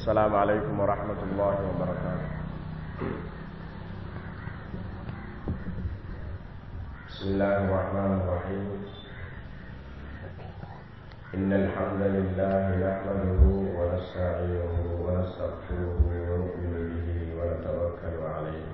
السلام عليكم ورحمة الله وبركاته بسم الله الرحمن الرحيم إن الحمد لله نحمده ونستعينه ونستغفره ونؤمن به ونتوكل عليه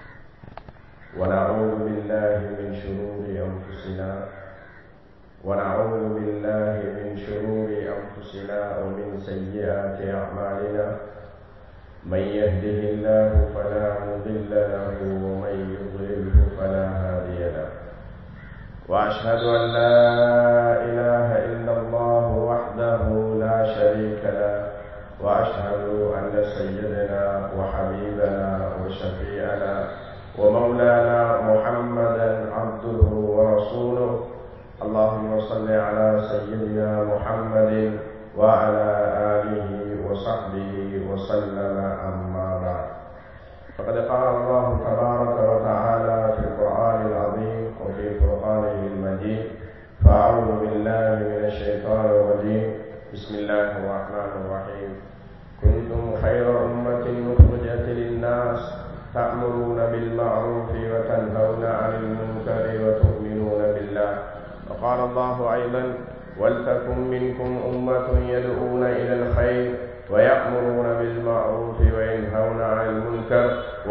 ونعوذ بالله من شرور أنفسنا ونعوذ بالله من شرور أنفسنا ومن سيئات أعمالنا من يهده الله فلا مضل له ومن يضلله فلا هادي له وأشهد أن لا إله إلا الله وحده لا شريك له وأشهد أن سيدنا وحبيبنا وشفيعنا ومولانا محمدا عبده ورسوله اللهم صل على سيدنا محمد وعلى آله وصحبه وسلم أما بعد فقد قال الله تبارك وتعالى في القرآن العظيم وفي فرقانه المجيد فأعوذ بالله من الشيطان الرجيم بسم الله الرحمن الرحيم كنتم خير أمة أخرجت للناس تأمرون بالمعروف وتنهون عن المنكر وتؤمنون بالله وقال الله أيضا ولتكن منكم أمة يدعون إلى الخير ويأمرون بالمعروف وينهون عن المنكر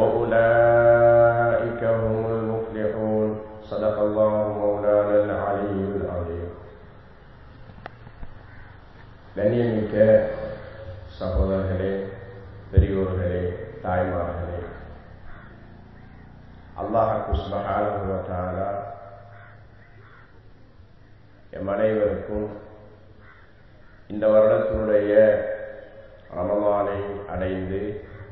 وأولئك هم المفلحون صدق الله مولانا العلي العظيم கண்ணியமிக்க சகோதரர்களே பெரியோர்களே தாய்மார்களே அல்லாஹு சுபஹான எம் அனைவருக்கும் இந்த வருடத்தினுடைய ரமலானை அடைந்து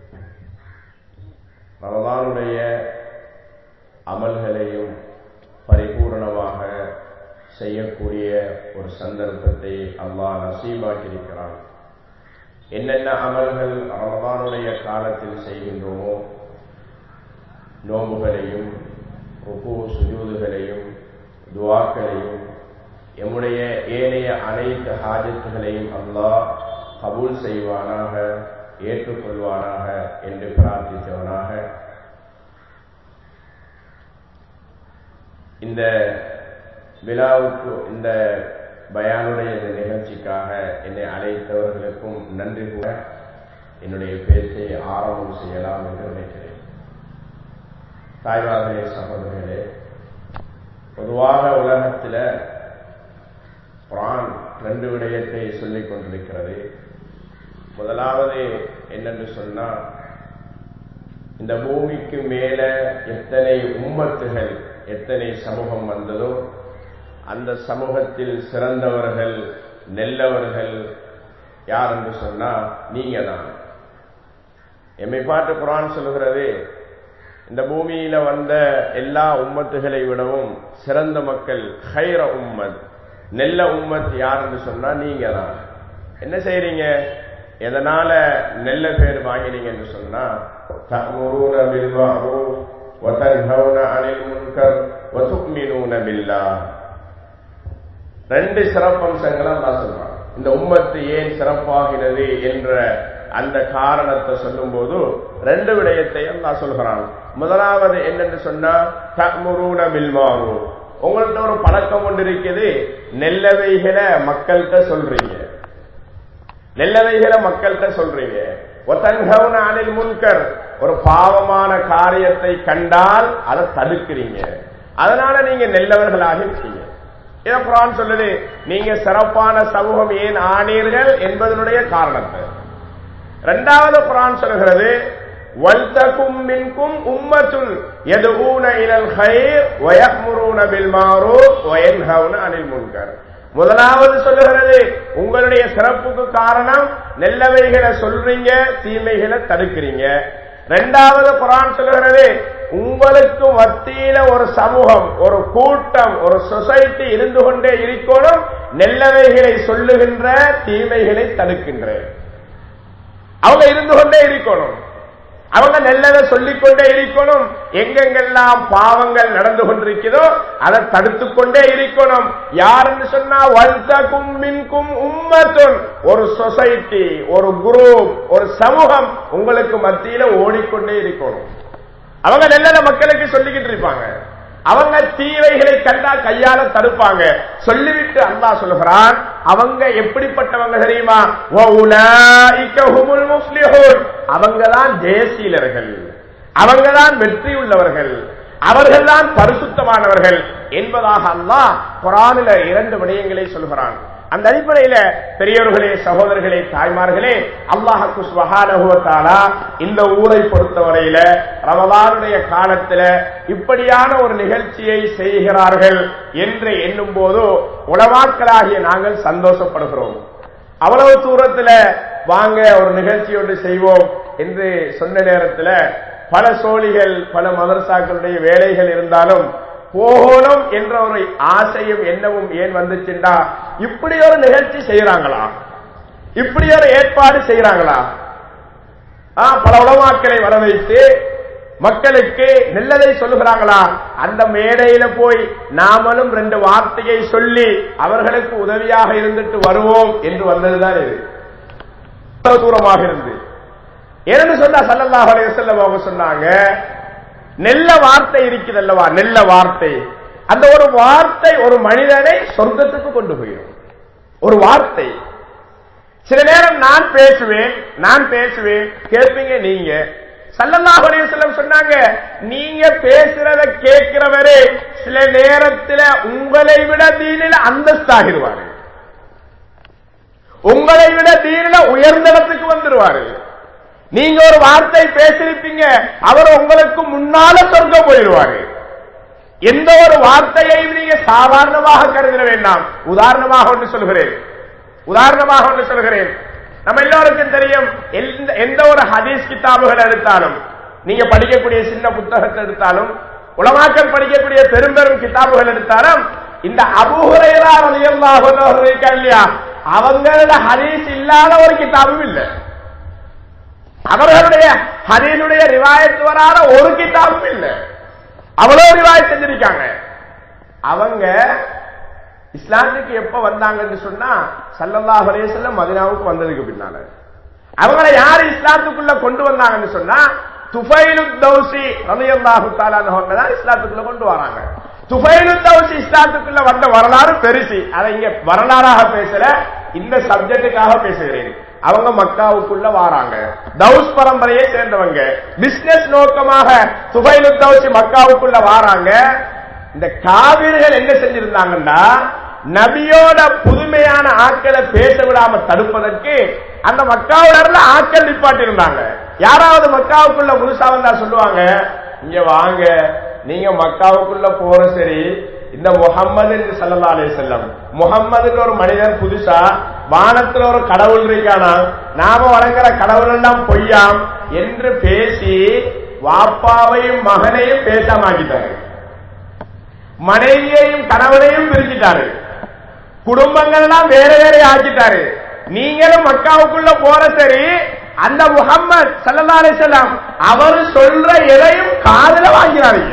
ரமலானுடைய அமல்களையும் பரிபூர்ணமாக செய்யக்கூடிய ஒரு சந்தர்ப்பத்தை அல்லாஹ் நசீபாக்கியிருக்கிறான் என்னென்ன அமல்கள் ரமலானுடைய காலத்தில் செய்கின்றோமோ நோம்புகளையும் ருக்கு சுஜூதுகளையும் துவாக்களையும் எம்முடைய ஏனைய அனைத்து ஹாஜத்துகளையும் அல்லாஹ் கபூல் செய்வானாக ஏற்றுக்கொள்வானாக என்று பிரார்த்தித்தவனாக இந்த விழாவுக்கு இந்த பயானுடைய இந்த நிகழ்ச்சிக்காக என்னை அழைத்தவர்களுக்கும் நன்றி கூட என்னுடைய பேச்சை ஆரம்பம் செய்யலாம் என்று நினைக்கிறேன் தாய்மார்களே சகோதரர்களே பொதுவாக உலகத்தில் குரான் ரெண்டு விடயத்தை சொல்லிக் கொண்டிருக்கிறது முதலாவது என்னென்று சொன்னா இந்த பூமிக்கு மேல எத்தனை உம்மத்துகள் எத்தனை சமூகம் வந்ததோ அந்த சமூகத்தில் சிறந்தவர்கள் நெல்லவர்கள் யார் என்று சொன்னா நீங்க தான் எம்மை பாட்டு குரான் சொல்லுகிறது இந்த பூமியில வந்த எல்லா உம்மத்துகளை விடவும் சிறந்த மக்கள் ஹைர உம்மத் நெல்ல உம்மத் யாருன்னு சொன்னா நீங்க தான் என்ன செய்யறீங்க எதனால நெல்ல பேர் வாங்கினீங்கன்னு சொன்னா தமுரூன பில் மஅரூஃப் வ தன்ஹவுன அனில் முன்கர் வ துக்மினூன பில்லாஹ் ரெண்டு சிறப்பம்சங்களை அல்லாஹ் சொல்றான் இந்த உம்மத்து ஏன் சிறப்பாகிறது என்ற அந்த காரணத்தை சொல்லும் போது ரெண்டு விடயத்தை அல்லாஹ் சொல்கிறான் முதலாவது என்னன்னு சொன்னா தமுரூன பில் மஅரூஃப் உங்கள்ட்ட ஒரு பழக்கம் ஒன்று இருக்குது நெல்லவைகளை மக்கள்கிட்ட சொல்றீங்க நெல்லவைகளை மக்கள்கிட்ட சொல்றீங்க அனில் முன்கர் ஒரு பாவமான காரியத்தை கண்டால் அதை தடுக்கிறீங்க அதனால நீங்க நெல்லவர்களாக இருக்கீங்க இதை குரான் சொல்லுது நீங்க சிறப்பான சமூகம் ஏன் ஆனீர்கள் என்பதனுடைய காரணத்தை இரண்டாவது குரான் சொல்கிறது வல்தகும் மின்கும் உம்மத்துல் எதுஊன இலல் ஹைர் வயமுருன பில் மாரூஃப் வயன்ஹவுன அனில் முன்கர் முதலாவது சொல்லுகிறது உங்களுடைய சிறப்புக்கு காரணம் நெல்லவைகளை சொல்றீங்க தீமைகளை தடுக்கிறீங்க இரண்டாவது குரான் சொல்லுகிறது உங்களுக்கு மத்தியில ஒரு சமூகம் ஒரு கூட்டம் ஒரு சொசைட்டி இருந்து கொண்டே இருக்கணும் நெல்லவைகளை சொல்லுகின்ற தீமைகளை தடுக்கின்ற அவங்க இருந்து கொண்டே இருக்கணும் அவங்க நல்லதை சொல்லிக்கொண்டே இருக்கணும் எங்கெங்கெல்லாம் பாவங்கள் நடந்து கொண்டிருக்கிறதோ அதை தடுத்து கொண்டே இருக்கணும் யாருன்னு சொன்னா வல்தகும் மின்கும் உம்மத்துன் ஒரு சொசைட்டி ஒரு குரூப் ஒரு சமூகம் உங்களுக்கு மத்தியில ஓடிக்கொண்டே இருக்கணும் அவங்க நல்லத மக்களுக்கு சொல்லிக்கிட்டு இருப்பாங்க அவங்க தீவைகளை கண்டா கையால தடுப்பாங்க சொல்லிவிட்டு அல்லாஹ் சொல்லுகிறான் அவங்க எப்படிப்பட்டவங்க தெரியுமா அவங்கதான் ஜெயசீலர்கள் அவங்கதான் வெற்றி உள்ளவர்கள் அவர்கள்தான் பரிசுத்தமானவர்கள் என்பதாக அல்லாஹ் குரானில இரண்டு விடயங்களை சொல்கிறான் அந்த அடிப்படையில பெரியவர்களே சகோதரர்களே தாய்மார்களே அல்லாஹு சுபகானுவத்தாலா இந்த ஊரை பொறுத்தவரையில ரமலானுடைய காலத்துல இப்படியான ஒரு நிகழ்ச்சியை செய்கிறார்கள் என்று எண்ணும் போது உளவாக்களாகிய நாங்கள் சந்தோஷப்படுகிறோம் அவ்வளவு தூரத்துல வாங்க ஒரு நிகழ்ச்சி ஒன்று செய்வோம் என்று சொன்ன நேரத்தில் பல சோழிகள் பல மதரசாக்களுடைய வேலைகள் இருந்தாலும் போகணும் என்ற ஒரு ஆசையும் எண்ணமும் ஏன் வந்துச்சுண்டா இப்படி ஒரு நிகழ்ச்சி செய்யறாங்களா இப்படி ஒரு ஏற்பாடு செய்யறாங்களா பல உலமாக்களை வர வைத்து மக்களுக்கு நல்லதை சொல்லுகிறாங்களா அந்த மேடையில போய் நாமளும் ரெண்டு வார்த்தையை சொல்லி அவர்களுக்கு உதவியாக இருந்துட்டு வருவோம் என்று வந்ததுதான் இது தூரமாக இருந்து ஏன்னு சொன்னா சல்லல்லாஹ் அலைவசல்லம் அவங்க சொன்னாங்க நெல்ல வார்த்தை இருக்குது அல்லவா நெல்ல வார்த்தை அந்த ஒரு வார்த்தை ஒரு மனிதனை சொர்க்கத்துக்கு கொண்டு போயிடும் ஒரு வார்த்தை சில நேரம் நான் பேசுவேன் நான் பேசுவேன் கேட்பீங்க நீங்க சல்லல்லாஹ் அலைவசல்லம் சொன்னாங்க நீங்க பேசுறத கேட்கிறவரே சில நேரத்தில் உங்களை விட தீனில அந்தஸ்தாகிடுவாரு உங்களை விட தீனில உயர்ந்த இடத்துக்கு வந்துருவாரு நீங்க ஒரு வார்த்தை பேசிருப்பீங்க அவர் உங்களுக்கு முன்னால சொர்க்கம் போயிடுவாரு எந்த ஒரு வார்த்தையையும் நீங்க சாதாரணமாக கருதிட வேண்டாம் உதாரணமாக ஒன்று சொல்கிறேன் உதாரணமாக ஒன்று சொல்கிறேன் நம்ம எல்லோருக்கும் தெரியும் எந்த ஒரு ஹதீஸ் கிதாபுகள் எடுத்தாலும் நீங்க படிக்கக்கூடிய சின்ன புத்தகத்தை எடுத்தாலும் உலமாக்கள் படிக்கக்கூடிய பெரும் பெரும் கிதாபுகள் எடுத்தாலும் இந்த அபூஹுரையரா ரலியல்லாஹு இருக்கா இல்லையா அவங்களோட ஹதீஸ் இல்லாத ஒரு கிதாபும் இல்லை அவர்களுடைய ஹதீனுடைய ரிவாயத்து வராத ஒரு கிதாபும் இல்லை அவ்வளவு ரிவாயத் செஞ்சிருக்காங்க அவங்க இஸ்லாத்துக்கு எப்ப வந்தாங்கன்னு சொன்னா சல்லல்லாஹ் அலையம் மதினாவுக்கு வந்ததுக்கு பின்னால அவங்களை யாரு இஸ்லாத்துக்குள்ள கொண்டு வந்தாங்கன்னு சொன்னா துஃபைலு தௌசி ரலியல்லாஹு தஆலாஹு தான் இஸ்லாத்துக்குள்ள கொண்டு வராங்க துஃபைலு தௌசி இஸ்லாத்துக்குள்ள வந்த வரலாறு பெருசு அதை இங்க வரலாறாக பேசல இந்த சப்ஜெக்டுக்காக பேசுகிறேன் அவங்க மக்காவுக்குள்ள வாராங்க தௌஸ் பரம்பரையை சேர்ந்தவங்க பிசினஸ் நோக்கமாக துபைலு தௌசி மக்காவுக்குள்ள வாராங்க இந்த காவிர்கள் என்ன செஞ்சிருந்தாங்கன்னா நபியோட புதுமையான ஆட்களை பேச விடாம தடுப்பதற்கு அந்த மக்காவுல இருந்து ஆட்கள் நிப்பாட்டி இருந்தாங்க யாராவது மக்காவுக்குள்ள புதுசா வந்தா சொல்லுவாங்க இங்க வாங்க நீங்க மக்காவுக்குள்ள போற சரி இந்த முகம்மது என்று சல்லா அலி செல்லம் முகம்மதுன்னு ஒரு மனிதன் புதுசா வானத்துல ஒரு கடவுள் இருக்கானா நாம வழங்குற கடவுள் எல்லாம் பொய்யாம் என்று பேசி வாப்பாவையும் மகனையும் பேசாமாக்கிட்டாரு மனைவியையும் கணவனையும் பிரிச்சுட்டாரு குடும்பங்கள் எல்லாம் வேற வேற ஆக்கிட்டாரு நீங்களும் மக்காவுக்குள்ள போற சரி அந்த முகம்மது சல்லா அலி செல்லம் அவர் சொல்ற எதையும் காதல வாங்கிறாருங்க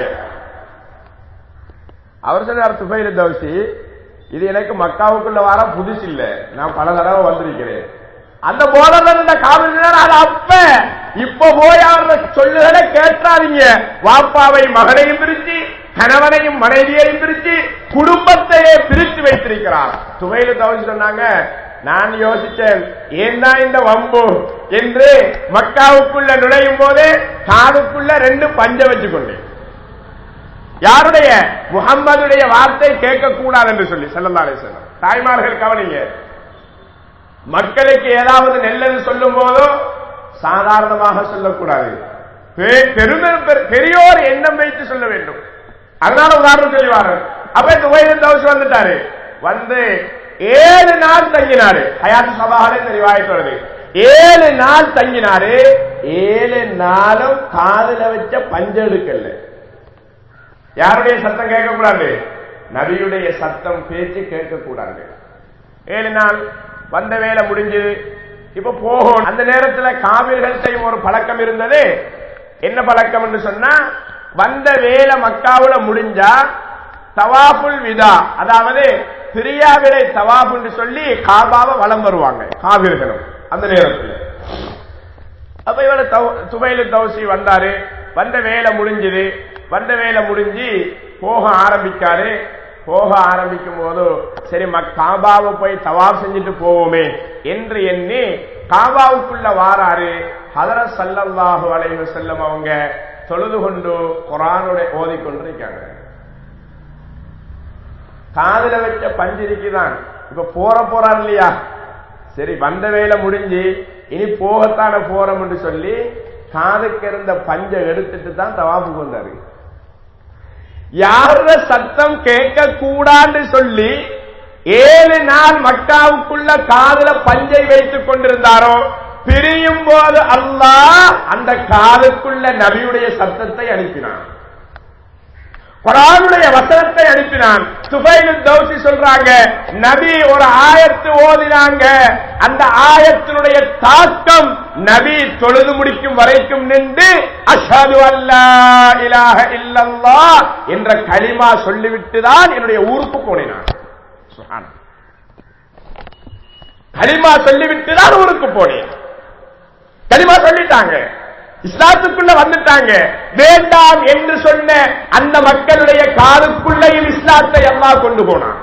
அவர் சொன்னார் துபைல தவசி இது எனக்கு மக்காவுக்குள்ள வர புதுசு இல்ல நான் பல தடவை வந்திருக்கிறேன் அந்த போர்டர்ல இருந்த காவல் அது அப்ப இப்ப போய் அவர் சொல்லுகளை கேட்டாதீங்க வாப்பாவை மகனையும் பிரிச்சு கணவனையும் மனைவியையும் பிரிச்சு குடும்பத்தையே பிரித்து வைத்திருக்கிறார் துவையில தவசி சொன்னாங்க நான் யோசிச்சேன் ஏன்னா இந்த வம்பு என்று மக்காவுக்குள்ள நுழையும் போதே காதுக்குள்ள ரெண்டு பஞ்ச வச்சு கொண்டேன் யாருடைய முகம்மதுடைய வார்த்தை கேட்கக்கூடாது என்று சொல்லி செல்லல்லாலே செல்லம் தாய்மார்கள் கவனிங்க மக்களுக்கு ஏதாவது நெல்லது சொல்லும் போதோ சாதாரணமாக சொல்லக்கூடாது பெருமை பெரியோர் எண்ணம் வைத்து சொல்ல வேண்டும் அதனால உதாரணம் சொல்லுவார்கள் அப்ப இந்த உயர்ந்த தவசம் வந்துட்டாரு வந்து ஏழு நாள் தங்கினாரு ஹயாத்து சபாலே தெரிவாயிட்டு வருது ஏழு நாள் தங்கினாரு ஏழு நாளும் காதுல வச்ச பஞ்செடுக்கல யாருடைய சத்தம் கேட்கக்கூடாது நபியுடைய சத்தம் பேச்சு கேட்கக்கூடாது ஏழு நாள் வந்த வேலை முடிஞ்சது இப்ப போகும் அந்த நேரத்தில் காவிர்கள்ட்டையும் ஒரு பழக்கம் இருந்தது என்ன பழக்கம் என்று சொன்னா வந்த வேலை மக்காவுல முடிஞ்சா தவாஃபுல் விதா அதாவது பிரியாவிடை தவாஃப் என்று சொல்லி காபாவை வலம் வருவாங்க காவிர்களும் அந்த நேரத்தில் அப்ப இவர துபைலு தௌசி வந்தாரு வந்த வேலை முடிஞ்சது வந்த வேலை முடிஞ்சு போக ஆரம்பிக்காரு போக ஆரம்பிக்கும் போது சரி காபாவை போய் தவாப் செஞ்சுட்டு போவோமே என்று எண்ணி காபாவுக்குள்ள வாராரு ஹதர சல்லல்லாஹு அலைஹி செல்லம் அவங்க தொழுது கொண்டு குரானுடைய ஓதிக்கொண்டிருக்காங்க காதுல வச்ச பஞ்சிரிக்கு தான் இப்ப போற போறார் இல்லையா சரி வந்த வேலை முடிஞ்சு இனி போகத்தான போறோம் என்று சொல்லி காதுக்கு இருந்த பஞ்ச எடுத்துட்டு தான் தவாஃபுக்கு வந்தாரு யார சத்தம் கேட்க கூடான்னு சொல்லி ஏழு நாள் மக்காவுக்குள்ள காதுல பஞ்சை வைத்துக் கொண்டிருந்தாரோ பிரியும் போது அல்லாஹ் அந்த காதுக்குள்ள நபியுடைய சத்தத்தை அனுப்பினான் குரானுடைய வசனத்தை அனுப்பினான் சுபைலு தௌசி சொல்றாங்க நபி ஒரு ஆயத்து ஓதினாங்க அந்த ஆயத்தினுடைய தாக்கம் நபி தொழுது முடிக்கும் வரைக்கும் நின்று அஷது அல்லா இலாஹ இல்லல்லா என்ற களிமா சொல்லிவிட்டு தான் என்னுடைய ஊருக்கு போனேன் களிமா சொல்லிவிட்டு தான் ஊருக்கு போனேன் களிமா சொல்லிட்டாங்க இஸ்லாத்துக்குள்ள வந்துட்டாங்க வேண்டாம் என்று சொன்ன அந்த மக்களுடைய காலுக்குள்ளையும் இஸ்லாத்தை அல்லா கொண்டு போனான்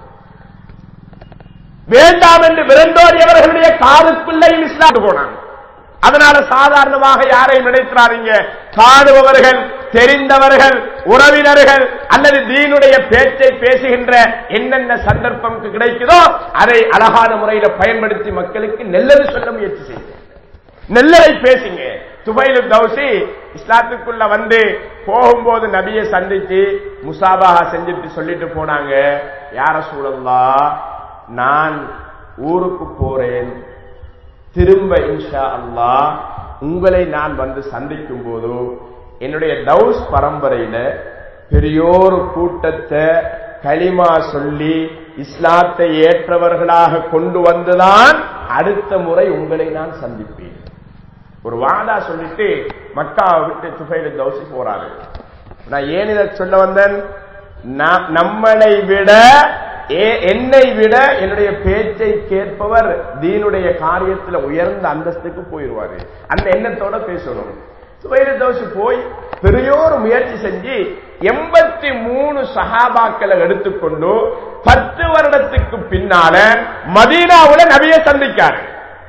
வேண்டாம் என்று விரண்டோடியவர்களுடைய காலுக்குள்ளையும் இஸ்லாம் போனான் அதனால சாதாரணமாக யாரையும் நினைக்கிறாருங்க காணுபவர்கள் தெரிந்தவர்கள் உறவினர்கள் அல்லது தீனுடைய பேச்சை பேசுகின்ற என்னென்ன சந்தர்ப்பம் கிடைக்குதோ அதை அழகான முறையில பயன்படுத்தி மக்களுக்கு நல்லது சொல்ல முயற்சி செய்யுங்க நெல்லரை பேசுங்க துபைலு தௌசி இஸ்லாத்துக்குள்ள வந்து போகும்போது நபியை சந்திச்சு முசாபாக செஞ்சுட்டு சொல்லிட்டு போனாங்க யார சூழல்லா நான் ஊருக்கு போறேன் திரும்ப இன்ஷா அல்லா உங்களை நான் வந்து சந்திக்கும் போது என்னுடைய தௌஸ் பரம்பரையில பெரியோரு கூட்டத்தை களிமா சொல்லி இஸ்லாத்தை ஏற்றவர்களாக கொண்டு வந்துதான் அடுத்த முறை உங்களை நான் சந்திப்பேன் ஒரு வாதா சொல்லிட்டு மக்காவை விட்டு துபைல தௌசி போறாரு நான் ஏன் இதை சொல்ல வந்தேன் நம்மளை விட என்னை விட என்னுடைய பேச்சை கேட்பவர் தீனுடைய காரியத்தில் உயர்ந்த அந்தஸ்துக்கு போயிடுவாரு அந்த எண்ணத்தோட பேசணும் துபைல தௌசி போய் பெரியோர் முயற்சி செஞ்சு எண்பத்தி மூணு சஹாபாக்களை எடுத்துக்கொண்டு பத்து வருடத்துக்கு பின்னால மதீனாவுல நபிய சந்திக்காரு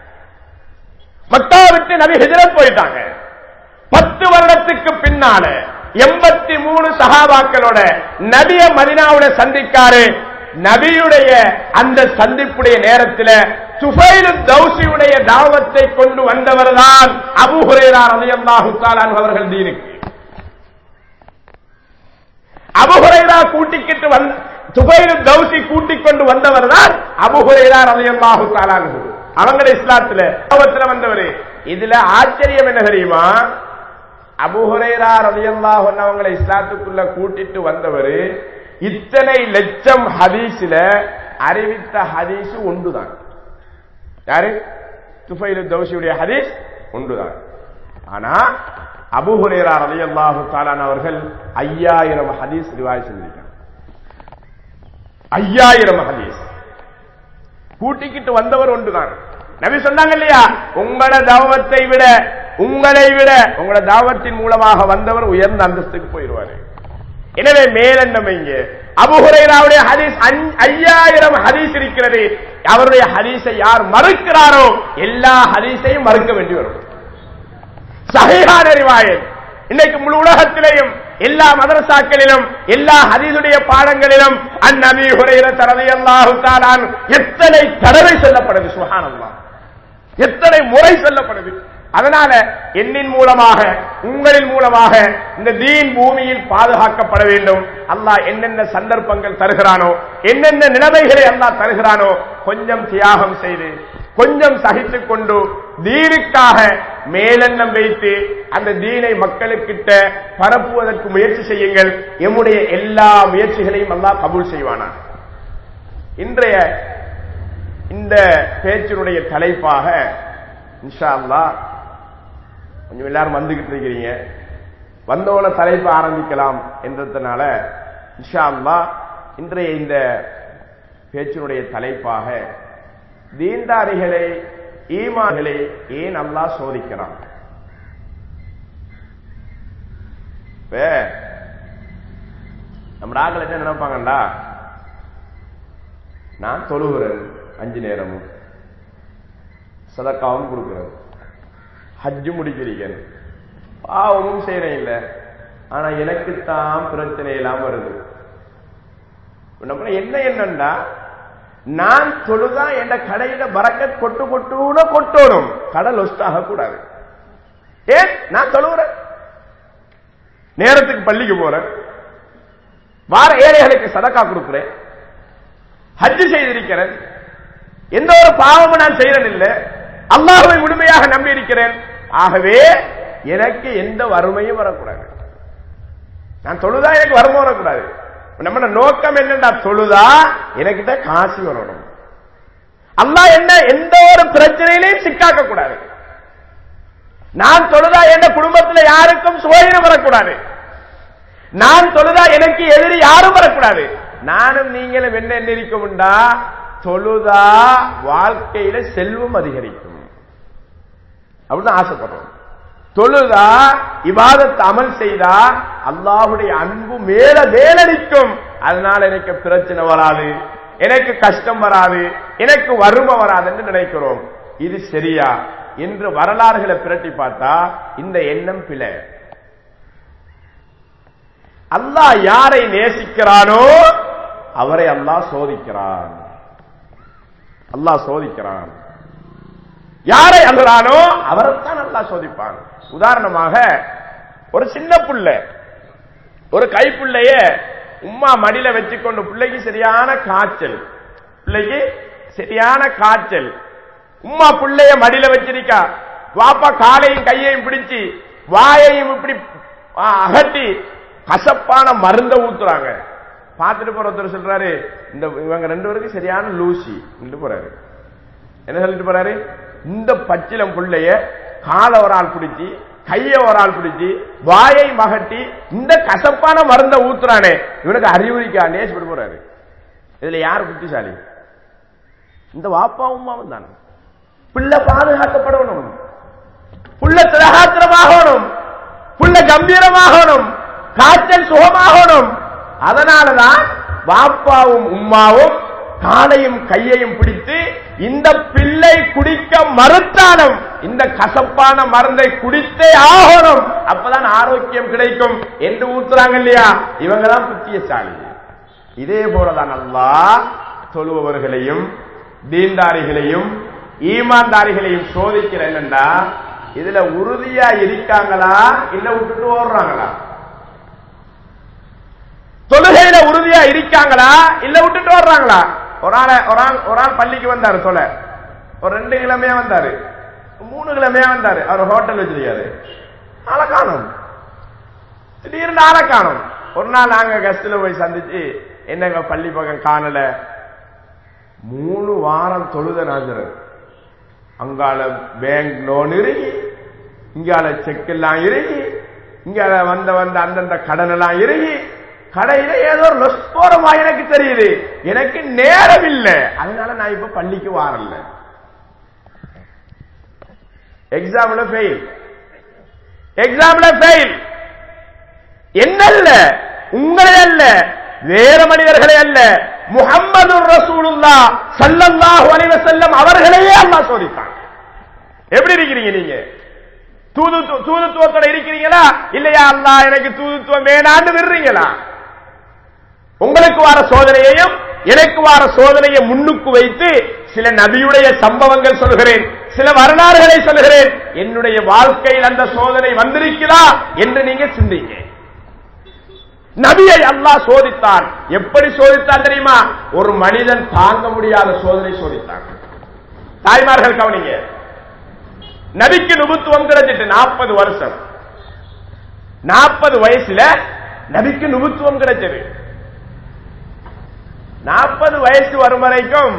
மக்கா விட்டு நபி ஹிஜரத் போயிட்டாங்க பத்து வருடத்துக்கு பின்னால எண்பத்தி மூணு சகாபாக்களோட நபிய மதினாவோட சந்திக்காரு நபியுடைய அந்த சந்திப்புடைய நேரத்தில் துபைலு தௌசியுடைய தாவத்தை கொண்டு வந்தவர் தான் அபுஹுரேரா ரலியல்லாஹு தாலான் அவர்கள் தீனுக்கு அபுஹுரேரா கூட்டிக்கிட்டு வந்த துபைலு தௌசி கூட்டிக் கொண்டு வந்தவர் தான் அபுஹுரேரா ரலியல்லாஹு தாலான் அவங்களுடைய இஸ்லாத்துல தாவத்துல வந்தவர் இதுல ஆச்சரியம் என்ன தெரியுமா அபுஹுரேரா ரலியல்லாஹு அவங்களை இஸ்லாத்துக்குள்ள கூட்டிட்டு வந்தவர் இத்தனை லட்சம் ஹதீஸ்ல அறிவித்த ஹதீஸ் ஒன்றுதான் யாரு துஃபைலு தௌசியுடைய ஹதீஸ் ஒன்றுதான் ஆனா அபுஹுரேரா ரலியல்லாஹு தாலான் அவர்கள் ஐயாயிரம் ஹதீஸ் ரிவாய் செஞ்சிருக்காங்க ஐயாயிரம் ஹதீஸ் கூட்டிக்கிட்டு வந்தவர் ஒன்றுதான் நபி சொன்னாங்க இல்லையா உங்களோட தாவத்தை விட உங்களை விட உங்களோட தாவத்தின் மூலமாக வந்தவர் உயர்ந்த அந்தஸ்துக்கு போயிடுவாரு எனவே மேலெண்ணம் இங்க அபுஹுரைராவுடைய ஹதீஸ் ஐயாயிரம் ஹதீஸ் இருக்கிறது அவருடைய ஹதீஸை யார் மறுக்கிறாரோ எல்லா ஹதீஸையும் மறுக்க வேண்டி வரும் சகைகான ரிவாயத் இன்னைக்கு முழு உலகத்திலேயும் எல்லா மதரசாக்களிலும் எல்லா ஹதீதுடைய பாடங்களிலும் அந்நபி ஹுரைர தரதி அல்லாஹு தாலான் எத்தனை தடவை சொல்லப்படுது சுகானல்லா எத்தனை முறை சொல்லப்படுது அதனால என்னின் மூலமாக உங்களின் மூலமாக இந்த தீன் பூமியில் பாதுகாக்கப்பட வேண்டும் அல்லாஹ் என்னென்ன சந்தர்ப்பங்கள் தருகிறானோ என்னென்ன நிலைமைகளை அல்லாஹ் தருகிறானோ கொஞ்சம் தியாகம் செய்து கொஞ்சம் சகித்துக் கொண்டு தீனுக்காக மேலெண்ணம் வைத்து அந்த தீனை மக்களுக்கிட்ட பரப்புவதற்கு முயற்சி செய்யுங்கள் எம்முடைய எல்லா முயற்சிகளையும் அல்லாஹ் கபூல் செய்வானா இன்றைய இந்த பேச்சினுடைய தலைப்பாக இன்ஷா அல்லா கொஞ்சம் எல்லாரும் வந்துகிட்டு இருக்கிறீங்க வந்தவன தலைப்பு ஆரம்பிக்கலாம் என்றதுனால இன்ஷா அல்லாஹ் இன்றைய இந்த பேச்சினுடைய தலைப்பாக தீண்டாரிகளை ஈமான்களை ஏன் அல்லாஹ் சோதிக்கிறான் இப்ப நம்ம ஆக்கள் என்ன நினைப்பாங்கண்டா நான் தொழுகிறேன் அஞ்சு நேரமும் சதக்காவும் கொடுக்கிறேன் ஹஜ்ஜு முடிக்கிறீங்க பாவமும் செய்யறேன் இல்ல ஆனா எனக்குத்தான் பிரச்சனை எல்லாம் வருது நம்ம என்ன என்னண்டா நான் தொழுதா என் கடையில பறக்கத் கொட்டு கொட்டுன கொட்டோடும் கடை லொஸ்ட் ஆகக்கூடாது ஏன் நான் தொழுகிறேன் நேரத்துக்கு பள்ளிக்கு போறேன் வார ஏழைகளுக்கு சதக்கா கொடுக்கிறேன் ஹஜ்ஜு செய்திருக்கிறேன் எந்த ஒரு பாவமும் நான் செய்யறேன் இல்லை அல்லாஹுவை முழுமையாக நம்பி இருக்கிறேன் ஆகவே எனக்கு எந்த வறுமையும் வரக்கூடாது நான் தொழுதா எனக்கு வறுமை வரக்கூடாது நம்ம நோக்கம் என்னடா தொழுதா எனக்கிட்ட காசு வரணும் அல்லாஹ் என்ன எந்த ஒரு பிரச்சனையிலையும் சிக்காக்க கூடாது நான் தொழுதா என் குடும்பத்தில் யாருக்கும் சோதனை வரக்கூடாது நான் தொழுதா எனக்கு எதிரி யாரும் வரக்கூடாது நானும் நீங்களும் என்ன எண்ணிருக்கும்டா தொழுதா வாழ்க்கையில செல்வம் அதிகரிக்கும் அப்படின்னு ஆசைப்படுறோம் தொழுதா இவாதத்தை அமல் செய்தா அல்லாஹுடைய அன்பு மேல மேலடிக்கும் அதனால எனக்கு பிரச்சனை வராது எனக்கு கஷ்டம் வராது எனக்கு வறுமை வராதுன்னு நினைக்கிறோம் இது சரியா என்று வரலாறுகளை பிரட்டி பார்த்தா இந்த எண்ணம் பிழை அல்லாஹ் யாரை நேசிக்கிறானோ அவரை அல்லாஹ் சோதிக்கிறான் அல்லாஹ் சோதிக்கிறான் யாரை அல்றானோ அவரைத்தான் அல்லாஹ் சோதிப்பான் உதாரணமாக ஒரு சின்ன புள்ள ஒரு கைப்புள்ளைய உம்மா மடியில வச்சுக்கொண்டு பிள்ளைக்கு சரியான காய்ச்சல் பிள்ளைக்கு சரியான காய்ச்சல் உம்மா பிள்ளைய மடியில வச்சிருக்கா வாப்பா காலையும் கையையும் பிடிச்சு வாயையும் இப்படி அகட்டி கசப்பான மருந்த ஊத்துறாங்க பார்த்துட்டு போற ஒருத்தர் சொல்றாரு இந்த இவங்க ரெண்டு பேருக்கு சரியான லூசி போறாரு என்ன சொல்லிட்டு போறாரு இந்த பச்சிலம் பிள்ளைய காலை ஒரு ஆள் பிடிச்சி கைய ஒரு ஆள் பிடிச்சி வாயை மகட்டி இந்த கசப்பான மருந்த ஊத்துறானே இவனுக்கு அறிவுரிக்காண்டே சொல்லிட்டு போறாரு இதுல யார் புத்திசாலி இந்த வாப்பா உமாவும் தானே பிள்ளை பாதுகாக்கப்படணும் புள்ள திரகாத்திரமாகணும் புள்ள கம்பீரமாகணும் காய்ச்சல் சுகமாகணும் அதனாலதான் வாப்பாவும் உம்மாவும் காலையும் கையையும் பிடித்து இந்த பிள்ளை குடிக்க மறுத்தாலும் இந்த கசப்பான மருந்தை குடித்தே ஆகணும் அப்பதான் ஆரோக்கியம் கிடைக்கும் என்று ஊத்துறாங்க இல்லையா இவங்க தான் புத்தியசாலி இதே போலதான் அல்லா தொழுபவர்களையும் தீண்டாரிகளையும் ஈமான்தாரிகளையும் சோதிக்கிற என்னண்டா இதுல உறுதியா இருக்காங்களா இல்ல விட்டுட்டு ஓடுறாங்களா தொழுகையில உறுதியா இருக்காங்களா இல்ல விட்டுட்டு வர்றாங்களா ஒரு ஆள் ஒரு ஆள் ஒரு ஆள் பள்ளிக்கு வந்தாரு தொலை ஒரு ரெண்டு கிழமையா வந்தாரு மூணு கிழமையா வந்தாரு அவர் ஹோட்டல் வச்சிருக்காரு ஆளை காணும் திடீர்னு ஆளை காணும் ஒரு நாள் நாங்க கஸ்டில போய் சந்திச்சு என்னங்க பள்ளி பக்கம் காணல மூணு வாரம் தொழுத நாஜரர் அங்கால பேங்க் லோன் இறுகி இங்கால செக் எல்லாம் இறுகி இங்கால வந்த வந்த அந்தந்த கடன் எல்லாம் இறுகி கடையில ஏதோ ஒரு லொஸ் போறமா எனக்கு தெரியுது எனக்கு நேரம் இல்லை அதனால நான் இப்ப பள்ளிக்கு வாரல எக்ஸாம்ல ஃபெயில் எக்ஸாம்ல ஃபெயில் என்னல்ல உங்களை அல்ல வேற மனிதர்களை அல்ல முகம்மது ரசூலுல்லா சல்லல்லாஹு அலைஹி வஸல்லம் அவர்களையே அல்லாஹ் சோதித்தான் எப்படி இருக்கிறீங்க நீங்க தூது தூதுத்துவத்தோட இருக்கிறீங்களா இல்லையா அல்லாஹ் எனக்கு தூதுத்துவம் வேணான்னு விடுறீங்களா உங்களுக்கு வார சோதனையையும் எனக்கு வார சோதனையை முன்னுக்கு வைத்து சில நபியுடைய சம்பவங்கள் சொல்கிறேன் சில வரலாறுகளை சொல்கிறேன் என்னுடைய வாழ்க்கையில் அந்த சோதனை வந்திருக்கிறா என்று நீங்க சிந்திங்க நபியை அல்லாஹ் சோதித்தான் எப்படி சோதித்தான் தெரியுமா ஒரு மனிதன் தாங்க முடியாத சோதனை சோதித்தான் தாய்மார்கள் கவனிங்க நபிக்கு நுபுத்துவம் கிடைச்சிட்டு நாற்பது வருஷம் நாற்பது வயசுல நபிக்கு நுபுத்துவம் கிடைச்சது நாற்பது வயசு வரும் வரைக்கும்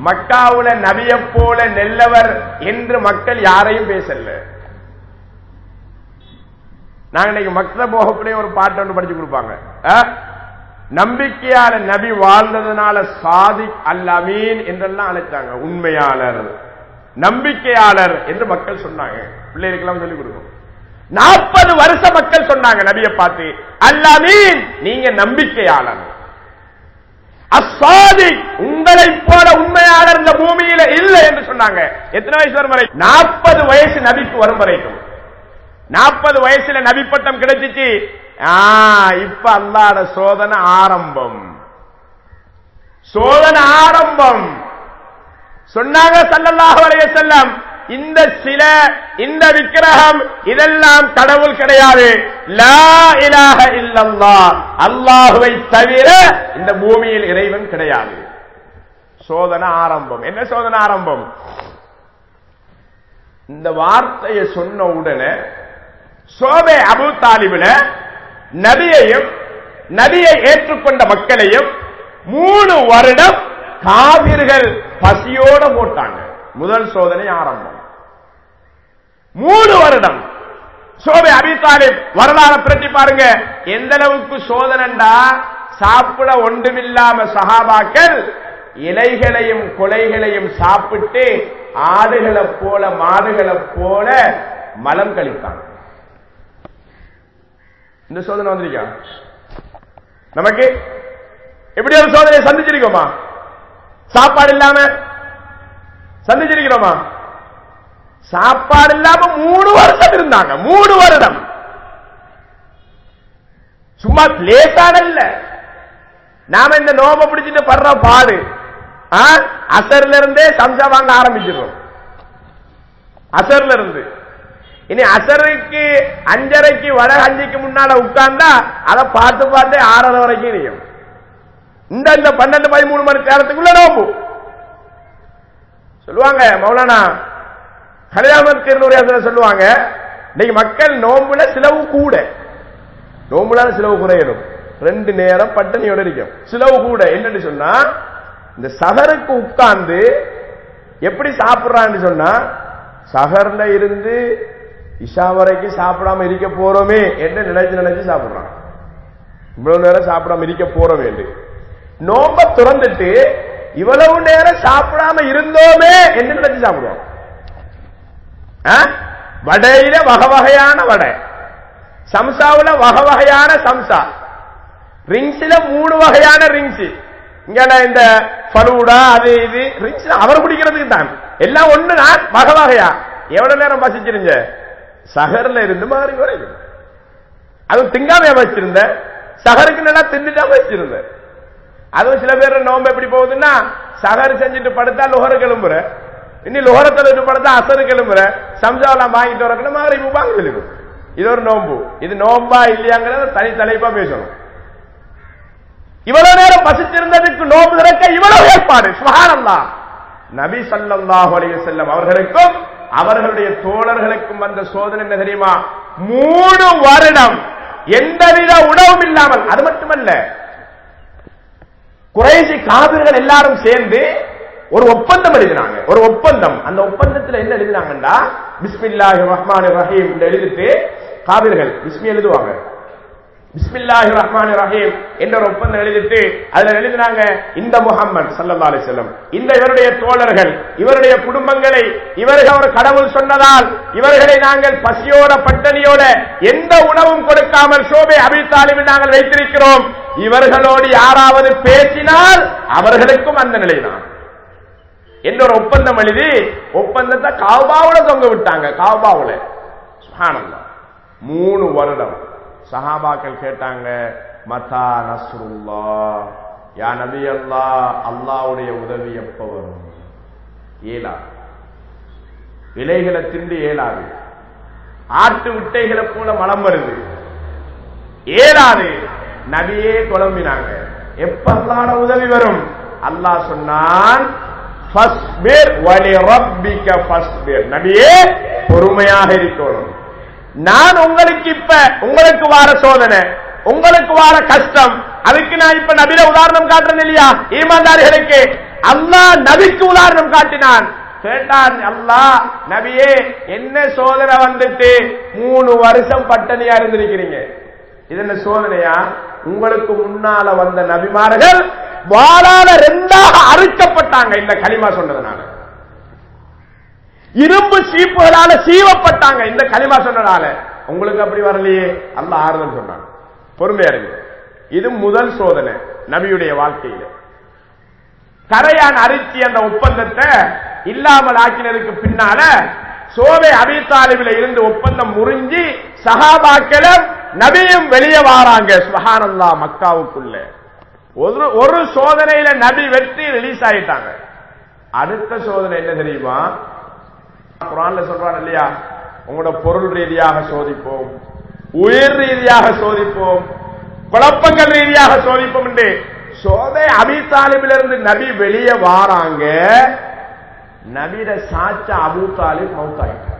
மக்காவுல நபிய போல நெல்லவர் என்று மக்கள் யாரையும் பேசல நாங்க இன்னைக்கு மக்த போகக்குள்ளே ஒரு பாட்டு ஒன்று படிச்சு கொடுப்பாங்க ஆ? நம்பிக்கையால நபி வாழ்ந்ததுனால சாதி அல் அமீன் என்றெல்லாம் அழைச்சாங்க உண்மையாளர் நம்பிக்கையாளர் என்று மக்கள் சொன்னாங்க பிள்ளைகளுக்கெல்லாம் சொல்லிக் கொடுக்கும் நாற்பது வருஷ மக்கள் சொன்னாங்க நபியை பார்த்து அல் அமீன் நீங்க நம்பிக்கையாளர் அசாதி உங்களை போல உண்மையாளர் இந்த பூமியில இல்லை என்று சொன்னாங்க எத்தனை வயசு வரும் வரை நாற்பது வயசு நபிக்கு வரும் வரைக்கும் நாற்பது வயசுல நபி பட்டம் கிடைச்சிச்சு ஆ, இப்ப அல்லாட சோதனை ஆரம்பம் சோதனை ஆரம்பம் சொன்னாங்க சல்லல்லாஹு அலைஹி வஸல்லம் இந்த சில இந்த விக்கிரகம் இதெல்லாம் கடவுள் கிடையாது லா இலாஹ இல்லல்லாஹ் அல்லாஹுவை தவிர இந்த பூமியில் இறைவன் கிடையாது சோதனை ஆரம்பம் என்ன சோதனை ஆரம்பம் இந்த வார்த்தையை சொன்ன உடனே சோபே அபு தாலிபில நபியையும் நபியை ஏற்றுக்கொண்ட மக்களையும் மூணு வருடம் காவிர்கள் பசியோட போட்டாங்க முதல் சோதனை ஆரம்பம் மூணு வருடம் சோபே அபி தாலிப் வரலாறு பிரட்டி பாருங்க எந்த அளவுக்கு சோதனைண்டா சாப்பிட ஒன்றுமில்லாம சகாபாக்கள் இலைகளையும் கொலைகளையும் சாப்பிட்டு ஆடுகளை போல மாடுகளை போல மலம் கழித்தாங்க இந்த சோதனை வந்திருக்கா நமக்கு எப்படி ஒரு சோதனையை சந்திச்சிருக்கோமா சாப்பாடு இல்லாம சந்திச்சிருக்கிறோமா சாப்பாடு இல்லாம மூணு வருஷம் இருந்தாங்க மூணு வருடம் சும்மா லேசானல்ல நாம இந்த நோம பிடிச்சிட்டு படுற பாடு ஆ? அசர்ல இருந்தே சம்சா வாங்க ஆரம்பிச்சிடுறோம் அசர்ல இருந்து இனி அசருக்கு அஞ்சரைக்கு வட அஞ்சுக்கு முன்னால உட்கார்ந்தா அதை பார்த்து பார்த்து ஆறரை வரைக்கும் இணையும் இந்த இந்த பன்னெண்டு பதிமூணு மணி நேரத்துக்குள்ள நோம்பு சொல்லுவாங்க மௌலானா கல்யாணம் திருநூறு சொல்லுவாங்க இன்னைக்கு மக்கள் நோம்புல செலவு கூட நோம்புல செலவு குறையணும் ரெண்டு நேரம் பட்டினியோட இருக்கும் செலவு கூட என்னன்னு சொன்னா இந்த சகருக்கு உட்கார்ந்து எப்படி சாப்பிடுறான்னு சொன்னா சகர்ல இருந்து இஷா வரைக்கும் சாப்பிடாம இருக்க போறோமே என்று நினைச்சு நினைச்சு சாப்பிடுறான் இவ்வளவு நேரம் சாப்பிடாம இருக்க போறோமே என்று நோம்ப துறந்துட்டு இவ்வளவு நேரம் சாப்பிடாம இருந்தோமே என்று நினைச்சு சாப்பிடுவோம் ஆ? வடையில வகை வகையான வடை சம்சாவுல வகை வகையான சம்சா ரிங்ஸ்ல மூணு வகையான ரிங்ஸ் இங்க இந்த ஃபலூடா அது இது ரிங்ஸ் அவர் குடிக்கிறதுக்கு தான் எல்லாம் ஒண்ணு நான் வகை வகையா எவ்வளவு நேரம் பசிச்சிருங்க சகர்ல இருந்து மாறி வரைக்கும் அது திங்காம வச்சிருந்த சகருக்கு நல்லா தின்னுட்டா வச்சிருந்த அதுவும் சில பேர் நோம்பு எப்படி போகுதுன்னா சகர் செஞ்சுட்டு படுத்தா லோகர கிளம்புற இனி லோகரத்தில் இருந்து படுத்தா அசரு கிளம்புற சம்சாவெல்லாம் வாங்கிட்டு வரக்குள்ள மாதிரி வாங்க சொல்லிடும் இது ஒரு நோம்பு இது நோம்பா இல்லையாங்கிறத தனி தலைப்பா பேசணும் இவ்வளவு நேரம் பசித்திருந்ததுக்கு நோம்பு திறக்க இவ்வளவு ஏற்பாடு சுகானந்தா நபி ஸல்லல்லாஹு அலைஹி வஸல்லம் அவர்களுக்கும் அவர்களுடைய தோழர்களுக்கும் வந்த சோதனை என்ன தெரியுமா மூணு வருடம் எந்தவித உணவும் இல்லாமல் அது மட்டுமல்ல குறைசி காவிர்கள் எல்லாரும் சேர்ந்து ஒரு ஒப்பந்தம் எழுதினாங்க ஒரு ஒப்பந்தம் அந்த ஒப்பந்தத்தில் என்ன எழுதினாங்கன்னா பிஸ்மில்லாஹி ரஹ்மான் ரஹீம் என்று எழுதிட்டு காவிர்கள் பிஸ்மி எழுதுவாங்க பிஸ்மில்லாஹி ரஹ்மான் ரஹீம் என்ற ஒரு ஒப்பந்தம் எழுதிட்டு அதுல எழுதினாங்க இந்த முகம்மது சல்லல்லா அலைஹி வஸல்லம் இந்த இவருடைய தோழர்கள் இவருடைய குடும்பங்களை இவர்கள் ஒரு கடவுள் சொன்னதால் இவர்களை நாங்கள் பசியோட பட்டணியோட எந்த உணவும் கொடுக்காமல் சோபை அபித்தாலிமில் நாங்கள் வைத்திருக்கிறோம் இவர்களோடு யாராவது பேசினால் அவர்களுக்கும் அந்த நிலைதான் என்ற ஒரு ஒப்பந்தம் எழுதி ஒப்பந்தத்தை காபாவுல தொங்க விட்டாங்க காபாவுல சுப்ஹானல்லாஹ் மூணு வருடம் சஹாபாக்கள் கேட்டாங்க மதா நஸ்ருல்லா யா நபி அல்லா அல்லாவுடைய உதவி எப்ப வரும் ஏலா இலைகளை திண்டு ஏலாது ஆட்டு விட்டைகளை போல மலம் வருது ஏலாது நபியே குழம்பினாங்க எப்ப அல்லாட உதவி வரும் அல்லாஹ் சொன்னான் ஃபஸ்பிர் வலி ரப்பிக ஃபஸ்பிர் நபியே பொறுமையாக இருக்கணும் நான் உங்களுக்கு இப்ப உங்களுக்கு வார சோதனை உங்களுக்கு வார கஷ்டம் அதுக்கு நான் இப்ப நபில உதாரணம் காட்டுறேன் இல்லையா ஈமான்தாரிகளுக்கு அல்லாஹ் நபிக்கு உதாரணம் காட்டினான் கேட்டான் அல்லாஹ் நபியே என்ன சோதனை வந்துட்டு மூணு வருஷம் பட்டணியா இருந்திருக்கிறீங்க இது என்ன சோதனையா உங்களுக்கு முன்னால வந்த நபிமார்கள் வாழால ரெண்டாக அறுக்கப்பட்டாங்க இந்த களிமா சொன்னதுனால இரும்பு சீப்புகளால சீவப்பட்டாங்க இந்த களிமா சொன்னதால உங்களுக்கு அப்படி வரலையே அல்ல ஆறுதல் சொன்னாங்க பொறுமையா இருக்கு இது முதல் சோதனை நபியுடைய வாழ்க்கையில கரையான் அரிச்சி அந்த ஒப்பந்தத்தை இல்லாமல் ஆக்கினதுக்கு பின்னால சோலை அபித்தாலிபில இருந்து ஒப்பந்தம் முறிஞ்சி சகாபாக்களும் நபியும் வெளியே வாராங்க சுஹானல்லா மக்காவுக்குள்ள ஒரு ஒரு சோதனையில நபி வெற்றி ரிலீஸ் ஆயிட்டாங்க அடுத்த சோதனை என்ன தெரியுமா குரான்ல சொல்றான் இல்லையா உங்களோட பொருள் ரீதியாக சோதிப்போம் உயிர் ரீதியாக சோதிப்போம் குழப்பங்கள் ரீதியாக சோதிப்போம் என்று சோதை அபித்தாலிபிலிருந்து நபி வெளியே வாராங்க நபியிட சாச்ச அபு தாலிப் மௌத்தாயிட்டார்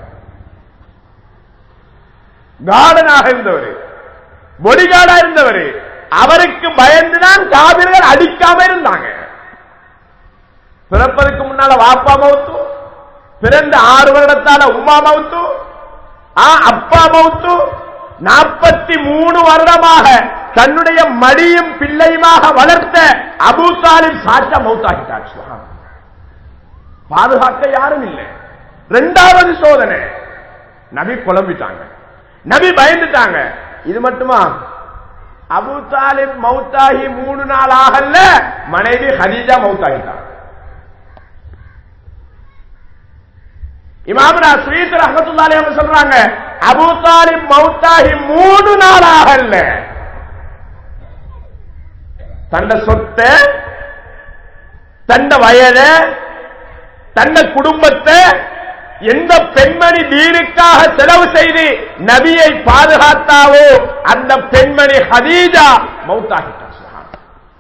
கார்டனாக இருந்தவர் பொடிகார்டா இருந்தவர் அவருக்கு பயந்துதான் காவிர்கள் அடிக்காம இருந்தாங்க பிறப்பதற்கு முன்னால வாப்பா மவுத்து பிறந்த ஆறு வருடத்தால உமா மவுத்து ஆ, அப்பா மவுத்து நாற்பத்தி மூணு வருடமாக தன்னுடைய மடியும் பிள்ளையுமாக வளர்த்த அபூ தாலிப் சாச்சா மௌத்தாகிட்டார் சுப்ஹானல்லாஹ். பாதுகாக்க யாரும் இல்லை இரண்டாவது சோதனை நபி குழம்பிட்டாங்க நபி பயந்துட்டாங்க இது மட்டுமா அபு தாலிப் மௌத்தாகி மூணு நாள் ஆகல மனைவி ஹதீஜா மௌத்தாகிட்டாங்க இமாமனா ஸ்ரீத் ரஹமத்துல்லாஹி அவங்க சொல்றாங்க அபு தாலிப் மௌத்தாகி மூணு நாள் ஆகல தண்ட சொத்தை தண்ட வயத தன்ன குடும்பத்தை எந்த பெண்மணி தீனுக்காக செலவு செய்து நபியை பாதுகாத்தாவோ அந்த பெண்மணி ஹதீஜா மௌத்தாகிட்டார் சுப்ஹானல்லாஹ்.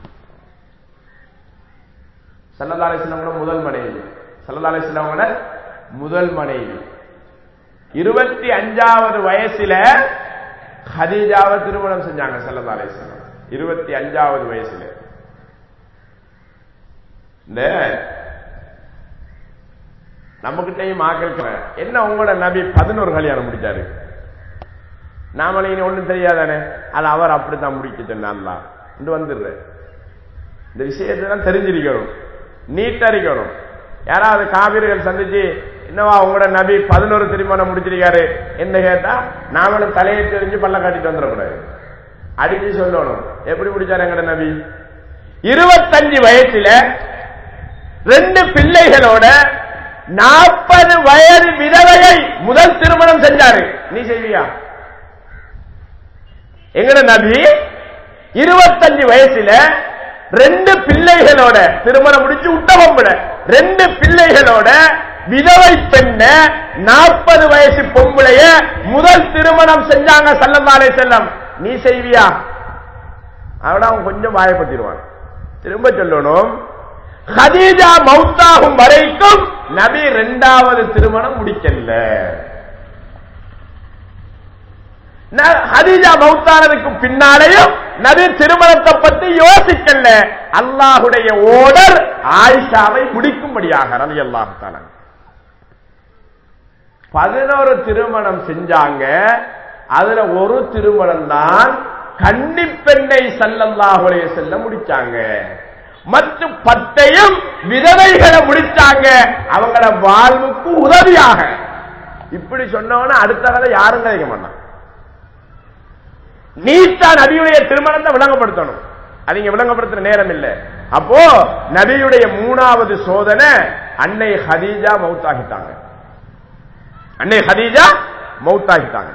ஸல்லல்லாஹு அலைஹி வஸல்லம் முதல் மனைவி ஸல்லல்லாஹு அலைஹி வஸல்லம் முதல் மனைவி இருபத்தி அஞ்சாவது வயசுல ஹதீஜாவை திருமணம் செஞ்சாங்க ஸல்லல்லாஹு அலைஹி வஸல்லம் இருபத்தி அஞ்சாவது வயசுல இந்த நம்மகிட்டையும் ஆக்கள் என்ன உங்களோட நபி பதினோரு கல்யாணம் முடிச்சாரு நாமளே இனி ஒண்ணும் தெரியாதானே அது அவர் அப்படித்தான் முடிக்க சொன்னான்ல இன்று வந்துடுற இந்த விஷயத்தை தான் தெரிஞ்சிருக்கணும் நீட்டறிக்கணும் யாராவது காவிரிகள் சந்திச்சு என்னவா உங்களோட நபி பதினோரு திருமணம் முடிச்சிருக்காரு என்ன கேட்டா நாமளும் தலையை தெரிஞ்சு பல்ல காட்டிட்டு வந்துடக்கூடாது அடிச்சு சொல்லணும் எப்படி முடிச்சாரு எங்கட நபி இருபத்தஞ்சு வயசுல ரெண்டு பிள்ளைகளோட நாற்பது வயது விதவையை முதல் திருமணம் செஞ்சாரு நீ செய்வியா எங்கட நபி இருபத்தஞ்சு வயசுல ரெண்டு பிள்ளைகளோட திருமணம் முடிச்சு உத்தமம்புட ரெண்டு பிள்ளைகளோட விதவை பெண்ண நாற்பது வயசு பொம்பளைய முதல் திருமணம் செஞ்சாங்க சல்லல்லாலே செல்லம் நீ செய்வியா அவன அவன் கொஞ்சம் வாயப்பட்டிருவான் திரும்ப சொல்லணும் ஹதீஜா மௌத்தாகும் வரைக்கும் நபி இரண்டாவது திருமணம் முடிக்கல ந- ஹதீஜா மௌத்தானதுக்கு பின்னாலேயும் நபி திருமணத்தை பத்தி யோசிக்கல அல்லாஹுடைய ஓடர் ஆயிஷாவை முடிக்கும்படியாக ரவி அல்லாஹால பதினோரு திருமணம் செஞ்சாங்க அதுல ஒரு திருமணம் தான் கன்னிப்பெண்ணை சல்லல்லாஹுடைய செல்ல முடிச்சாங்க மற்ற பத்தையும் விதவைகளை முடிச்சாங்க அவங்கள வாழ்வுக்கு உதவியாக இப்படி சொன்னவன அடுத்த கதை யாரும் கிடைக்க மாட்டான் நீத்தா நபியுடைய திருமணத்தை விளங்கப்படுத்தணும் அது இங்க விளங்கப்படுத்துற நேரம் இல்ல அப்போ நபியுடைய மூணாவது சோதனை அன்னை ஹதீஜா மௌத்தாகிட்டாங்க அன்னை ஹதீஜா மௌத்தாகிட்டாங்க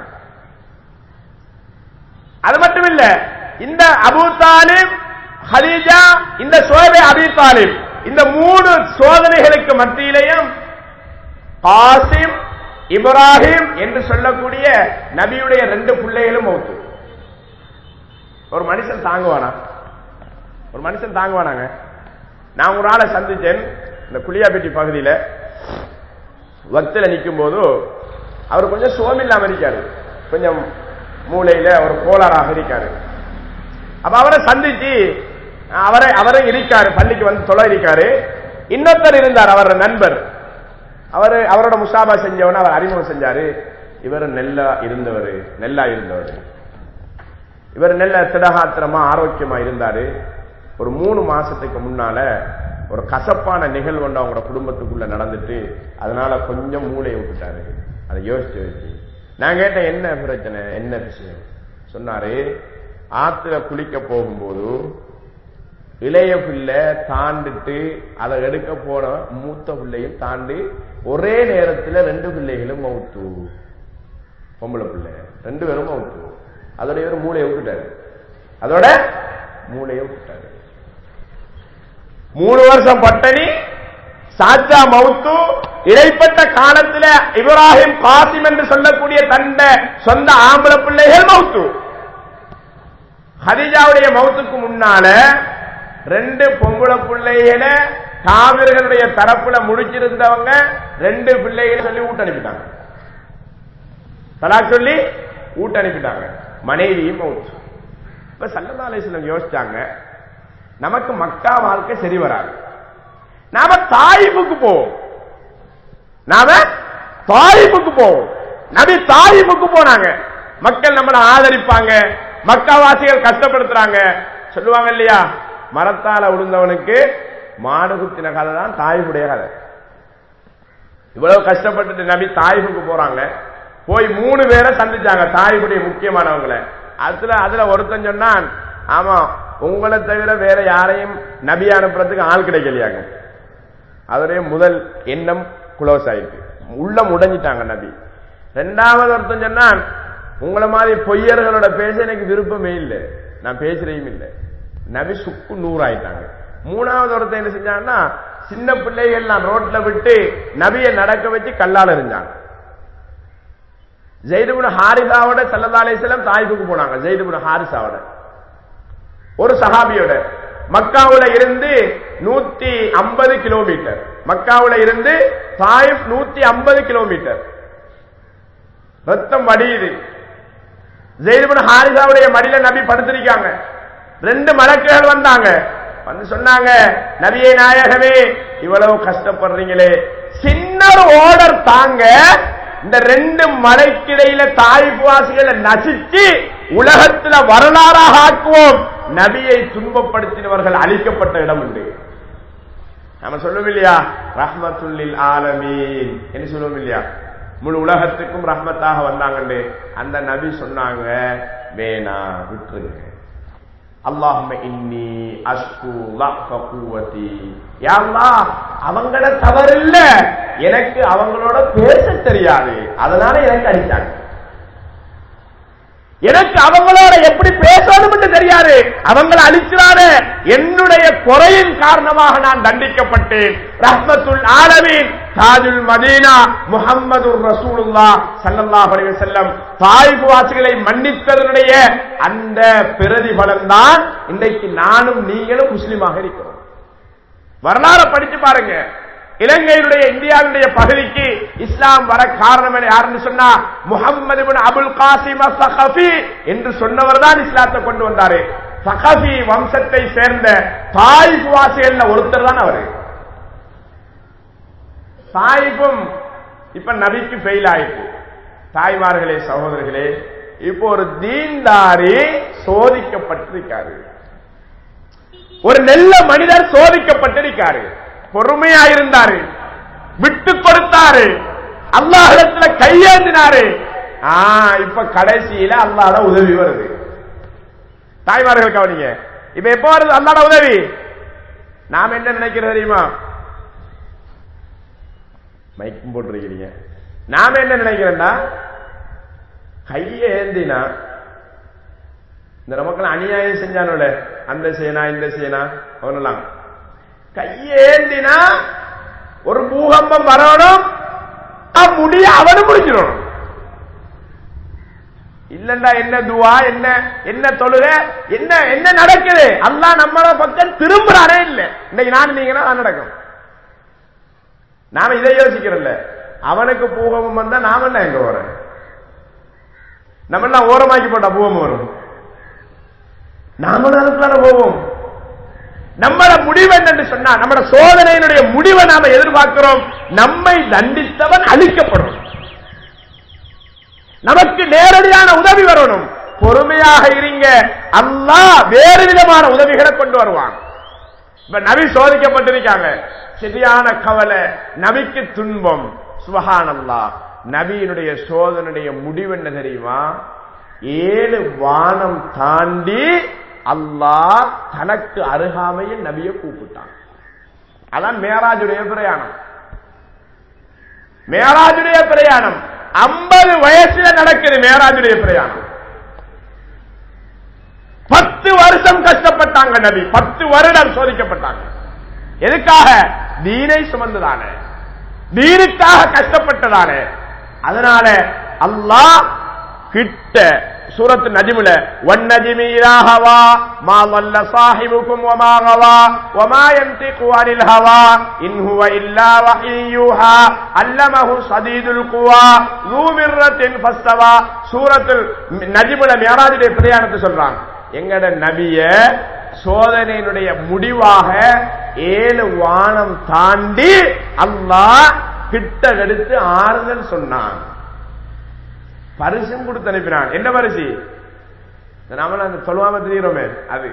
அது மட்டும் இல்ல இந்த அபூ தாலிப் ஹதீஜா இந்த சோபை அபி தாலிப் இந்த மூணு சோதனைகளுக்கு மத்தியிலையும் காசிம் இப்ராஹிம் என்று சொல்லக்கூடிய நபியுடைய ரெண்டு பிள்ளைகளும் மௌத்து ஒரு மனுஷன் தாங்குவானா ஒரு மனுஷன் தாங்குவானாங்க நான் ஒரு ஆளை சந்திச்சேன் இந்த குளியாப்பட்டி பகுதியில் வக்தில் நிற்கும் போது அவர் கொஞ்சம் சோமில்லாம இருக்காரு கொஞ்சம் மூளையில ஒரு கோளாறாக இருக்காரு அப்ப அவரை சந்திச்சு அவரை அவரை இருக்காரு பள்ளிக்கு வந்து தொலை இருக்காரு இன்னொருத்தர் இருந்தார் அவர் நண்பர் அவர் அவரோட முசாபா செஞ்சவன அவர் அறிமுகம் செஞ்சாரு இவர் நெல்லா இருந்தவர் நெல்லா இருந்தவர் இவர் நெல்ல திடகாத்திரமா ஆரோக்கியமா இருந்தாரு ஒரு மூணு மாசத்துக்கு முன்னால ஒரு கசப்பான நிகழ்வு ஒன்று அவங்களோட குடும்பத்துக்குள்ள நடந்துட்டு அதனால கொஞ்சம் மூளையை விட்டுட்டாரு அதை யோசிச்சு யோசிச்சு நான் கேட்டேன் என்ன பிரச்சனை என்ன விஷயம் சொன்னாரு ஆத்துல குளிக்க போகும்போது இளைய பிள்ளை தாண்டிட்டு அதை எடுக்க போன மூத்த பிள்ளையும் தாண்டி ஒரே நேரத்தில் ரெண்டு பிள்ளைகளும் மவுத்து பொம்பளை பிள்ளை ரெண்டு பேரும் மவுத்து அதோட இவர் மூளையை விட்டுட்டாரு அதோட மூளையை விட்டுட்டாரு மூணு வருஷம் பட்டணி சாச்சா மவுத்து இடைப்பட்ட காலத்துல இப்ராஹிம் காசிம் என்று சொல்லக்கூடிய தண்ட சொந்த ஆம்பளை பிள்ளைகள் மவுத்து ஹதிஜாவுடைய மவுத்துக்கு முன்னால ரெண்டு பொம்பளை பிள்ளைகளை காவிர்களுடைய தரப்புல முடிச்சிருந்தவங்க ரெண்டு பிள்ளைகளை சொல்லி ஊட்ட அனுப்பிட்டாங்க தலாக் சொல்லி ஊட்ட அனுப்பிட்டாங்க மனைவியும் மவுத்து இப்ப சல்லல்லா அலிஸ்லம் யோசிச்சாங்க நமக்கு மக்கா வாழ்க்கை சரி வராது நாம தாயிப்புக்கு போவோம் நாம தாயிப்புக்கு போவோம் நபி தாயிப்புக்கு போனாங்க மக்கள் நம்மளை ஆதரிப்பாங்க மக்காவாசிகள் கஷ்டப்படுத்துறாங்க சொல்லுவாங்க இல்லையா மரத்தால விழுந்தவனுக்கு மாடு குத்தின கதை தான் தாயிப்புடைய கதை இவ்வளவு கஷ்டப்பட்டுட்டு நபி தாயிப்புக்கு போறாங்க போய் மூணு பேரை சந்திச்சாங்க தாயிப்புடைய முக்கியமானவங்களை அதுல அதுல ஒருத்தன் சொன்னான் ஆமா உங்களை தவிர வேற யாரையும் நபி அனுப்புறதுக்கு ஆள் கிடைக்கலையாங்க அதோடைய முதல் எண்ணம் குளோஸ் ஆயிட்டு உள்ள முடஞ்சிட்டாங்க நபி ரெண்டாவது ஒருத்தன் சொன்னான் உங்களை மாதிரி பொய்யர்களோட பேச எனக்கு விருப்பமே இல்லை நான் பேசுறையும் இல்லை நபி சுக்கு நூறாயிட்டாங்க மூணாவது ஒருத்தன் என்ன செஞ்சாங்கன்னா சின்ன பிள்ளைகள் நான் ரோட்ல விட்டு நபியை நடக்க வச்சு கல்லால் எறிஞ்சாங்க ஜெயிதுபுன் ஹாரிசாவோட சல்லா அலிஸ்லாம் தாய்ப்புக்கு போனாங்க ஜெயிதுபுன் ஹாரிசாவோட ஒரு சஹாபியோட மக்காவுல இருந்து நூத்தி ஐம்பது கிலோமீட்டர் மக்காவுல இருந்து தாயிப் நூத்தி ஐம்பது கிலோமீட்டர் ரத்தம் வடியுது ஜெயிதுபுன் ஹாரிசாவுடைய மடியில நபி படுத்திருக்காங்க ரெண்டு மலக்குகள் வந்தாங்க வந்து சொன்னாங்க நபியை நாயகமே இவ்வளவு கஷ்டப்படுறீங்களே சின்ன ஒரு ஓர்டர் தாங்க இந்த ரெண்டு மலைக்கிடையில தாய்வாசிகளை நசிச்சு உலகத்துல வரலாறாக ஆக்குவோம் நபியை துன்பப்படுத்தினவர்கள் அழிக்கப்பட்ட இடம் உண்டு நம்ம சொல்லுவோம் இல்லையா ரஹ்மத்துல்லில் ஆலமீன் என்று சொல்லுவோம் இல்லையா முழு உலகத்துக்கும் ரஹ்மத்தாக வந்தாங்கன்னு அந்த நபி சொன்னாங்க வேணா விட்டுருங்க அல்லாஹும இன்னி அஷ்கு லஃப குவதி யா அல்லாஹ் அவங்கள தவறு இல்ல எனக்கு அவங்களோட பேச தெரியாது அதனால எனக்கு அடிச்சாங்க எனக்கு அவங்களோட எப்படி பேசணும் தெரியாது அவங்களை அழிச்சிடாத என்னுடைய குறையின் காரணமாக நான் தண்டிக்கப்பட்டேன் ரஹ்மத்துல் ஆலமீன் தாஜுல் மதீனா முகம்மது ரசூலுல்லா சல்லல்லாஹு அலைஹி வஸல்லம் தாய்ப்பு வாசிகளை மன்னித்ததனுடைய அந்த பிரதிபலன் தான் இன்றைக்கு நானும் நீங்களும் முஸ்லீமாக இருக்கிறோம் வரலாறு படிச்சு பாருங்க இலங்கையினுடைய இந்தியாவுடைய பகுதிக்கு இஸ்லாம் வர காரணம் என்ன யாருன்னு சொன்னா முகமது அபுல் காசிம் சஹபி என்று சொன்னவர் தான் இஸ்லாத்தை கொண்டு வந்தாரு சஹபி வம்சத்தை சேர்ந்த தாய் வாசிகள்ல ஒருத்தர் தான் அவரு தாய்ப்பும் இப்ப நபிக்கு ஃபெயில் ஆயிட்டு தாய்மார்களே சகோதரர்களே இப்போ ஒரு தீன்தாரி சோதிக்கப்பட்டிருக்காரு ஒரு நல்ல மனிதர் சோதிக்கப்பட்டிருக்காரு பொறுமையா இருந்தாரு விட்டு கொடுத்தாரு அல்லாஹிடத்துல கையேந்தினாரு ஆ இப்ப கடைசியில அல்லாட உதவி வருது தாய்மார்கள் கவனிங்க இப்ப எப்ப வருது அல்லாட உதவி நாம் என்ன நினைக்கிறது தெரியுமா மைக்கும் போட்டிருக்கிறீங்க நாம என்ன நினைக்கிறோம்னா கையை ஏந்தினா இந்த நமக்கு அநியாயம் செஞ்சானோல அந்த சேனா இந்த சேனா அவனெல்லாம் கையேந்தினா ஒரு பூகம்பம் வரணும் முடிய அவனு முடிச்சிடணும் இல்லண்டா என்ன துவா என்ன என்ன தொழுக என்ன என்ன நடக்குது அல்லா நம்மள பக்கம் திரும்புறானே இல்ல இன்னைக்கு நான் நீங்கன்னா நான் நடக்கும் நாம இதை யோசிக்கிறோம்ல அவனுக்கு பூகம்பம் வந்தா நாம என்ன எங்க போறேன் நம்ம என்ன ஓரமாக்கி போட்டா பூகம்பம் வரும் நாம அதுக்குள்ளார போவோம் நம்மளோட முடிவு என்னன்னு சொன்னா நம்மளோட சோதனையினுடைய முடிவை நாம எதிர்பார்க்கிறோம் நம்மை தண்டித்தவன் அழிக்கப்படும் நமக்கு நேரடியான உதவி வரணும் பொறுமையாக இருங்க அல்லாஹ் வேறு விதமான உதவிகளை கொண்டு வருவான் இப்ப நபி சோதிக்கப்பட்டிருக்காங்க சரியான கவலை நபிக்கு துன்பம் சுபஹானல்லா நபியினுடைய சோதனுடைய முடிவு என்ன தெரியுமா ஏழு வானம் தாண்டி அல்லாஹ் தனக்கு அருகாமையில் நபியை கூப்பிட்டான் அதான் மேராஜுடைய பிரயாணம் மேராஜுடைய பிரயாணம் ஐம்பது வயசுல நடக்குது மேராஜுடைய பிரயாணம் பத்து வருஷம் கஷ்டப்பட்டாங்க நபி பத்து வருடம் சோதிக்கப்பட்டாங்க எதுக்காக தீனை சுமந்ததானே தீனுக்காக கஷ்டப்பட்டதானே அதனால அல்லாஹ் கிட்ட சூரத்து நஜிமுல வன்னஜிமி ஹவா மா வல்ல சாஹிபுக்கும் வமா கவா வமா யன்திகு அனில் ஹவா இன் ஹுவ இல்லா வஹீயுஹா அல்லமஹு ஸதீதுல் குவா ذو مرة فاستوى சூரத்துல் நஜிமுல மியராஜுடைய பிரயாணத்தை சொல்றான் எங்கட நபிய சோதனையினுடைய முடிவாக ஏழு வானம் தாண்டி அல்லாஹ் கிட்ட எடுத்து ஆறுதல் சொன்னான் பரிசும் கொடுத்து அனுப்பினான் என்ன பரிசு நாம அந்த சொல்லுவாம தெரியுறோமே அது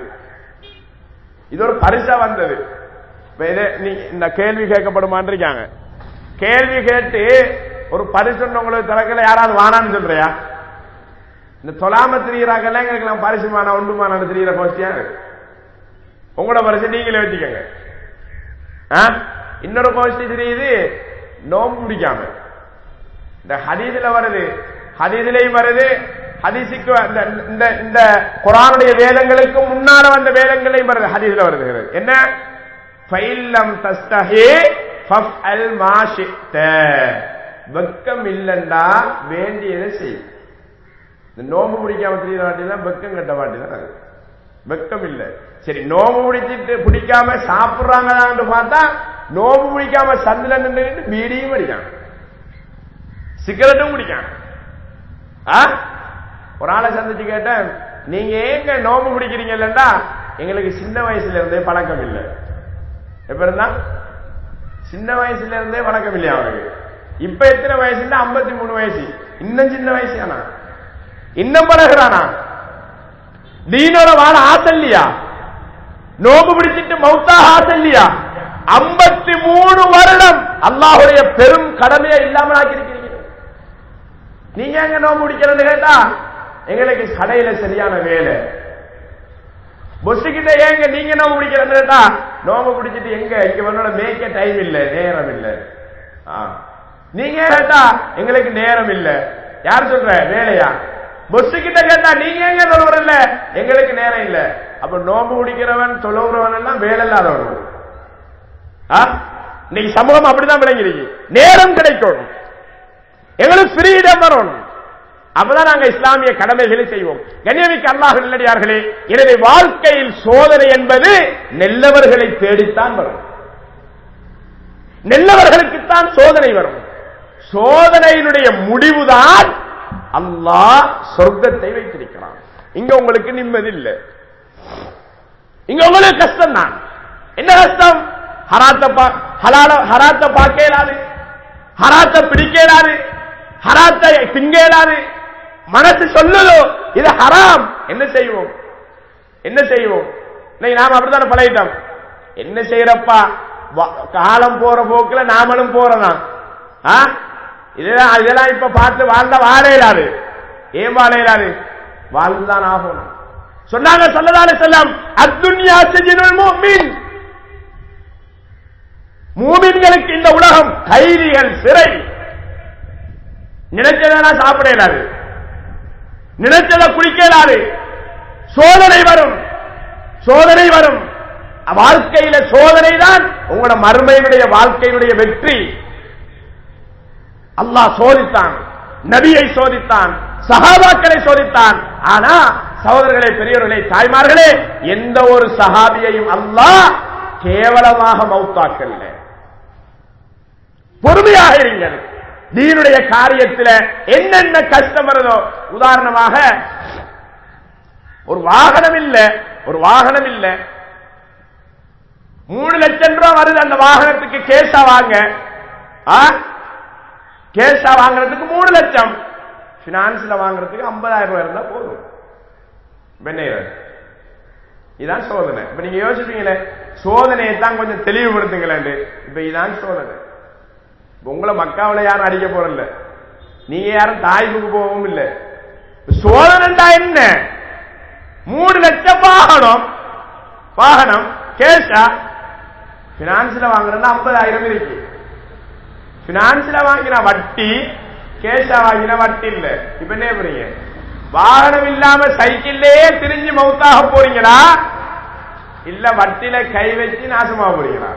இது ஒரு பரிசா வந்தது இப்ப இதே நீ இந்த கேள்வி கேட்கப்படுமான்னு இருக்காங்க கேள்வி கேட்டு ஒரு பரிசு உங்களுக்கு திறக்கல யாராவது வானான்னு சொல்றியா இந்த தொலாம திரியிறாங்கல்ல எங்களுக்கு நான் பரிசு மானா ஒன்று மானான்னு திரியிற கோஷ்டியா உங்களோட பரிசு நீங்களே வச்சுக்கோங்க ஆ? இன்னொரு கோஷ்டி தெரியுது நோம்பு பிடிக்காம இந்த ஹதீதுல வருது ஹதீதிலையும் வருது ஹதீஸுக்கு இந்த இந்த இந்த குரானுடைய வேதங்களுக்கு முன்னால வந்த வேதங்களையும் வருது ஹதீஸ்ல வருது என்ன ஃபைல்லம் தஸ்தஹி ஃபஃஅல் மா ஷி'த வெக்கம் இல்லண்டா வேண்டியதை செய் இந்த நோம்பு பிடிக்காம தெரியற வாட்டி தான் வெக்கம் கட்ட வாட்டி தான் அது வெக்கம் இல்ல சரி நோம்பு பிடிச்சிட்டு பிடிக்காம சாப்பிடுறாங்களான்னு பார்த்தா நோம்பு பிடிக்காம சந்தில நின்றுட்டு பீடியும் அடிக்காங்க சிகரெட்டும் குடிக்காங்க ஆ? ஒரு ஆளை சந்திச்சு கேட்டேன் நீங்க ஏங்க நோம்பு பிடிக்கிறீங்க இல்லைன்னா எங்களுக்கு சின்ன வயசுல இருந்தே பழக்கம் இல்லை எப்ப இருந்தா சின்ன வயசுல இருந்தே பழக்கம் இல்லையா அவருக்கு இப்ப எத்தனை வயசுன்னா ஐம்பத்தி மூணு வயசு இன்னும் சின்ன வயசானா இன்னும் பழகுறானா தீனோட வாழ ஆசை இல்லையா நோம்பு பிடிச்சிட்டு மௌத்தாக ஆசை இல்லையா ஐம்பத்தி மூணு வருடம் அல்லாஹுடைய பெரும் கடமையை இல்லாமல் ஆக்கியிருக்கிறீங்க நீங்க எங்க நோம்பு பிடிக்கிறது கேட்டா எங்களுக்கு கடையில சரியான வேலை பொஸ் கிட்ட ஏங்க நீங்க நோம்பு பிடிக்கிறது கேட்டா நோம்பு பிடிச்சிட்டு எங்க இங்க உன்னோட மேய்க்க டைம் இல்ல நேரம் இல்ல ஆ. நீங்க கேட்டா எங்களுக்கு நேரம் இல்ல யார் சொல்ற வேலையா பொஸ் கிட்ட கேட்டா நீங்க எங்க தொழுவுறல்ல எங்களுக்கு நேரம் இல்ல அப்ப நோம்பு பிடிக்கிறவன் தொழுவுறவன் எல்லாம் வேலை இல்லாதவன் ஆ? இன்னைக்கு சமூகம் அப்படிதான் விளங்கிருக்கு நேரம் கிடைக்கணும் எங்களுக்கு ஃப்ரீடம் வரணும் அப்பதான் நாங்க இஸ்லாமிய கடமைகளை செய்வோம் கண்ணியமிக்க அல்லாஹ் நல்லடியார்களே எனவே வாழ்க்கையில் சோதனை என்பது நெல்லவர்களை தேடித்தான் வரும் நெல்லவர்களுக்குத்தான் சோதனை வரும் சோதனையினுடைய முடிவுதான் அல்லாஹ் சொர்க்கத்தை வைத்திருக்கிறான் இங்க உங்களுக்கு நிம்மதி இல்லை இங்க உங்களுக்கு கஷ்டம் தான் என்ன கஷ்டம் ஹராத்த பா ஹலால ஹராத்த பார்க்க இயலாது ஹராத்த பிடிக்க இயலாது ஹராத்த திங்க இயலாது மனசு சொல்லுதோ இது ஹராம் என்ன செய்வோம் என்ன செய்வோம் இன்னைக்கு நாம அப்படித்தானே பழகிட்டோம் என்ன செய்யறப்பா வா- காலம் போற போக்குல நாமளும் போறதான் ஆ? இதெல்லாம் இதெல்லாம் இப்ப பார்த்து வாழ்ந்தா வாழ இயலாது ஏன் வாழ இயலாது வாழ்ந்துதான் ஆகணும் சொன்னாங்க சொல்லதானே செல்லம் அத்துன்யா செஜினுல் முஃமின் மூமின்களுக்கு இந்த உலகம் கைதிகள் சிறை நினைச்சதா சாப்பிட இயலாது நினைச்சதை குடிக்க இயலாது சோதனை வரும் சோதனை வரும் வாழ்க்கையில சோதனை தான் உங்களோட மறுமையினுடைய வாழ்க்கையினுடைய வெற்றி அல்லாஹ் சோதித்தான் நபியை சோதித்தான் சஹாபாக்களை சோதித்தான் ஆனா சகோதரர்களே பெரியவர்களே தாய்மார்களே எந்த ஒரு சஹாபியையும் அல்லாஹ் கேவலமாக மௌத்தாக்கல்ல பொறுமையாக இருங்கள் தீனுடைய காரியத்தில் என்னென்ன கஷ்டம் வருதோ உதாரணமாக ஒரு வாகனம் இல்ல ஒரு வாகனம் இல்ல மூணு லட்சம் ரூபாய் வருது அந்த வாகனத்துக்கு கேஷா வாங்க ஆ? கேஷா வாங்குறதுக்கு மூணு லட்சம் பினான்ஸ்ல வாங்குறதுக்கு ஐம்பதாயிரம் ரூபாய் இருந்தா போதும் வெண்ணெய் இதான் சோதனை இப்ப நீங்க யோசிப்பீங்களே சோதனையை தான் கொஞ்சம் தெளிவுபடுத்துங்களேன் இப்ப இதான் சோதனை இப்ப உங்களை மக்காவில யாரும் அடிக்க போறதில்ல நீங்க யாரும் தாய்ப்புக்கு போகவும் இல்லை சோதனைண்டா என்ன மூணு லட்சம் வாகனம் வாகனம் கேஷா பினான்ஸ்ல வாங்குறதுன்னா ஐம்பதாயிரம் இருக்கு பினான்ஸ்ல வாங்கின வட்டி கேஷா வாங்கின வட்டி இல்ல இப்ப என்ன போறீங்க வாகனம் இல்லாம சைக்கிள்லே திரிஞ்சு மவுத்தாக போறீங்களா இல்ல வட்டில கை வச்சு நாசமா போறீங்களா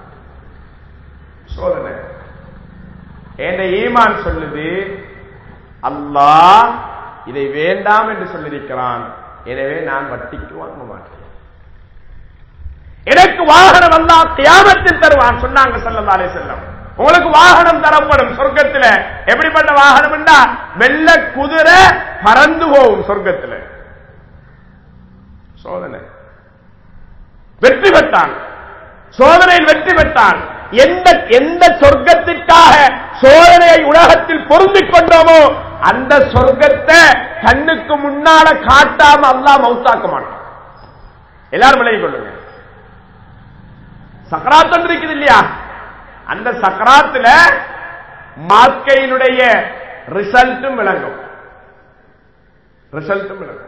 சோதனை என்ற ஈமான் சொல்லுது அல்லாஹ் இதை வேண்டாம் என்று சொல்லியிருக்கிறான் எனவே நான் வட்டிக்கு வாங்க மாட்டேன் எனக்கு வாகனம் அல்லாஹ் கியாமத்தில் தருவான் சொன்னாங்க ஸல்லல்லாஹு அலைஹி வஸல்லம் உங்களுக்கு வாகனம் தரப்படும் சொர்க்கத்துல எப்படிப்பட்ட வாகனம் என்றா வெள்ள குதிரை பறந்து போகும் சொர்க்கத்துல சோதனை வெற்றி பெற்றான் சோதனையில் வெற்றி பெற்றான் எந்த எந்த சொர்க்கத்திற்காக சோதனையை உலகத்தில் பொருந்திக் கொண்டோமோ அந்த சொர்க்கத்தை கண்ணுக்கு முன்னால காட்டாம அல்லாஹ் மௌத்தாக்க மாட்டான் எல்லாரும் விலகிக் கொள்ளுங்க சக்கராத் ஒன்று இருக்குது இல்லையா அந்த சக்கராத்துல மார்க்கையினுடைய ரிசல்ட்டும் விளங்கும் ரிசல்ட்டும் விளங்கும்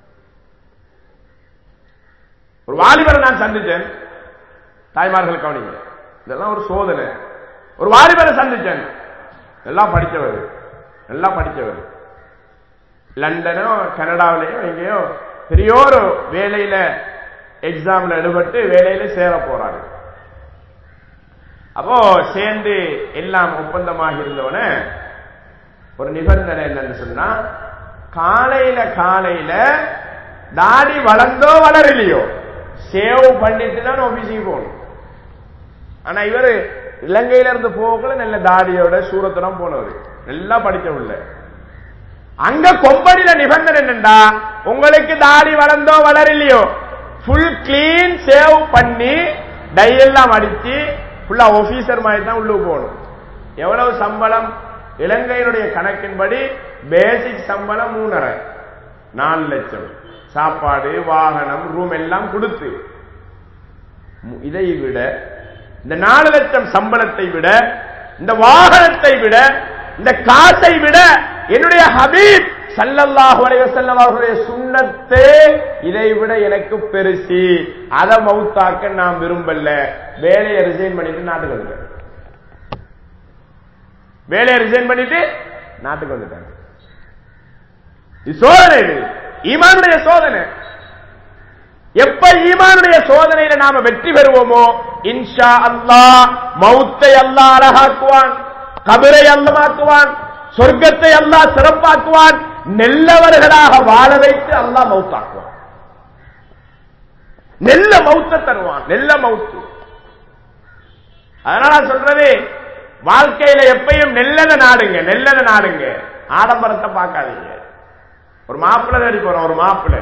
ஒரு வாலிபரை நான் சந்திச்சேன் தாய்மார்கள் கவனிங்க இதெல்லாம் ஒரு சோதனை ஒரு வாலிபரை சந்திச்சேன் எல்லாம் படிச்சவர் எல்லாம் படிச்சவர் லண்டனோ கனடாவிலேயோ எங்கேயோ பெரிய ஒரு வேலையில எக்ஸாம்ல எடுபட்டு வேலையில சேர போறாரு அப்போ சேர்ந்து எல்லாம் ஒப்பந்தமாக இருந்தவன ஒரு நிபந்தனை என்னன்னு சொன்னா காலையில காலையில தாடி வளர்ந்தோ வளரலையோ சேவ் பண்ணிட்டு தான் ஆபீஸுக்கு போகணும் ஆனா இவரு இலங்கையில இருந்து போகல நல்ல தாடியோட சூரத்துடன் போனவர் நல்லா படிச்சவில்ல அங்க கொம்பனில நிபந்தனை என்னண்டா உங்களுக்கு தாடி வளர்ந்தோ வளரலையோ ஃபுல் கிளீன் சேவ் பண்ணி டை எல்லாம் அடிச்சு ஃபுல்லா ஆபீசர் மாதிரி தான் உள்ளே போகணும் எவ்வளவு சம்பளம் இலங்கையினுடைய கணக்கின்படி பேசிக் சம்பளம் மூணரை நாலு லட்சம் சாப்பாடு வாகனம் ரூம் எல்லாம் கொடுத்து மு- இதை விட இந்த நாலு லட்சம் சம்பளத்தை விட இந்த வாகனத்தை விட இந்த காசை விட என்னுடைய ஹபீப் ஸல்லல்லாஹு அலைஹி வஸல்லம் அவர்களுடைய சுன்னத்தே இதை விட எனக்கு பெருசி அதை மவுத்தாக்க நான் விரும்பல வேலையை ரிசைன் பண்ணிட்டு நாட்டுக்கு வந்துட்டேன் வேலையை ரிசைன் பண்ணிட்டு நாட்டுக்கு வந்துட்டேன் இது சோதனை இது ஈமானுடைய சோதனை எப்ப ஈமானுடைய சோதனையில நாம வெற்றி பெறுவோமோ இன்ஷா அல்லாஹ் மௌத்தை அல்லாஹ் அழகாக்குவான் கபிரை அல்லமாக்குவான் சொர்க்கத்தை அல்லாஹ் சிறப்பாக்குவான் நெல்லவர்களாக வாழ வைத்து அல்லாஹ் மௌத்தாக்குவான் நெல்ல மௌத்த தருவான் நெல்ல மௌத்து அதனால நான் சொல்றது வாழ்க்கையில எப்பயும் நெல்லத நாடுங்க நெல்லத நாடுங்க ஆடம்பரத்தை பார்க்காதீங்க ஒரு மாப்பிள்ளை தேடி போறோம் ஒரு மாப்பிள்ளை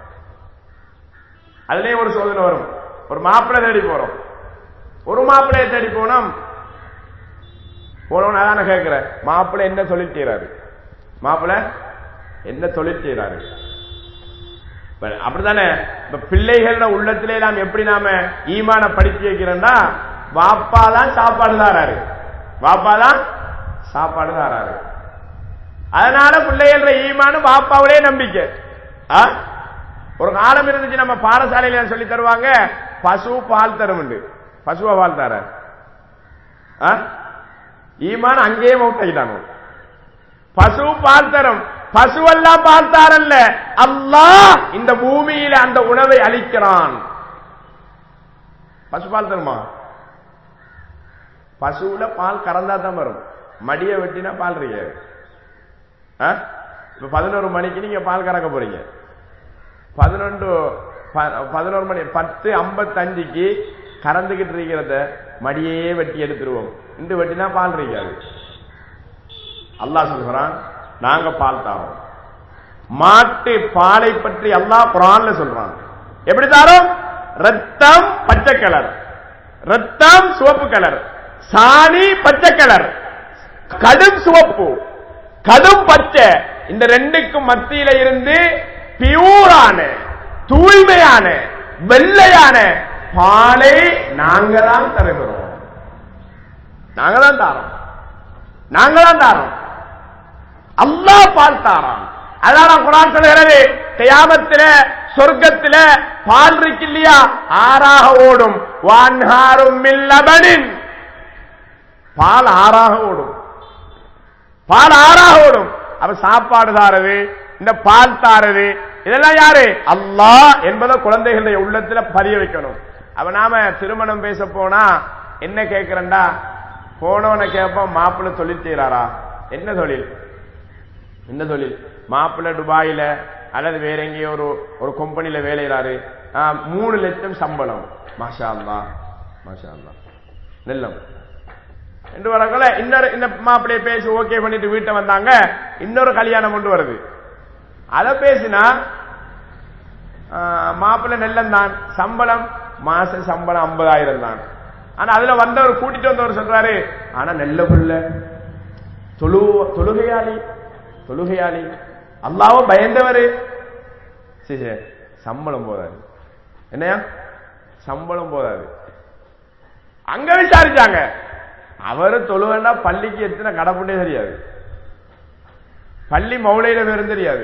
அதுலயும் ஒரு சோதனை வரும் ஒரு மாப்பிள்ளை தேடி போறோம் ஒரு மாப்பிள்ளையை தேடி போனோம் போனோம் அதான கேட்கிறேன் மாப்பிள்ளை என்ன தொழில் செய்யறாரு மாப்பிள்ளை என்ன தொழில் செய்யறாரு இப்ப அப்படித்தானே இப்ப பிள்ளைகள உள்ளத்திலே நாம் எப்படி நாம ஈமான படிச்சு வைக்கிறோம்னா வாப்பா தான் சாப்பாடு தாராரு வாப்பா தான் சாப்பாடு தாராரு அதனால பிள்ளைகள ஈமானு பாப்பாவுடைய நம்பிக்கை ஆ? ஒரு காலம் இருந்துச்சு நம்ம பாடசாலையில சொல்லி தருவாங்க பசு பால் தரும் பசுவ பால் தர ஈமான் அங்கேயே மௌட்டாயிட்டாங்க பசு பால் தரும் பசுவெல்லாம் பால் தாரல்ல அல்லாஹ் இந்த பூமியில அந்த உணவை அளிக்கிறான் பசு பால் தருமா பசுவுல பால் கறந்தா தான் வரும் மடிய வெட்டினா பால் இருக்காது ஆ? இப்ப பதினோரு மணிக்கு நீங்க பால் கறக்க போறீங்க பதினொன்று ப- பதினோரு மணி பத்து ஐம்பத்தஞ்சுக்கு கறந்துகிட்டு இருக்கிறத மடியே வெட்டி எடுத்துருவோம் இந்த வெட்டினா பால் இருக்காது அல்லாஹ் சொல்றான் நாங்க பால் தாரோம் மாட்டு பாலை பற்றி அல்லாஹ் குரான்ல சொல்றான் எப்படி தாரோம் ரத்தம் பச்சை கலர் ரத்தம் சிவப்பு கலர் சாணி பச்சை கலர் கடும் சிவப்பு கடும் பச்சை இந்த ரெண்டுக்கும் மத்தியில இருந்து பியூரான தூய்மையான வெள்ளையான பாலை நாங்க தான் தருகிறோம் நாங்க தான் தாரோம் நாங்க தான் தாரோம் அல்லாஹ் பால் தாராம் அதனால குரான் சொல்கிறது கியாமத்தில சொர்க்கத்தில பால் இருக்கு இல்லையா ஆறாக ஓடும் வான்ஹாரும் மில்லபனின் பால் ஆறாக ஓடும் பால் ஆறாக ஓடும் அப்ப சாப்பாடு தாரது இந்த பால் தாரது இதெல்லாம் யாரு அல்லாஹ் என்பதை குழந்தைகளுடைய உள்ளத்துல பதிய வைக்கணும் அப்ப நாம திருமணம் பேச போனா என்ன கேட்கிறேன்டா போனவனை கேட்போம் மாப்பிள்ளை தொழில் செய்யறாரா என்ன தொழில் என்ன தொழில் மாப்பிள்ளை துபாயில அல்லது வேற எங்கேயோ ஒரு ஒரு கம்பெனில வேலைறாரு மூணு லட்சம் சம்பளம் மாஷா அல்லா மாஷா அல்லா நெல்லம் என்று வரக்குள்ள இன்னொரு இந்த மாப்பிள்ளைய பேசி ஓகே பண்ணிட்டு வீட்டை வந்தாங்க இன்னொரு கல்யாணம் கொண்டு வருது அதை பேசினா மாப்பிள்ளை நெல்லம் தான் சம்பளம் மாச சம்பளம் ஐம்பதாயிரம் தான் ஆனா அதுல வந்தவர் கூட்டிட்டு வந்தவர் சொல்றாரு ஆனா நெல்ல புள்ள தொழு தொழுகையாளி தொழுகையாளி அல்லாவும் பயந்தவர் சரி சரி சம்பளம் போதாது என்னையா சம்பளம் போதாது அங்க விசாரிச்சாங்க அவரு தொழுவேண்டா பள்ளிக்கு எத்தனை கடப்புண்டே தெரியாது பள்ளி மௌளையில வேறும் தெரியாது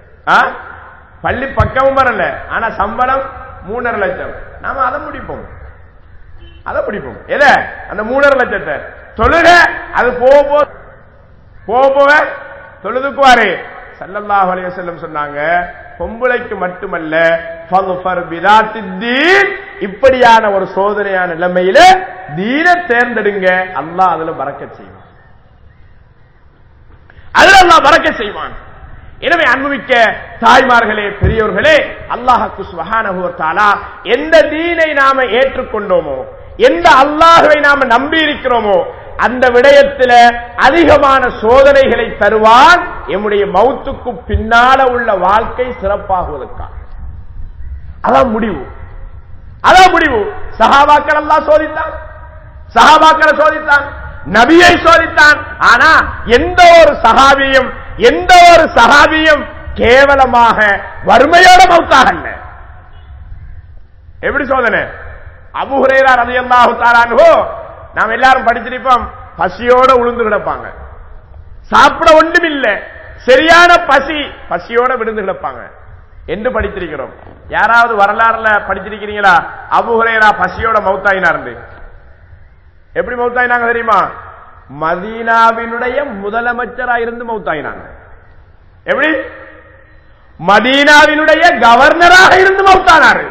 பள்ளி பக்கமும் வரல ஆனா சம்பளம் மூணரை லட்சம் நாம அதை முடிப்போம் அதை பிடிப்போம் எத அந்த மூணரை லட்சத்தை தொழுக அது போக போக போக தொழுதுக்குவாரு சல்லல்லாஹு அலைஹி வஸல்லம் சொன்னாங்க பொம்பளைக்கு மட்டுமல்ல ஃபல்ஃபர் பிதாத்தித்தீன் இப்படியான ஒரு சோதனையான நிலைமையில தீன தேர்ந்தெடுங்க அல்லாஹ் அதுல பறக்கச் செய்வான் அதுல அல்லாஹ் பறக்கச் செய்வான் எனவே அன்புமிக்க தாய்மார்களே பெரியோர்களே அல்லாஹுக்கு சுபஹானஹு வ தஆலா எந்த தீனை நாம ஏற்றுக்கொண்டோமோ எந்த அல்லாஹுவை நாம நம்பி இருக்கிறோமோ அந்த விடயத்தில அதிகமான சோதனைகளை தருவான் எம்முடைய மௌத்துக்கு பின்னால உள்ள வாழ்க்கை சிறப்பாகுவதற்காக அதான் முடிவு அதான் முடிவு சஹாபாக்கள் எல்லாம் சோதித்தான் சஹாபாக்களை சோதித்தான் நபியை சோதித்தான் ஆனா எந்த ஒரு சஹாபியும் எந்த ஒரு சஹாபியும் கேவலமாக வறுமையோட மௌத்தாக அல்ல எப்படி சோதனை அபுஹுரேரா ரலியல்லாஹு தஆலாஹு நாம் எல்லாரும் படிச்சிருப்போம் பசியோட உளுந்து கிடப்பாங்க சாப்பிட ஒன்றும் இல்ல சரியான பசி பசியோட விழுந்து கிடப்பாங்க என்று படித்திருக்கிறோம் யாராவது வரலாறுல படிச்சிருக்கிறீங்களா அபுஹுரேரா பசியோட மௌத்தாயினார் எப்படி மௌத்தாயினாங்க தெரியுமா மதீனாவினுடைய முதலமைச்சரா இருந்து மௌத்தாயினாங்க எப்படி மதீனாவினுடைய கவர்னராக இருந்து மௌத்தானாரு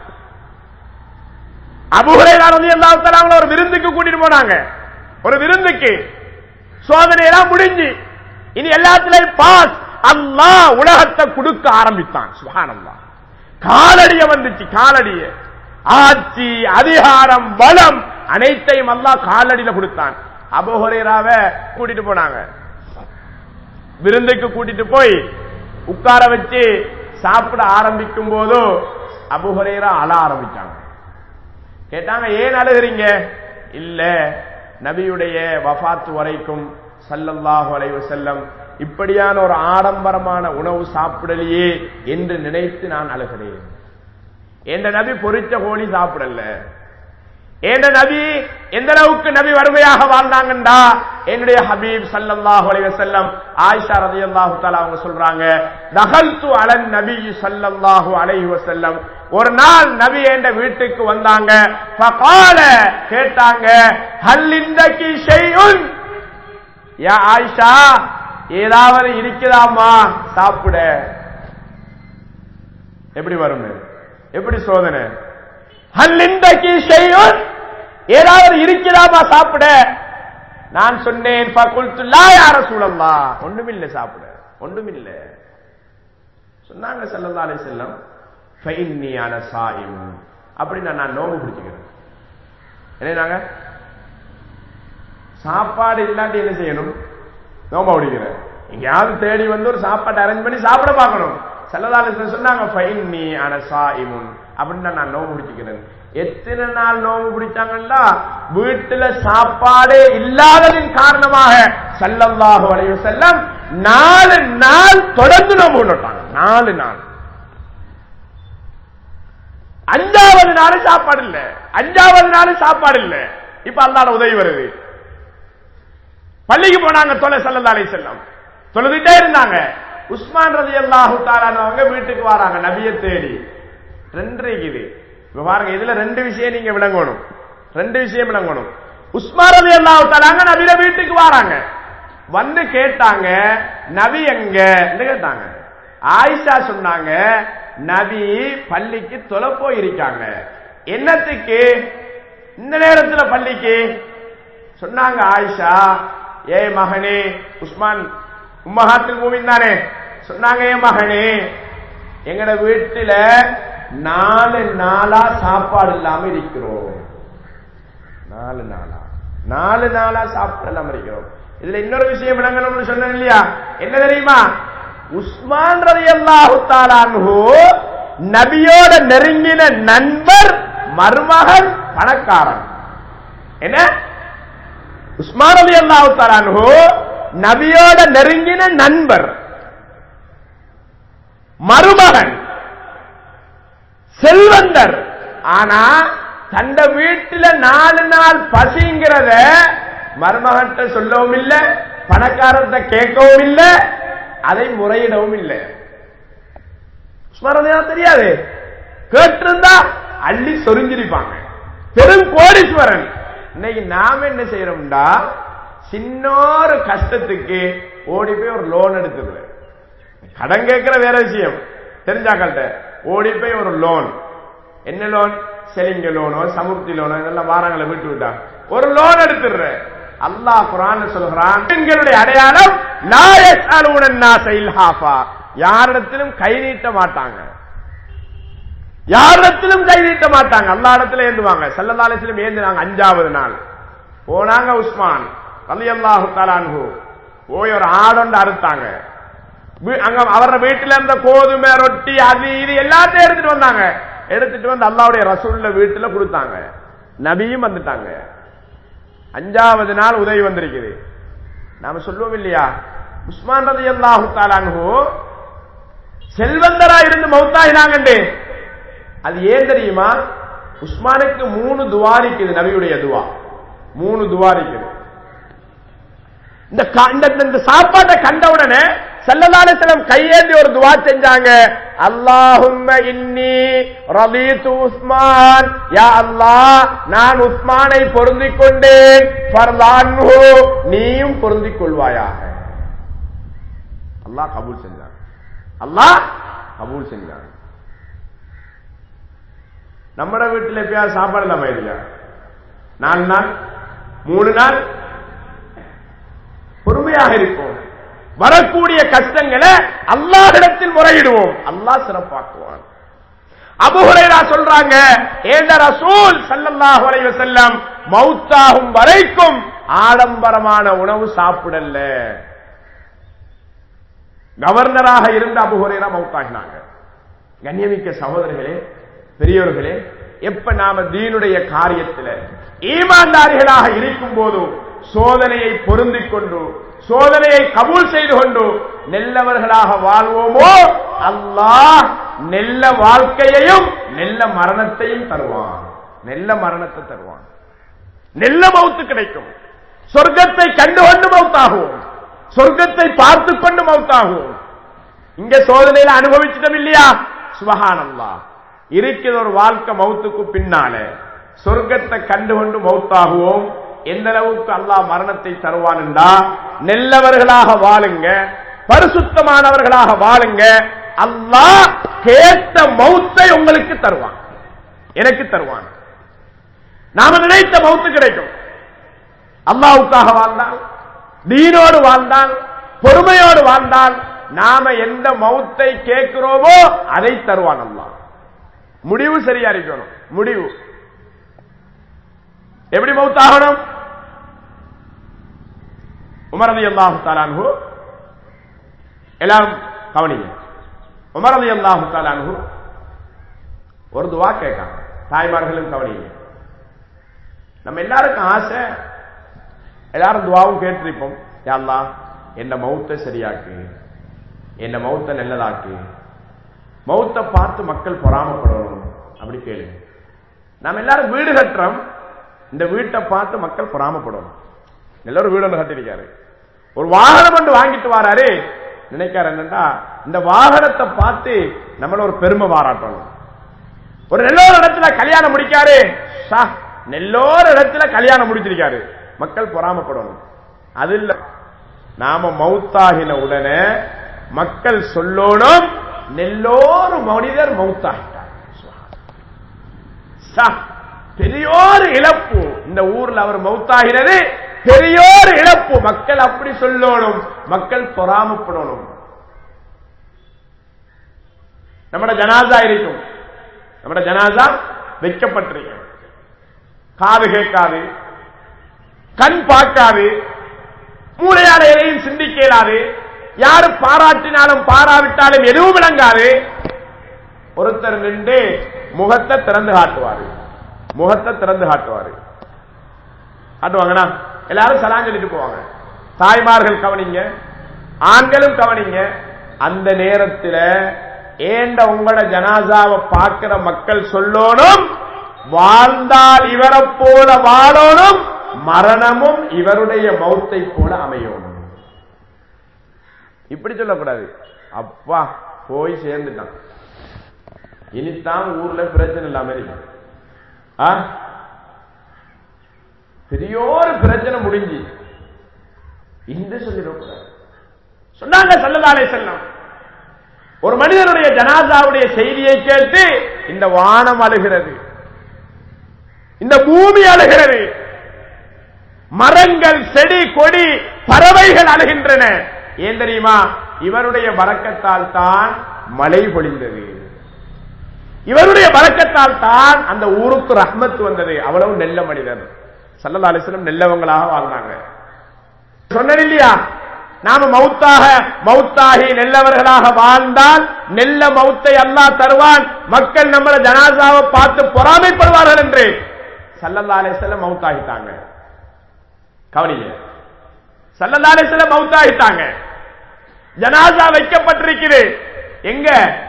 அபுஹுரையானது எல்லாத்தாலும் ஒரு விருந்துக்கு கூட்டிட்டு போனாங்க ஒரு விருந்துக்கு சோதனை எல்லாம் முடிஞ்சு இனி எல்லாத்திலையும் பாஸ் அல்லாஹ் உலகத்தை கொடுக்க ஆரம்பித்தான் சுகானல்லா காலடிய வந்துச்சு காலடிய ஆட்சி அதிகாரம் பலம் அனைத்தையும் அல்லாஹ் காலடியில கொடுத்தான் அபுஹுரைராவ கூட்டிட்டு போனாங்க விருந்துக்கு கூட்டிட்டு போய் உட்கார வச்சு சாப்பிட ஆரம்பிக்கும் போது அபுஹுரைரா அழ ஆரம்பிச்சாங்க கேட்டாங்க ஏன் அழுகிறீங்க இல்ல நபியுடைய வஃபாத்து வரைக்கும் சல்லல்லாஹு அலைஹி வஸல்லம் இப்படியான ஒரு ஆடம்பரமான உணவு சாப்பிடலையே என்று நினைத்து நான் அழுகிறேன் என்ற நபி பொரிச்ச கோழி சாப்பிடல என்ற நபி எந்த அளவுக்கு நபி வறுமையாக வாழ்ந்தாங்கண்டா என்னுடைய ஹபீப் சல்லல்லாஹு அலைஹி வஸல்லம் ஆயிஷா ரலியல்லாஹு தஆலா அவங்க சொல்றாங்க தகல்து அலன் நபி சல்லல்லாஹு அலைஹி வஸல்லம் ஒரு நாள் நபி என்ற வீட்டுக்கு வந்தாங்க ஃபகால கேட்டாங்க ஹல் இந்தகி ஷைஉன் யா ஆயிஷா ஏதாவது இருக்குதாமா சாப்பிட எப்படி வரும் எப்படி சோதனை ஹல் இந்தகி ஷைஉன் ஏதாவது இருக்கிறாமா சாப்பிட நான் சொன்னேன் ஃபகுல்து லா யா ரசூலல்லாஹ் ஒண்ணுமில்லை சாப்பிட ஒண்ணுமில்லை சொன்னாங்க ஸல்லல்லாஹு அலைஹி வஸல்லம் ஃபைன்னியான சாயிம் அப்படின்னு நான் நோம்பு பிடிச்சுக்கிறேன் என்னங்க சாப்பாடு இல்லாட்டி என்ன செய்யணும் நோம்பு பிடிக்கிறேன் எங்கேயாவது தேடி வந்து ஒரு சாப்பாடு அரேஞ்ச் பண்ணி சாப்பிட பார்க்கணும் செல்லதால சொன்னாங்க ஃபைன்னி அன சாயிமுன் அப்படின்னு நான் நோம்பு பிடிச்சுக்கிறேன் எத்தனை நாள் நோம்பு பிடிச்சாங்கன்னா வீட்டுல சாப்பாடே இல்லாததின் காரணமாக சல்லல்லாஹு அலைஹி வஸல்லம் நாலு நாள் தொடர்ந்து நோம்பு கொண்டாங்க நாலு நாள் அஞ்சாவது நாள் சாப்பாடு இல்ல அஞ்சாவது நாள் சாப்பாடு இல்ல இப்ப அல்லாட உதவி வருது பள்ளிக்கு போனாங்க தொலை சல்லல்லா அலைஹி செல்லம் தொழுதுட்டே இருந்தாங்க உஸ்மான் ரதி அல்லாஹு தாலானவங்க வீட்டுக்கு வராங்க நபியை தேடி ரெண்டு இருக்குது இப்ப பாருங்க இதுல ரெண்டு விஷயம் நீங்க விளங்கணும் ரெண்டு விஷயம் விளங்கணும் உஸ்மான் ரதி அல்லாஹு தாலாங்க நபியில வீட்டுக்கு வராங்க வந்து கேட்டாங்க நபி எங்க கேட்டாங்க ஆயிஷா சொன்னாங்க நபி பள்ளிக்கு தொலை போயிருக்காங்க என்னத்துக்கு இந்த நேரத்துல பள்ளிக்கு சொன்னாங்க ஆயிஷா ஏ மகனே உஸ்மான் உம்மஹாத்தில் மூவின் தானே சொன்னாங்க ஏ மகனே எங்கட வீட்டுல நாலு நாளா சாப்பாடு இல்லாம இருக்கிறோம் நாலு நாளா நாலு நாளா சாப்பாடு இல்லாம இருக்கிறோம் இதுல இன்னொரு விஷயம் விளங்கணும்னு சொன்னேன் இல்லையா என்ன தெரியுமா உஸ்மான் ரதி அல்லாஹு நபியோட நெருங்கின நண்பர் மருமகன் பணக்காரன் என்ன உஸ்மான் அலி அல்லாஹு தலானு நபியோட நெருங்கின நண்பர் மருமகன் செல்வந்தர் ஆனா தந்த வீட்டுல நாலு நாள் பசிங்கிறத மருமகன்கிட்ட சொல்லவும் இல்லை பணக்காரத்தை கேட்கவும் இல்லை அதை முறையிடவும் இல்லை உஸ்மான் ரலியல்லாஹு தெரியாது கேட்டிருந்தா அள்ளி சொரிஞ்சிருப்பாங்க பெரும் கோடீஸ்வரன் இன்னைக்கு நாம என்ன செய்யறோம்டா சின்ன ஒரு கஷ்டத்துக்கு ஓடி போய் ஒரு லோன் எடுத்துருவேன் கடன் கேட்கிற வேற விஷயம் தெரிஞ்சாக்கள்கிட்ட ஓடி போய் ஒரு லோன் என்ன லோன் செலிங்க லோனோ சமுர்த்தி லோனோ இதெல்லாம் வாரங்களை விட்டு விட்டா ஒரு லோன் எடுத்துடுற அல்லாஹ் குரான் சொல்கிறான் எங்களுடைய அடையாளம் யாரிடத்திலும் கை நீட்ட மாட்டாங்க யாரிடத்திலும் கை நீட்ட மாட்டாங்க அல்லா இடத்துல ஏந்துவாங்க செல்லதாலத்திலும் ஏந்தினாங்க அஞ்சாவது நாள் போனாங்க உஸ்மான் அலி அல்லாஹு தலான்ஹு போய் ஒரு ஆடொண்டு அறுத்தாங்க அங்க அவர வீட்டுல இருந்த கோதுமை ரொட்டி அது இது எல்லாத்தையும் எடுத்துட்டு வந்தாங்க எடுத்துட்டு வந்து அல்லாவுடைய ரசூல்ல வீட்டுல கொடுத்தாங்க நபியும் வந்துட்டாங்க அஞ்சாவது நாள் உதவி வந்திருக்குது நாம சொல்லுவோம் இல்லையா உஸ்மான் ரதி அல்லாஹு தாலான்ஹு செல்வந்தரா இருந்து மௌத்தாயினாங்கண்டு அது ஏன் தெரியுமா உஸ்மானுக்கு மூணு துவா இருக்குது நபியுடைய துவா மூணு துவா இருக்குது இந்த சாப்பாட்டை கண்ட உடனே செல்லலான சிலம் கையேந்தி ஒரு துவா செஞ்சாங்க அல்லாஹும்ம இன்னி ரபீத்து உஸ்மான் யா அல்லாஹ் நான் உஸ்மானை பொருந்திக் கொண்டேன் ஃபர்லான்ஹு நீயும் பொருந்திக் கொள்வாயாக அல்லாஹ் கபூல் செஞ்சான் அல்லாஹ் கபூல் செஞ்சான் நம்மட வீட்டில் எப்பயாவது சாப்பாடு இல்லாம இல்லையா நாலு நாள் மூணு நாள் பொறுமையாக இருப்போம் வரக்கூடிய கஷ்டங்களை அல்லாஹிடத்தில் முறையிடுவோம் அல்லாஹ் சிறப்பாக்குவான் அபுஹுரைரா சொல்றாங்க ஏந்த ரசூல் சல்லல்லாஹு அலைஹி வஸல்லம் மௌத்தாகும் வரைக்கும் ஆடம்பரமான உணவு சாப்பிடல கவர்னராக இருந்த அபுஹுரைரா மௌத்தாகினாங்க கண்ணியமிக்க சகோதரர்களே பெரியவர்களே எப்ப நாம தீனுடைய காரியத்தில் ஈமான்தாரிகளாக இருக்கும் போது சோதனையை பொருந்திக் கொண்டு சோதனையை கபூல் செய்து கொண்டு நெல்லவர்களாக வாழ்வோமோ அல்லாஹ் நெல்ல வாழ்க்கையையும் நெல்ல மரணத்தையும் தருவான் நெல்ல மரணத்தை தருவான் நெல்ல மவுத்து கிடைக்கும் சொர்க்கத்தை கண்டுகொண்டு மவுத்தாகுவோம் சொர்க்கத்தை பார்த்து கொண்டு மவுத்தாகுவோம் இங்க சோதனையில அனுபவிச்சிட்டோம் இல்லையா சுபஹானல்லா இருக்கிற ஒரு வாழ்க்கை மவுத்துக்கு பின்னால சொர்க்கத்தை கண்டுகொண்டு மவுத்தாகுவோம் எந்த அளவுக்கு அல்லாஹ் மரணத்தை தருவான் என்றா நெல்லவர்களாக வாழுங்க பரிசுத்தமானவர்களாக வாழுங்க அல்லாஹ் கேட்ட மௌத்தை உங்களுக்கு தருவான் எனக்கு தருவான் நாம நினைத்த மௌத்து கிடைக்கும் அல்லாவுக்காக வாழ்ந்தால் தீனோடு வாழ்ந்தால் பொறுமையோடு வாழ்ந்தால் நாம எந்த மௌத்தை கேட்கிறோமோ அதை தருவான் அல்லாஹ் முடிவு சரியா இருக்கணும் முடிவு எப்படி மௌத்தாகணும் உமரதி அல்லாஹு தாலான்ஹு எல்லாம் கவனிங்க உமரதி அல்லாஹு தாலான்ஹு ஒரு துவா கேட்காங்க தாய்மார்களும் கவனிங்க நம்ம எல்லாருக்கும் ஆசை எல்லாரும் துவாவும் கேட்டிருப்போம் யாழ்லா என்ன மௌத்த சரியாக்கு என்ன மௌத்த நல்லதாக்கு மௌத்த பார்த்து மக்கள் பொறாமப்படணும் அப்படி கேளு நாம் எல்லாரும் வீடு கட்டுறோம் இந்த வீட்டை பார்த்து மக்கள் பொறாமப்படணும் எல்லாரும் வீடு ஒன்று கட்டிருக்காரு ஒரு வாகனம் ஒன்று வாங்கிட்டு வராரு நினைக்காரு என்னன்னா இந்த வாகனத்தை பார்த்து நம்மள ஒரு பெருமை பாராட்டணும் ஒரு நெல்லோர் இடத்துல கல்யாணம் முடிக்காரு ஷா, நெல்லோர் இடத்துல கல்யாணம் முடிச்சிருக்காரு மக்கள் பொறாமப்படணும் அது இல்ல நாம மௌத்தாகின உடனே மக்கள் சொல்லணும் நெல்லோரு மனிதர் மௌத்தாகிட்டார் ஷா, பெரியோர் இழப்பு இந்த ஊர்ல அவர் மௌத்தாகிறது பெரியோர் இழப்பு மக்கள் அப்படி சொல்லணும் மக்கள் பொறாமப்படணும் நம்மட ஜனாசா இருக்கும் நம்மட ஜனாசா வைக்கப்பட்டிருக்கும் காது கேட்காது கண் பார்க்காது மூளையால எதையும் சிந்திக்க இயலாது யாரு பாராட்டினாலும் பாராவிட்டாலும் எதுவும் விளங்காது ஒருத்தர் நின்று முகத்தை திறந்து காட்டுவாரு முகத்தை திறந்து காட்டுவாரு காட்டுவாங்கண்ணா எல்லாரும் சலான் சொல்லிட்டு போவாங்க தாய்மார்கள் கவனிங்க ஆண்களும் கவனிங்க அந்த நேரத்தில் ஏண்ட உங்களோட ஜனாசாவை பார்க்கிற மக்கள் சொல்லணும் வாழ்ந்தால் இவரை போல வாழணும் மரணமும் இவருடைய மௌத்தை போல அமையணும் இப்படி சொல்லக்கூடாது அப்பா போய் சேர்ந்துட்டான் இனித்தான் ஊர்ல பிரச்சனை இல்லாம இருக்கு ஆ? பெரியோரு பிரச்சனை முடிஞ்சு இந்த சொல்லிடக்கூடாது சொன்னாங்க சல்லதாலே செல்லம் ஒரு மனிதனுடைய ஜனாசாவுடைய செய்தியை கேட்டு இந்த வானம் அழுகிறது இந்த பூமி அழுகிறது மரங்கள் செடி கொடி பறவைகள் அழுகின்றன ஏன் தெரியுமா இவருடைய வரக்கத்தால் தான் மழை பொழிந்தது இவருடைய வரக்கத்தால் தான் அந்த ஊருக்கு ரஹ்மத் வந்தது அவ்வளவு நெல்ல மனிதன் சல்லல்லா அலிஸ்லம் நெல்லவங்களாக வாழ்ந்தாங்க சொன்னேன் இல்லையா நாம மௌத்தாக மௌத்தாகி நெல்லவர்களாக வாழ்ந்தால் நெல்ல மௌத்தை அல்லாஹ் தருவான் மக்கள் நம்மள ஜனாசாவை பார்த்து பொறாமைப்படுவார்கள் என்று சல்லல்லா அலிஸ்லம் மௌத்தாகிட்டாங்க கவனிங்க சல்லல்லா அலிஸ்லம் மௌத்தாகிட்டாங்க ஜனாசா வைக்கப்பட்டிருக்குது எங்க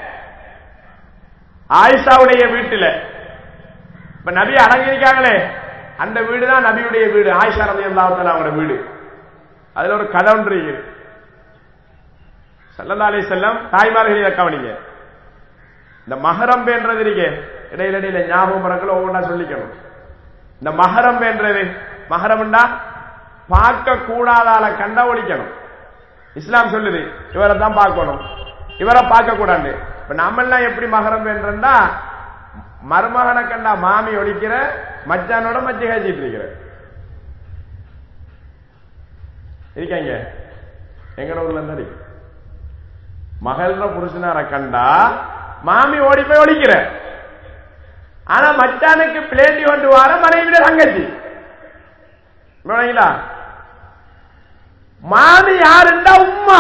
ஆயிஷாவுடைய வீட்டுல இப்ப நபி அடங்கியிருக்காங்களே அந்த வீடு தான் நபியுடைய வீடு ஆயிஷா ரவி அல்லாஹால அவரோட வீடு அதுல ஒரு கதை ஒன்று இருக்கு சல்லல்லா அலி செல்லம் தாய்மார்களை கவனிங்க இந்த மகரம் என்றது இருக்கு இடையில இடையில ஞாபகம் பிறக்கல ஒவ்வொன்றா சொல்லிக்கணும் இந்த மகரம் என்றது மகரம்டா பார்க்க கூடாதால கண்டா ஒழிக்கணும் இஸ்லாம் சொல்லுது இவரை தான் பார்க்கணும் இவரை பார்க்க கூடாது இப்ப நம்ம எல்லாம் எப்படி மகரம் என்றா மருமகனை கண்டா மாமி ஒழிக்கிற மச்சானோட மச்சி காய்ச்சிட்டு இருக்கிற இருக்காங்க எங்கட ஊர்ல இருந்தா இருக்கு மகள்ற புருஷனார கண்டா மாமி ஓடி போய் ஒழிக்கிற ஆனா மச்சானுக்கு பிளேட்டி கொண்டு வர மனைவிட தங்கச்சி விளங்கிங்களா? மாமி யாருண்டா உம்மா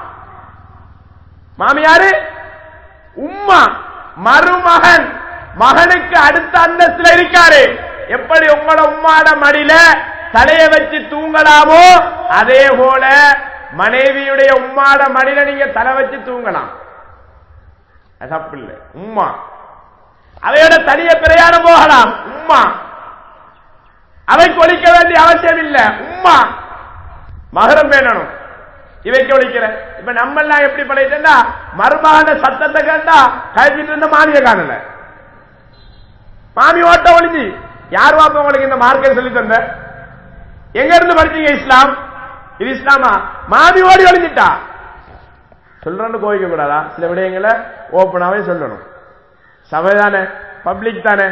மாமி யாரு உம்மா மருமகன் மகனுக்கு அடுத்த அந்தஸ்துல இருக்காரு எப்படி உங்களோட உம்மாட மடியில தலைய வச்சு தூங்கலாமோ அதே போல மனைவியுடைய உம்மாட மடியில நீங்க தலை வச்சு தூங்கலாம் அது தப்பு இல்லை உம்மா அதையோட தனிய பிரயாணம் போகலாம் உம்மா அவைக்கு ஒழிக்க வேண்டிய அவசியம் இல்ல உம்மா மகரம் பேணணும் இவைக்கு ஒழிக்கிற இப்ப நம்ம எல்லாம் எப்படி படையிட்டா மருமகன சத்தத்தை கேட்டா கழிச்சிட்டு இருந்த மாமிய காணல மாமி ஓட்ட ஒளிஞ்சு யார் வாப்ப உங்களுக்கு இந்த மார்க்கெட் சொல்லி தந்த எங்க இருந்து படிச்சீங்க இஸ்லாம் இது இஸ்லாமா மாமி ஓடி ஒளிஞ்சிட்டா சொல்றேன்னு கோவிக்க கூடாதா சில விடயங்களை ஓப்பனாவே சொல்லணும் சபை தானே பப்ளிக் தானே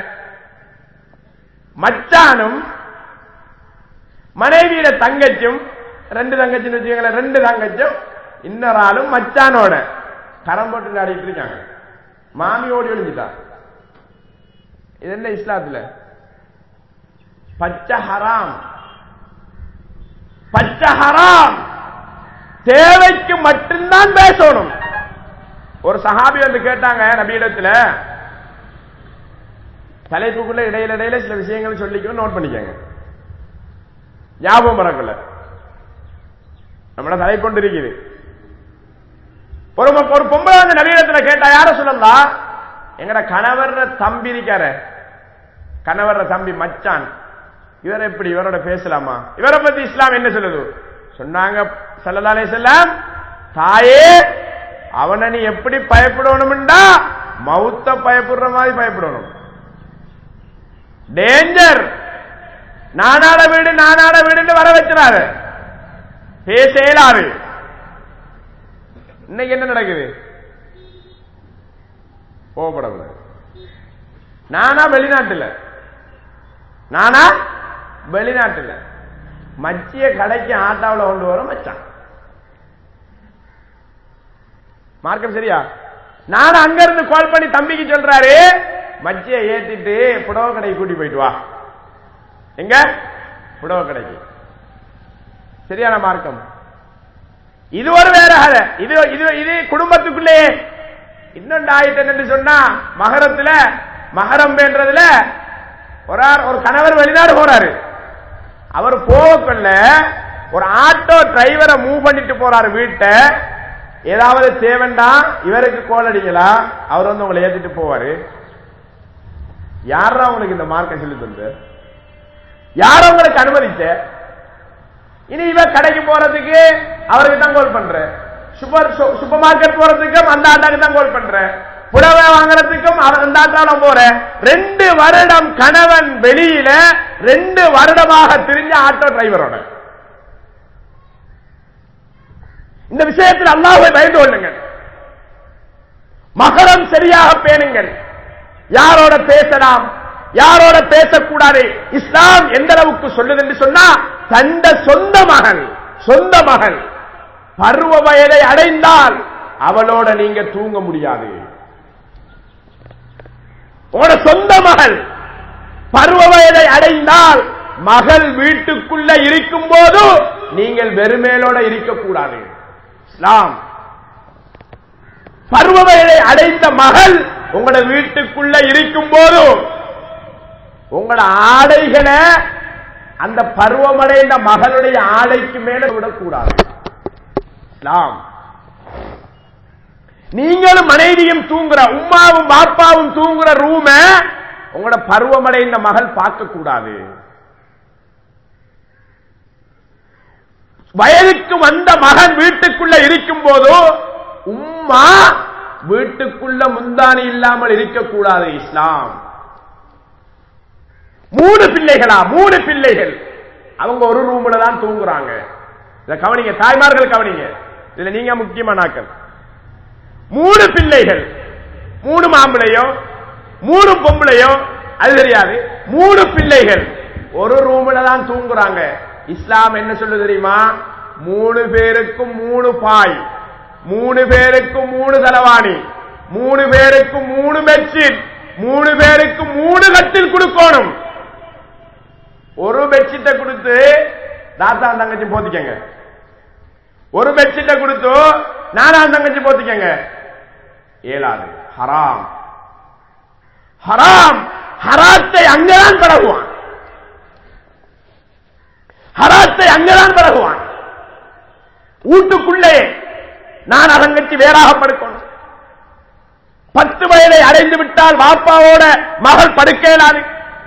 மச்சானும் மனைவியில தங்கச்சும் ரெண்டு தங்கச்சின்னு வச்சுக்கோங்களேன் ரெண்டு தங்கச்சும் இன்னொரு ஆளும் மச்சானோட கரம் போட்டு ஆடிட்டு இருக்காங்க மாமி ஓடி ஒளிஞ்சிட்டா இது என்ன இஸ்லாத்துல பச்சை ஹராம் பச்சை ஹராம் தேவைக்கு மட்டும்தான் பேசணும் ஒரு சஹாபி வந்து கேட்டாங்க நபியிடத்துல தலைப்புக்குள்ள இடையில இடையில சில விஷயங்கள் சொல்லிக்கோ நோட் பண்ணிக்கோங்க ஞாபகம் வரக்குள்ள நம்மள தலை கொண்டு இருக்குது ஒரு ஒரு பொம்பளை வந்து நவீனத்துல கேட்டா யார சொல்லலாம் எங்கட கணவர் தம்பி இருக்கார கணவர் தம்பி மச்சான் இவர் எப்படி இவரோட பேசலாமா இவரை பத்தி இஸ்லாம் என்ன சொல்லுது சொன்னாங்க சல்லதாலே செல்லாம் தாயே அவனை நீ எப்படி பயப்படணும்டா மவுத்த பயப்படுற மாதிரி பயப்படணும் டேஞ்சர் நானாட வீடு நானாட வீடுன்னு வர வச்சிடாரு பேச இயலாது இன்னைக்கு என்ன நடக்குது கோவப்படக்கூடாது நானா வெளிநாட்டுல நானா வெளிநாட்டுல மச்சிய கடைக்கு ஆட்டாவில் கொண்டு வர மச்சான் மார்க்கம் சரியா நான் அங்க இருந்து கால் பண்ணி தம்பிக்கு சொல்றாரு மச்சிய ஏத்திட்டு புடவை கடைக்கு கூட்டி போயிட்டு வா எங்க புடவை கடைக்கு சரியான மார்க்கம் இது ஒரு வேற கதை இது இது இது குடும்பத்துக்குள்ளே இன்னொன்று ஆயிட்டு என்று சொன்னா மகரத்துல மகரம் என்றதுல ஒரு ஆள் ஒரு கணவர் வெளிநாடு போறாரு அவர் போகக்குள்ள ஒரு ஆட்டோ டிரைவரை மூவ் பண்ணிட்டு போறாரு வீட்டை ஏதாவது தேவண்டா இவருக்கு கோல் அடிங்களா அவர் வந்து உங்களை ஏத்திட்டு போவாரு யாரா உங்களுக்கு இந்த மார்க்கம் சொல்லி தந்து யார உங்களுக்கு அனுமதிச்ச இனி இவ கடைக்கு போறதுக்கு அவருக்கு தான் கால் பண்ற சூப்பர் சூப்பர் மார்க்கெட் போறதுக்கும் அந்த ஆட்டாக்கு தான் கால் பண்ற புடவை வாங்குறதுக்கும் அவர் அந்த ஆட்டால போற ரெண்டு வருடம் கணவன் வெளியில ரெண்டு வருடமாக திரிஞ்ச ஆட்டோ டிரைவரோட இந்த விஷயத்தில் அல்லாஹை பயந்து கொள்ளுங்கள் மகரம் சரியாக பேணுங்கள் யாரோட பேசலாம் யாரோட பேசக்கூடாது இஸ்லாம் எந்த அளவுக்கு சொல்லுது என்று சொன்னா தந்த சொந்த மகன் சொந்த மகன் பருவ வயதை அடைந்தால் அவளோட நீங்க தூங்க முடியாது உங்களோட சொந்த மகள் பருவ வயதை அடைந்தால் மகள் வீட்டுக்குள்ள இருக்கும் போது நீங்கள் வெறுமேலோட இருக்கக்கூடாது இஸ்லாம் பருவ வயதை அடைந்த மகள் உங்களோட வீட்டுக்குள்ள இருக்கும் போது உங்களோட ஆடைகளை அந்த பருவமடைந்த மகளுடைய ஆடைக்கு மேல விடக்கூடாது இஸ்லாம் நீங்களும் மனைவியும் தூங்குற உமாவும் பாப்பாவும் தூங்குற ரூம உங்களோட பருவமடைந்த மகள் பார்க்க கூடாது வயதுக்கு வந்த மகன் வீட்டுக்குள்ள இருக்கும் போது உம்மா வீட்டுக்குள்ள முந்தானி இல்லாமல் இருக்கக்கூடாது இஸ்லாம் மூணு பிள்ளைகளா மூணு பிள்ளைகள் அவங்க ஒரு ரூம்ல தான் தூங்குறாங்க இத கவனிங்க தாய்மார்கள் கவனிங்க இதுல நீங்க முக்கியமானாக்கள் மூணு பிள்ளைகள் மூணு மாம்பிளையோ மூணு பொம்பளையோ அது தெரியாது மூணு பிள்ளைகள் ஒரு ரூம்ல தான் தூங்குறாங்க இஸ்லாம் என்ன சொல்லு தெரியுமா மூணு பேருக்கும் மூணு பாய் மூணு பேருக்கும் மூணு தலவாணி மூணு பேருக்கும் மூணு பெட்ஷீட் மூணு பேருக்கு மூணு கட்டில் கொடுக்கணும் ஒரு பெட்ஷீட்டை கொடுத்து தாத்தா தங்கச்சி போத்திக்கங்க ஒரு பெட்ஷீட்டை கொடுத்து நானா தங்கச்சி போத்திக்கங்க ஏலாது ஹராம் ஹராம் ஹராத்தை அங்கதான் பழகுவான் ஹராத்தை அங்கதான் பழகுவான் வீட்டுக்குள்ளே நான் அதங்கச்சி வேறாக படுக்கணும் பத்து வயதை அடைந்து விட்டால் வாப்பாவோட மகள் படுக்க இயலாது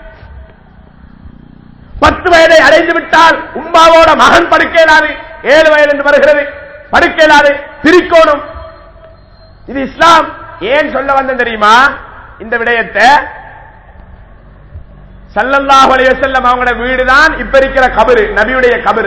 பத்து வயதை அடைந்து விட்டால் உம்மாவோட மகன் படுக்க இயலாது ஏழு வயது என்று வருகிறது படுக்க இயலாது பிரிக்கோணும் இது இஸ்லாம் ஏன் சொல்ல வந்தேன் தெரியுமா இந்த விடயத்தை சல்லல்லாஹு அலைஹி வஸல்லம் அவங்களோட வீடுதான் இப்ப இருக்கிற கபரு நபியுடைய கபரு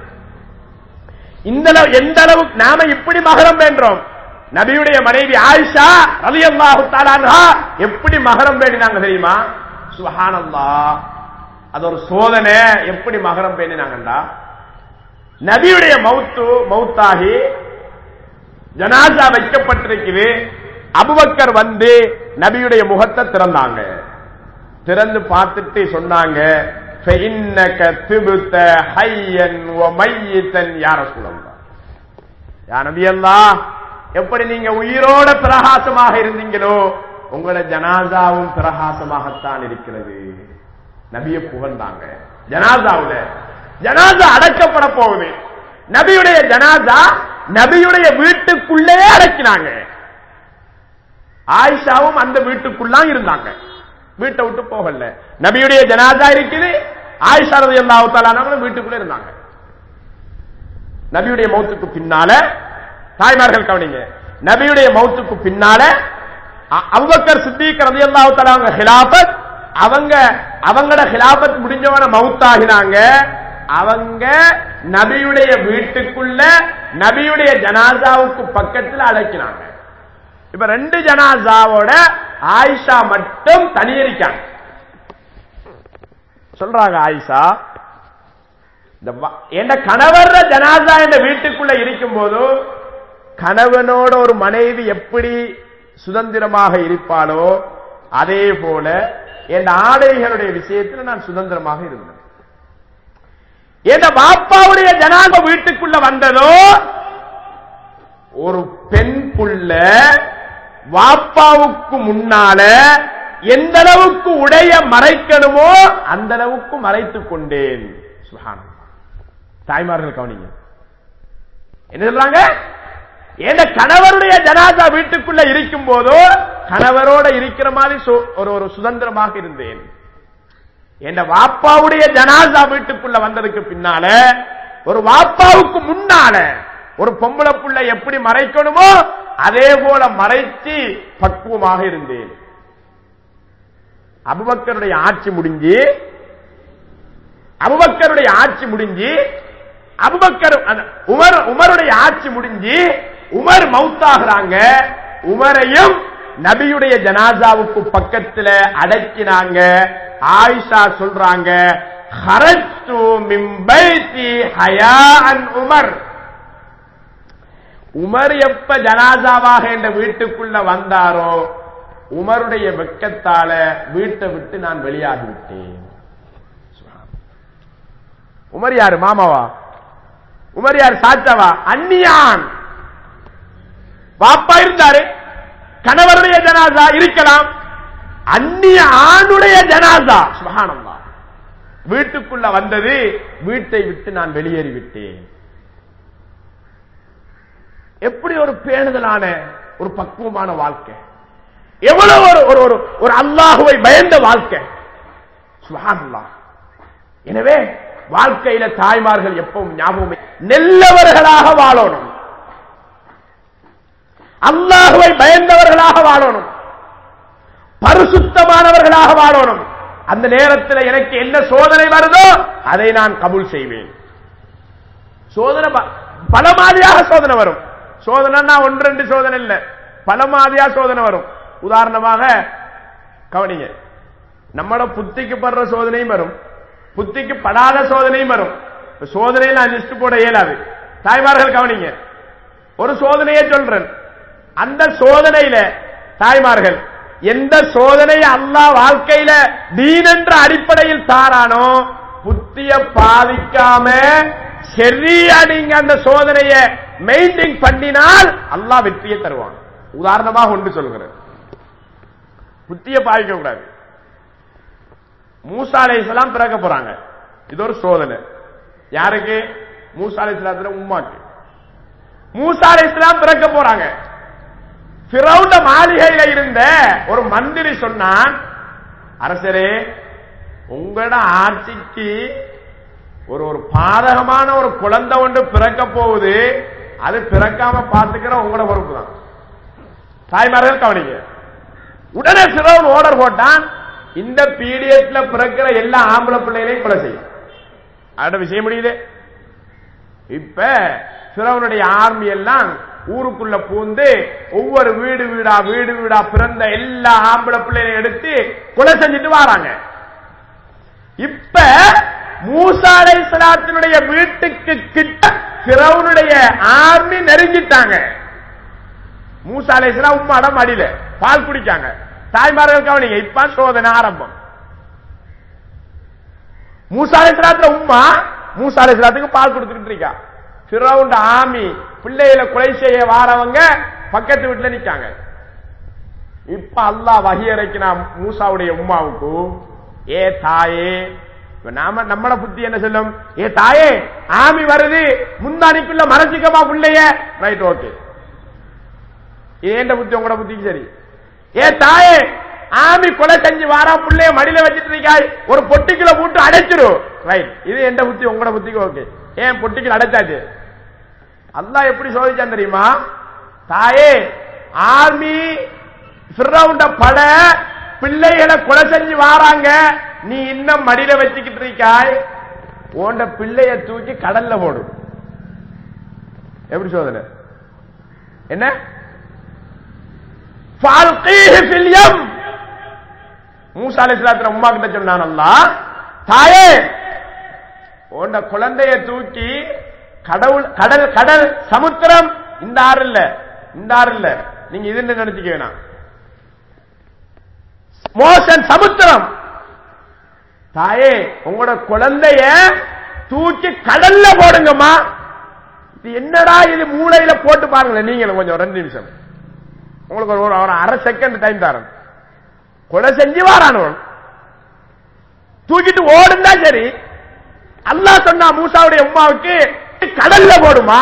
இந்த அளவு எந்த அளவுக்கு நாம இப்படி மகரம் வேண்டோம் நபியுடைய மனைவி ஆயிஷா ரலியல்லாஹு தஆலா எப்படி மகரம் வேண்டினாங்க தெரியுமா சுபஹானல்லாஹ் அது ஒரு சோதனை எப்படி மகரம் பேணினாங்கண்டா நபியுடைய மவுத்து மவுத்தாகி ஜனாசா வைக்கப்பட்டிருக்குது அபுபக்கர் வந்து நபியுடைய முகத்தை திறந்தாங்க திறந்து பார்த்துட்டு சொன்னாங்க فَإِنَّكَ تُبْتَ حَيًّا وَمَيِّتًا يَا رَسُولَ اللَّهِ யா நபி அல்லாஹ் எப்படி நீங்க உயிரோட பிரகாசமாக இருந்தீங்களோ உங்களோட ஜனாசாவும் பிரகாசமாகத்தான் இருக்கிறது நபிய புகழ்ந்தாங்க ஜனாசாவுல ஜனாசா அடக்கப்பட போகுது நபியுடைய ஜனாசா நபியுடைய வீட்டுக்குள்ளே அடக்கினாங்க ஆயிஷாவும் அந்த வீட்டுக்குள்ளாம் இருந்தாங்க வீட்டை விட்டு போகல நபியுடைய ஜனாசா இருக்குது ஆயிஷா ரதி அல்லாஹாலும் வீட்டுக்குள்ள இருந்தாங்க நபியுடைய மௌத்துக்கு பின்னால தாய்மார்கள் கவனிங்க நபியுடைய மௌத்துக்கு பின்னால அ- அபூபக்கர் சித்திக் ரதி அல்லாஹால ஹிலாபத் அவங்க அவங்களோட ஹிலாபத் முடிஞ்சவன மவுத்தாகினாங்க அவங்க நபியுடைய வீட்டுக்குள்ள நபியுடைய ஜனாசாவுக்கு பக்கத்தில் அழைக்கினாங்க இப்ப ரெண்டு ஜனாசாவோட ஆயிஷா மட்டும் தனியரிக்காங்க சொல்றாங்க ஆயிஷா இந்த வ- என் கணவர் ஜனாசா என்ற வீட்டுக்குள்ள இருக்கும் போது கணவனோட ஒரு மனைவி எப்படி சுதந்திரமாக இருப்பாளோ அதே போல என் ஆடைகளுடைய விஷயத்தில் நான் சுதந்திரமாக இருந்தேன் என் பாப்பாவுடைய ஜனாசா வீட்டுக்குள்ள வந்ததோ ஒரு பெண் புள்ள வாப்பாவுக்கு முன்னால எந்த அளவுக்கு உடைய மறைக்கணுமோ அந்த அளவுக்கு மறைத்துக் கொண்டேன் சுகானம் தாய்மார்கள் கவனிங்க என்ன சொல்றாங்க எந்த கணவருடைய ஜனாதா வீட்டுக்குள்ள இருக்கும் போதோ கணவரோட இருக்கிற மாதிரி சு- ஒரு ஒரு சுதந்திரமாக இருந்தேன் என் வாப்பாவுடைய ஜனாசா வீட்டுக்குள்ள வந்ததுக்கு பின்னால ஒரு வாப்பாவுக்கு முன்னால ஒரு பொம்பளை புள்ள எப்படி மறைக்கணுமோ அதே போல மறைச்சு பக்குவமாக இருந்தேன் அபுபக்கருடைய ஆட்சி முடிஞ்சு அபுபக்கருடைய ஆட்சி முடிஞ்சு அபுபக்கர் அந்த உமர் உமருடைய ஆட்சி முடிஞ்சு உமர் மவுத்தாகிறாங்க உமரையும் நபியுடைய ஜனாசாவுக்கு பக்கத்துல அடக்கினாங்க ஆயிஷா சொல்றாங்க "ஹரஜ்து மின் பைத்தி ஹயாஅன் உமர் உமர் எப்ப ஜனாசாவாக என்ற வீட்டுக்குள்ள வந்தாரோ உமருடைய வெக்கத்தால வீட்டை விட்டு நான் வெளியாகிவிட்டேன் உமர் யாரு மாமாவா உமர் யார் சாச்சாவா அந்நியான் பாப்பா இருந்தாரு கணவருடைய ஜனாசா இருக்கலாம் அந்நிய ஆணுடைய ஜனாசா சுபஹானல்லாஹ் வீட்டுக்குள்ள வந்தது வீட்டை விட்டு நான் வெளியேறி விட்டேன் எப்படி ஒரு பேணுதலான ஒரு பக்குவமான வாழ்க்கை எவ்வளவு ஒரு ஒரு ஒரு ஒரு அல்லாஹுவை பயந்த வாழ்க்கை சுபஹானல்லாஹ் எனவே வாழ்க்கையில தாய்மார்கள் எப்பவும் ஞாபகம் நெல்லவர்களாக வாழணும் அல்லாஹுவை பயந்தவர்களாக வாழணும் பரிசுத்தமானவர்களாக வாழணும் அந்த நேரத்தில் எனக்கு என்ன சோதனை வருதோ அதை நான் கபூல் செய்வேன் சோதனை ப- பல மாதிரியாக சோதனை வரும் சோதனைன்னா ஒன்று ரெண்டு சோதனை இல்ல பல மாதிரியா சோதனை வரும் உதாரணமாக கவனிங்க நம்மளோட புத்திக்கு படுற சோதனையும் வரும் புத்திக்கு படாத சோதனையும் வரும் இப்ப சோதனையில நான் லிஸ்ட் போட இயலாது தாய்மார்கள் கவனிங்க ஒரு சோதனையே சொல்றேன் அந்த சோதனையில தாய்மார்கள் எந்த சோதனையை அல்லாஹ் வாழ்க்கையில தீன் என்ற அடிப்படையில் தாரானோ புத்திய பாதிக்காம சரியா நீங்க அந்த சோதனையை மெயின்டைன் பண்ணினால் அல்லாஹ் வெற்றியை தருவான் உதாரணமாக ஒன்று சொல்கிறேன் புத்திய பாதிக்க கூடாது மூசா அலைஹிஸ்ஸலாம் பிறக்க போறாங்க இது ஒரு சோதனை யாருக்கு மூசா அலைஹிஸ்ஸலாத்துல உம்மாக்கு மூசா அலைஹிஸ்ஸலாம் பிறக்க போறாங்க பிறவுண்ட மாளிகையில இருந்த ஒரு மந்திரி சொன்னான் அரசரே உங்களோட ஆட்சிக்கு ஒரு ஒரு பாதகமான ஒரு குழந்தை ஒன்று பிறக்க போகுது அது பிறக்காம பாத்துக்கிற உங்களோட பொறுப்பு தான் தாய்மார்கள் கவனிங்க உடனே சிறவன் ஓர்டர் போட்டான் இந்த பீரியட்ல பிறக்கிற எல்லா ஆம்பளை பிள்ளைகளையும் கொலை செய்யும் அதோட விஷயம் முடியுது இப்ப சிறவனுடைய ஆர்மி எல்லாம் ஊருக்குள்ள பூந்து ஒவ்வொரு வீடு வீடா வீடு வீடா பிறந்த எல்லா ஆம்பளை பிள்ளைகளையும் எடுத்து கொலை செஞ்சுட்டு வராங்க இப்ப மூசாலை சலாத்தினுடைய வீட்டுக்கு கிட்ட பிறவனுடைய ஆர்மி நெருங்கிட்டாங்க மூசா அலைஹிஸ்ஸலாம் உம்மாட மடியில பால் குடிக்காங்க தாய்மார்கள் கவனிங்க இப்ப சோதனை ஆரம்பம் மூசா அலைஹிஸ்ஸலாத்துல உம்மா மூசா அலைஹிஸ்ஸலாத்துக்கு பால் கொடுத்துக்கிட்டு இருக்கா பிறவுண்ட ஆமி பிள்ளைகளை கொலை செய்ய வாரவங்க பக்கத்து வீட்டுல நிக்காங்க இப்ப அல்லாஹ் வகி இறக்கினான் மூசாவுடைய உம்மாவுக்கு ஏ தாயே இப்ப நாம நம்மட புத்தி என்ன சொல்லும் ஏ தாயே ஆமி வருது முந்தானிக்குள்ள மறைச்சிக்கமா புள்ளைய ரைட் ஓகே ஏண்ட புத்தி உங்களோட புத்திக்கு சரி ஏ தாயே ஆமி கொலை செஞ்சு வாரா புள்ளைய மடியில வச்சிட்டு இருக்காய் ஒரு பொட்டிக்குள்ள போட்டு அடைச்சிரு ரைட் இது எந்த புத்தி உங்களோட புத்திக்கு ஓகே ஏன் பொட்டிக்குள்ள அடைச்சாச்சு அல்லாஹ் எப்படி சோதிச்சான் தெரியுமா தாயே ஆர்மி ஃபிரௌண்ட பட பிள்ளைகளை கொலை செஞ்சு வாராங்க நீ இன்னும் மடியில வச்சுக்கிட்டு இருக்காய் உன்ட பிள்ளைய தூக்கி கடல்ல போடு எப்படி சோதனை என்ன ஃபால்கீஹி ஃபில் யம் மூசா அலைஹிஸ்ஸலாத்து உம்மா கிட்ட சொன்னான் அல்லாஹ் தாயே உன்ட குழந்தைய தூக்கி கடவுள் கடல் கடல் சமுத்திரம் இந்த ஆறு இல்ல இந்த ஆறு இல்ல நீங்க இது நினைச்சுக்க வேணாம் மோசன் சமுத்திரம் தாயே உங்களோட குழந்தைய தூக்கி கடல்ல போடுங்கம்மா இது என்னடா இது மூளையில போட்டு பாருங்களேன் நீங்களும் கொஞ்சம் ரெண்டு நிமிஷம் உங்களுக்கு ஒரு ஒரு அரை செகண்ட் டைம் தரேன் கொலை செஞ்சு வாரானவன் தூக்கிட்டு ஓடுந்தா சரி அல்லாஹ் சொன்னா மூசாவுடைய உமாவுக்கு கடல்ல போடுமா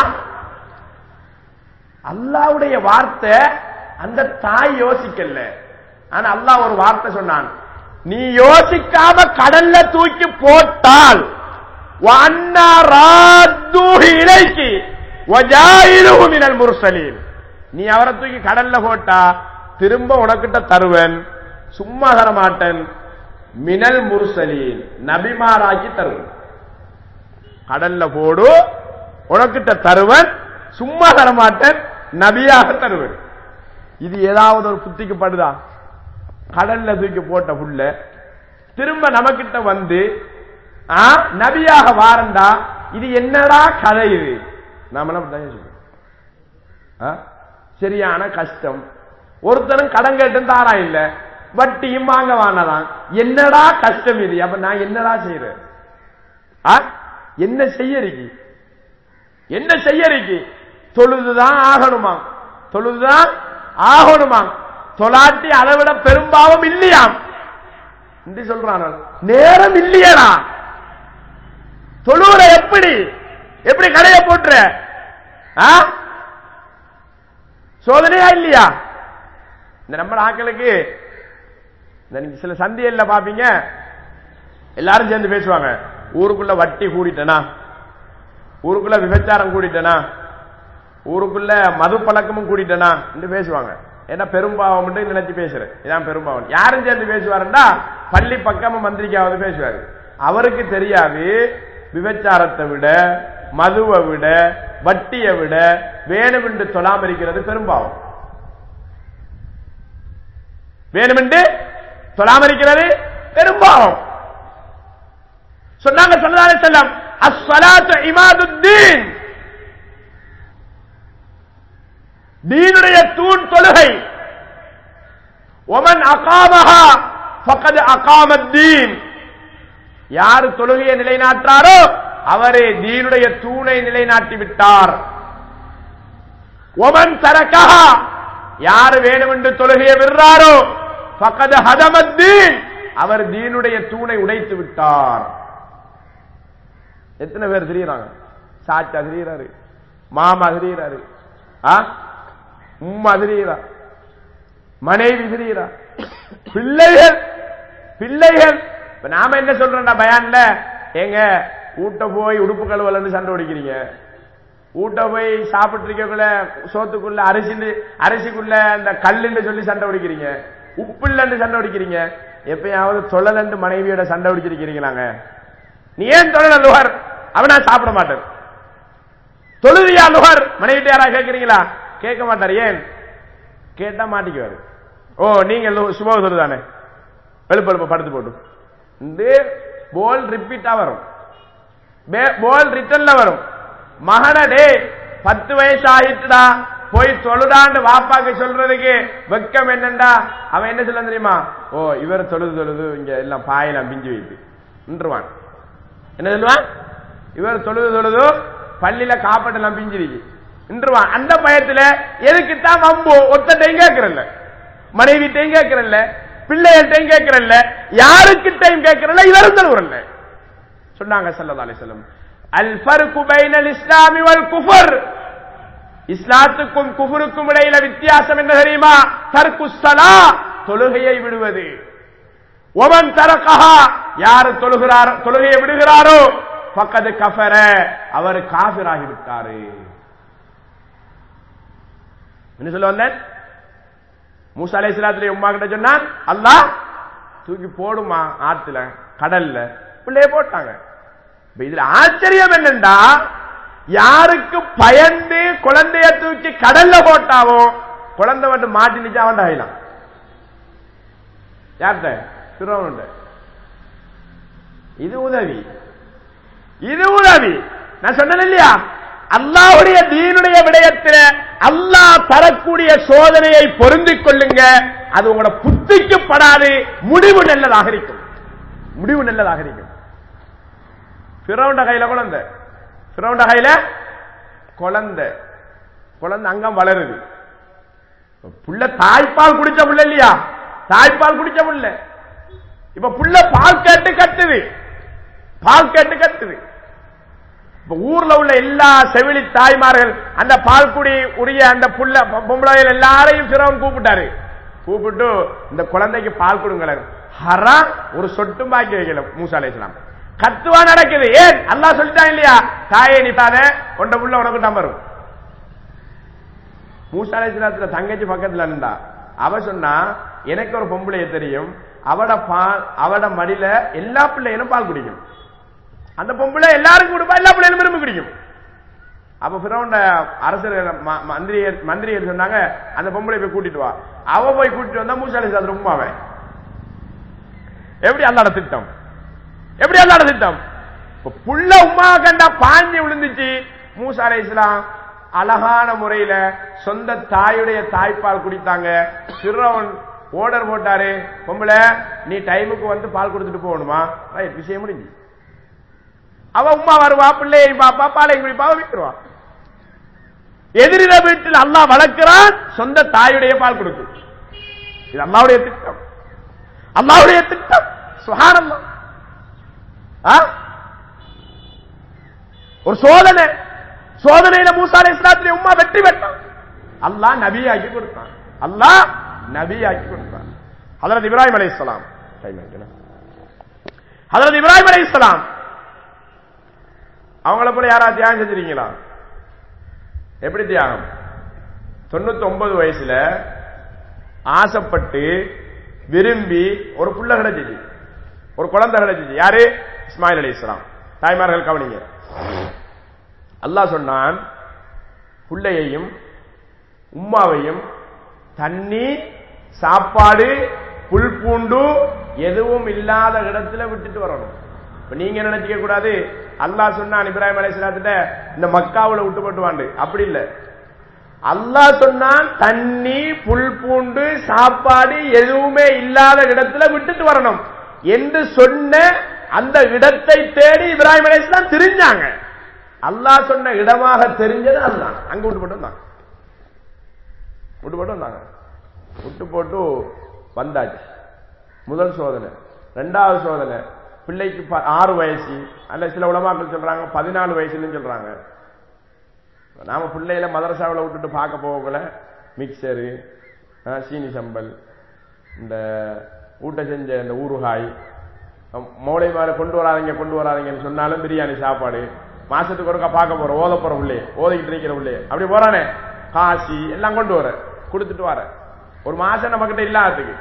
அல்லாவுடைய வார்த்தை அந்த தாய் யோசிக்கல ஆனா அல்லாஹ் ஒரு வார்த்தை சொன்னான் நீ யோசிக்காம கடல்ல தூக்கி போட்டால் وَأَنَّا رَادُّوهُ إِلَيْكِ وَجَاعِلُهُ مِنَ الْمُرْسَلِينَ நீ அவரை தூக்கி கடல்ல போட்டா திரும்ப உனக்கிட்ட தருவன் சும்மா தர மாட்டேன் மினல் முர்சலீன் நபிமாராக்கி தருவன் கடல்ல போடு உனக்கிட்ட தருவன் சும்மா தர மாட்டேன் நபியாக தருவன் இது ஏதாவது ஒரு புத்திக்கு படுதா கடல்ல தூக்கி போட்ட புள்ள திரும்ப நமக்கிட்ட வந்து ஆ, நபியாக வாரண்டா இது என்னடா கதை இது நாமெல்லாம் அப்படிதான் யோசிப்போம். ஆ? சரியான கஷ்டம் ஒருத்தனும் கடன் கேட்டும் தாரா இல்ல வட்டியும் வாங்க வானதான் என்னடா கஷ்டம் இது அப்ப நான் என்னடா செய்யறேன் ஆ? என்ன செய்யறீங்க என்ன செய்யறீங்க தொழுதுதான் ஆகணுமா தொழுதுதான் ஆகணுமா தொலாட்டி அதை விட பெரும்பாவம் இல்லையாம் என்று சொல்றான் நேரம் இல்லையடா தொழுவுற எப்படி எப்படி கடைய போட்டுற ஆ? சோதனையா இல்லையா இந்த நம்ம ஆட்களுக்கு இந்த நீங்க சில சந்தையில பாப்பீங்க எல்லாரும் சேர்ந்து பேசுவாங்க ஊருக்குள்ள வட்டி கூடிட்டனா ஊருக்குள்ள விபச்சாரம் கூடிட்டனா ஊருக்குள்ள மது பழக்கமும் கூடிட்டனா என்று பேசுவாங்க ஏன்னா பெரும்பாவம் நினைச்சு பேசுறேன் இதான் பெரும்பாவம் யாரும் சேர்ந்து பேசுவாருன்னா பள்ளி பக்கமும் மந்திரிக்காவது பேசுவாரு அவருக்கு தெரியாது விபச்சாரத்தை விட மதுவை விட வட்டியை விட வேணுமென்று தொழாம இருக்கிறது பெரும்பாவம் வேணுமென்று தொழாம இருக்கிறது பெரும்பாவம் சொன்னாங்க சொல்லலாலே செல்லம் அஸ்ஸலாத்து இமாதுத்தீன் தீனுடைய தூண் தொழுகை ஒமன் அகாமஹா ஃபகத் அகாமத்தீன் யார் தொழுகையை நிலைநாட்டாரோ அவரே தீனுடைய தூணை நிலைநாட்டி விட்டார் ஒமன் தரக்கஹா யார் வேணுமென்று தொழுகையை விடுறாரோ ஃபகத் ஹதமத்தீன் அவர் தீனுடைய தூணை உடைத்து விட்டார் எத்தனை பேர் தெரியுறாங்க சாச்சா தெரியுறாரு மாமா தெரியுறாரு ஆ உம்மா தெரியுறா மனைவி தெரியுறா பிள்ளைகள் பிள்ளைகள் இப்ப நாம என்ன சொல்றோம்டா பயான்ல ஏங்க ஊட்ட போய் உடுப்பு கழுவலன்னு சண்டை பிடிக்கிறீங்க ஊட்ட போய் சாப்பிட்டு இருக்கக்குள்ள சோத்துக்குள்ள அரிசி அரிசிக்குள்ள அந்த கல்லுன்னு சொல்லி சண்டை பிடிக்கிறீங்க உப்பு இல்லைன்னு சண்டை பிடிக்கிறீங்க எப்பயாவது தொழலண்டு மனைவியோட சண்டை பிடிச்சிருக்கிறீங்களாங்க நீ ஏன் தொழல லுகர் அவனா சாப்பிட மாட்டேன் தொழுவியா லுகர் மனைவிட்டு யாரா கேட்கிறீங்களா கேட்க மாட்டார் ஏன் கேட்டா மாட்டிக்குவாரு ஓ நீங்க சுப சொல்லுதானே வெளுப்பெழுப்ப படுத்து போட்டு இந்த போல் ரிப்பீட்டா வரும் போல் ரிட்டர்ன்ல வரும் மகன டே பத்து வயசு ஆயிட்டுடா போய் தொழுதாண்டு வாப்பாக்கு சொல்றதுக்கு வெக்கம் என்னண்டா அவன் என்ன சொல்ல தெரியுமா ஓ இவர் தொழுது தொழுது இங்க எல்லாம் பாயெல்லாம் பிஞ்சு வைத்து நின்றுவான் என்ன சொல்லுவான் இவர் தொழுது தொழுது பள்ளியில காப்பாட்டெல்லாம் பிஞ்சிருக்கு நின்றுவான் அந்த பயத்துல எதுக்குத்தான் வம்பு ஒத்தட்டையும் கேட்கறல்ல மனைவிட்டையும் கேட்கறல்ல பிள்ளைகள்கிட்டையும் கேட்கறல்ல யாருக்கிட்டையும் கேட்கறல்ல இவரும் தருவரல்ல சொன்னாங்க சல்லல்லாஹு அலைஹி வஸல்லம் அல் ஃபர்கு பைனல் இஸ்லாமி வல் குஃபர் இஸ்லாத்துக்கும் குஃபருக்கும் இடையில வித்தியாசம் என்ன தெரியுமா தர்க்கு ஸலா தொழுகையை விடுவது ஒமன் தரக்கஹா யார் தொழுகிறாரோ தொழுகையை விடுகிறாரோ பக்கத்து கஃபர அவர் காபிராகி விட்டாரு என்ன சொல்ல வந்தேன் மூசா அலை இஸ்லாத்துடைய உமா கிட்ட சொன்னான் அல்லாஹ் தூக்கி போடுமா ஆத்துல கடல்ல பிள்ளைய போட்டாங்க இப்ப இதுல ஆச்சரியம் என்னண்டா யாருக்கு பயந்து குழந்தைய தூக்கி கடல்ல போட்டாவோ குழந்தை மட்டும் மாட்டி நிச்சா அவன் ஆயிலாம் யார்கிட்ட பிறவனுண்ட இது உதவி இது உதவி நான் சொன்னேன் இல்லையா அல்லாஹ்வுடைய தீனுடைய விடயத்தில் அல்லாஹ் தரக்கூடிய சோதனையை பொருந்திக் கொள்ளுங்க அது உங்களோட புத்திக்கு படாது முடிவு நல்லதாக இருக்கும் முடிவு நல்லதாக இருக்கும் பிறவுண்ட கையில குழந்தை பிறவுண்ட கையில குழந்தை குழந்தை அங்கம் வளருது புள்ள தாய்ப்பால் குடிச்ச புள்ள இல்லையா தாய்ப்பால் குடிச்ச புள்ள இப்ப புள்ள பால் கேட்டு கத்துது பால் கேட்டு கத்துது இப்ப ஊர்ல உள்ள எல்லா செவிலி தாய்மார்கள் அந்த பால்குடி உரிய அந்த புள்ள பொம்பளைகள் எல்லாரையும் பிறவன் கூப்பிட்டாரு கூப்பிட்டு இந்த குழந்தைக்கு பால் கொடுங்களேன் ஹரா ஒரு சொட்டும் பாக்கி வைக்கல மூசா அலைஹிஸ்ஸலாம் கத்துவா நடக்குது ஏன் அல்லாஹ் சொல்லிட்டான் இல்லையா தாயே நிப்பாத கொண்ட புள்ள உனக்கு தான் வரும் மூசா அலைஹிஸ்ஸலாத்துல தங்கச்சி பக்கத்துல இருந்தா அவ சொன்னா எனக்கு ஒரு பொம்பளைய தெரியும் அவட பால் அவட மடியில எல்லா பிள்ளைகளும் பால் குடிக்கும் அந்த பொம்பளை எல்லாருக்கும் கொடுப்பா எல்லா பிள்ளைகளும் விரும்பி குடிக்கும் அப்ப பிறவுண்ட அரசர் ம- மந்திரியர் மந்திரியர் சொன்னாங்க அந்த பொம்பளை போய் கூட்டிட்டு வா அவ போய் கூட்டிட்டு வந்தா மூசாலி சாத்திர உமாவை எப்படி அல்லாட திட்டம் எப்படி அல்லாட திட்டம் இப்ப புள்ள உமா கண்டா பாஞ்சு விழுந்துச்சு மூசா அலை இஸ்லாம் அழகான முறையில சொந்த தாயுடைய தாய்ப்பால் குடித்தாங்க பிறவன் ஓர்டர் போட்டாரு பொம்பளை நீ டைமுக்கு வந்து பால் கொடுத்துட்டு போகணுமா ரைட் விஷயம் முடிஞ்சு அவ உமா வருவா பிள்ளையை பாப்பா பாலை குடிப்பா அவ விட்டுருவா எதிரில வீட்டில் அல்லாஹ் வளர்க்கிறான் சொந்த தாயுடைய பால் கொடுக்கும் இது அல்லாவுடைய திட்டம் அல்லாவுடைய திட்டம் சுகானந்தம் ஒரு சோதனை சோதனையில மூசா அலை இஸ்லாத்துடைய உமா வெற்றி பெற்றான் அல்லாஹ் நபியாக்கி கொடுத்தான் அல்லாஹ் நபியாக்கி கொடுத்தான் ஹதரத் இப்ராஹிம் அலை இஸ்லாம் ஹதரத் இப்ராஹிம் அலை இஸ்லாம் அவங்கள போல யாராவது தியாகம் செஞ்சிருக்கீங்களா எப்படி தியாகம் தொண்ணூத்தி ஒன்பது வயசுல ஆசைப்பட்டு விரும்பி ஒரு புள்ள கிடைச்சிச்சு ஒரு குழந்தை கிடைச்சிச்சு யாரு இஸ்மாயில் அலி இஸ்லாம் தாய்மார்கள் கவனிங்க அல்லாஹ் சொன்னான் புள்ளையையும் உம்மாவையும் தண்ணி சாப்பாடு புல் பூண்டு எதுவும் இல்லாத இடத்துல விட்டுட்டு வரணும் இப்ப நீங்க என்ன நினைச்சுக்க கூடாது அல்லாஹ் சொன்னான் இப்ராஹிம் அலைஹிஸ்ஸலாத்திட்ட இந்த மக்காவுல விட்டு போட்டு வாண்டு அப்படி இல்ல அல்லாஹ் சொன்னான் தண்ணி புல் பூண்டு சாப்பாடு எதுவுமே இல்லாத இடத்துல விட்டுட்டு வரணும் என்று சொன்ன அந்த இடத்தை தேடி இப்ராஹிம் அலைஹிஸ்ஸலாம் தெரிஞ்சாங்க அல்லாஹ் சொன்ன இடமாக தெரிஞ்சது அதுதான் அங்க விட்டு போட்டு வந்தாங்க விட்டு போட்டு வந்தாங்க விட்டு போட்டு வந்தாச்சு முதல் சோதனை ரெண்டாவது சோதனை பிள்ளைக்கு ப- ஆறு வயசு அல்ல சில உலமாக்கள் சொல்றாங்க பதினாலு வயசுன்னு சொல்றாங்க நாம பிள்ளையில மதரசாவில் விட்டுட்டு பார்க்க போகல மிக்சரு ஆ, சீனி சம்பல் இந்த ஊட்ட செஞ்ச இந்த ஊறுகாய் மோளை மேல கொண்டு வராதீங்க கொண்டு வராதீங்கன்னு சொன்னாலும் பிரியாணி சாப்பாடு மாசத்துக்கு ஒருக்கா பார்க்க போறோம் ஓத போற உள்ளே ஓதிக்கிட்டு இருக்கிற உள்ளே அப்படி போறானே காசி எல்லாம் கொண்டு வர கொடுத்துட்டு வர ஒரு மாசம் நம்ம கிட்ட இல்லாததுக்கு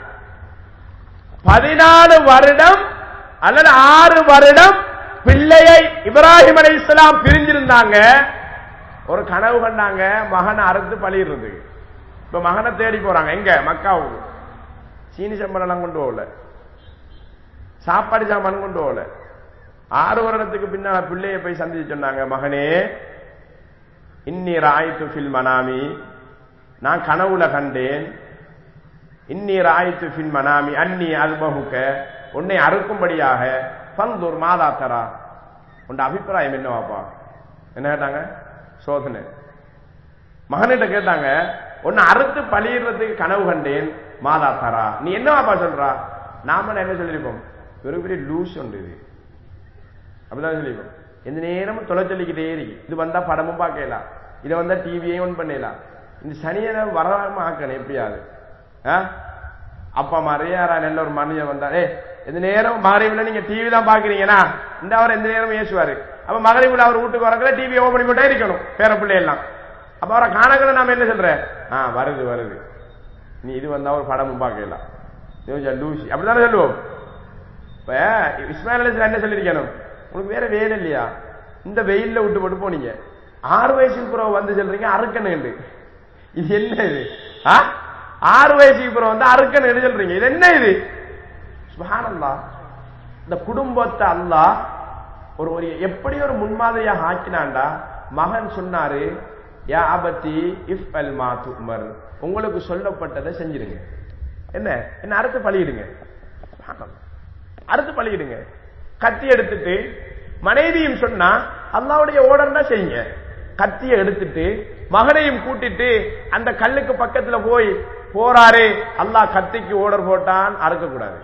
பதினாலு வருடம் அல்லது ஆறு வருடம் பிள்ளையை இப்ராஹிம் அலை இஸ்லாம் பிரிஞ்சிருந்தாங்க ஒரு கனவு கண்டாங்க மகனை அறுத்து பழிடுறதுக்கு இப்ப மகனை தேடி போறாங்க எங்க மக்காவுக்கு சீனி சம்பளம் எல்லாம் கொண்டு போகல சாப்பாடு சாமான் கொண்டு போகல ஆறு வருடத்துக்கு பின்னால பிள்ளைய போய் சந்திச்சு சொன்னாங்க மகனே இன்னி ராய்த்து ஃபில் மனாமி நான் கனவுல கண்டேன் இன்னி ராய்த்து ஃபில் மனாமி அன்னி அல்பகுக்க உன்னை அறுக்கும்படியாக பந்தூர் மாதா தரா உன் அபிப்பிராயம் என்னவாப்பா என்ன கேட்டாங்க சோதனை மகனிட்ட கேட்டாங்க ஒன்னு அறுத்து பழியிடுறதுக்கு கனவு கண்டேன் மாதா தரா நீ என்னவாப்பா சொல்றா நாம என்ன சொல்லியிருப்போம் ஒரு பெரிய லூஸ் உண்டு இது அப்படிதான் சொல்லியிருப்போம் எந்த நேரமும் தொலை சொல்லிக்கிட்டே இருக்கு இது வந்தா படமும் பார்க்கலாம் இதை வந்தா டிவியையும் ஒன் பண்ணலாம் இந்த சனியனை வராம ஆக்கணும் எப்படியாவது ஆ? அப்பா மறையாரா நல்ல ஒரு மனிதன் வந்தா ஏ எந்த நேரம் மகரிவுல நீங்க டிவி தான் பாக்குறீங்கன்னா இந்த அவர் எந்த நேரம் ஏசுவாரு அப்ப மகரிவுல அவர் வீட்டுக்கு வரக்குள்ள டிவி ஓபன் பண்ணி போட்டே இருக்கணும் பேர பிள்ளை எல்லாம் அப்ப அவரை காணக்குள்ள நாம என்ன சொல்ற ஆ வருது வருது நீ இது வந்தா ஒரு படமும் பார்க்கலாம் இது கொஞ்சம் லூசி அப்படித்தானே சொல்லுவோம் இப்ப இஸ்மாயில் அலிஸ்லாம் என்ன சொல்லிருக்கணும் உனக்கு வேற வேலை இல்லையா இந்த வெயில்ல விட்டு போட்டு போனீங்க ஆறு வயசுக்கு பிறகு வந்து சொல்றீங்க அறுக்கணுண்டு இது என்ன இது ஆ? ஆறு வயசுக்கு பிறகு வந்து அறுக்கணுன்னு சொல்றீங்க இது என்ன இது சுபஹானல்லாஹ் இந்த குடும்பத்தை அல்லாஹ் ஒரு ஒரு எப்படி ஒரு முன்மாதிரியாக ஆக்கினாண்டா மகன் சொன்னாரு யா அபத்தி இஃப் அல் மா துமர் உங்களுக்கு சொல்லப்பட்டதை செஞ்சிருங்க என்ன என்ன அறுத்து பழியிடுங்க சுப்ஹானல்லாஹ். அறுத்து பழியிடுங்க கத்தி எடுத்துட்டு மனைவியும் சொன்னா அல்லாவுடைய ஓர்டர் தான் செய்யுங்க கத்தியை எடுத்துட்டு மகனையும் கூட்டிட்டு அந்த கல்லுக்கு பக்கத்துல போய் போறாரு அல்லாஹ் கத்திக்கு ஓர்டர் போட்டான் அறுக்க கூடாது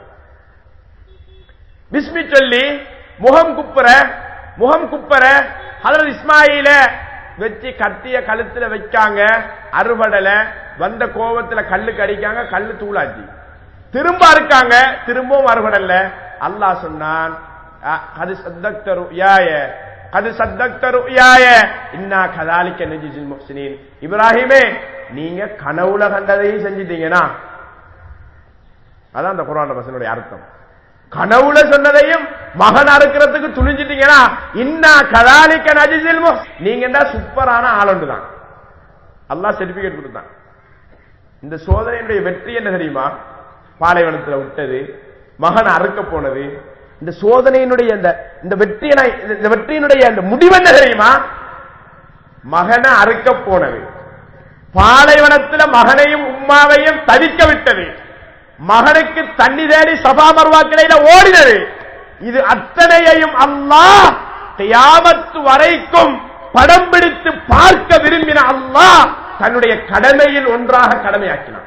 பிஸ்மி சொல்லி முகம் குப்புற முகம் குப்புற ஹதரத் இஸ்மாயில வச்சு கத்திய கழுத்துல வைக்காங்க அறுபடல வந்த கோபத்துல கல்லுக்கு அடிக்காங்க கல்லு தூளாச்சு திரும்ப அறுக்காங்க திரும்பவும் அறுபடல அல்லாஹ் சொன்னான் அ- அது சத்தக்தரு யாய அது சத்தக்தரு யாய இன்னா கதாலிக்க நெஜிசில் முஹ்சினீன் இப்ராஹிமே நீங்க கனவுல கண்டதையும் செஞ்சிட்டீங்கன்னா அதான் அந்த குரான் வசனுடைய அர்த்தம் கனவுல சொன்னதையும் மகன் அறுக்கிறதுக்கு துணிஞ்சிட்டீங்கன்னா இன்னா கதாலிக்க நஜிசில் முஹ் நீங்க தான் சூப்பரான ஆளுண்டு தான் அல்லாஹ் சர்டிபிகேட் கொடுத்தான் இந்த சோதனையினுடைய வெற்றி என்ன தெரியுமா பாலைவனத்துல விட்டது மகன் அறுக்க போனது இந்த சோதனையினுடைய இந்த இந்த வெற்றியை நான் இந்த வெற்றியினுடைய அந்த முடிவு என்ன தெரியுமா மகனை அறுக்க போனது பாலைவனத்துல மகனையும் உம்மாவையும் தவிக்க விட்டது மகனுக்கு தண்ணி தேடி சபா மர்வாக்கிளையில ஓடினது இது அத்தனையையும் அல்லாஹ் கியாமத்து வரைக்கும் படம் பிடித்து பார்க்க விரும்பின அல்லாஹ் தன்னுடைய கடமையில் ஒன்றாக கடமையாக்கினான்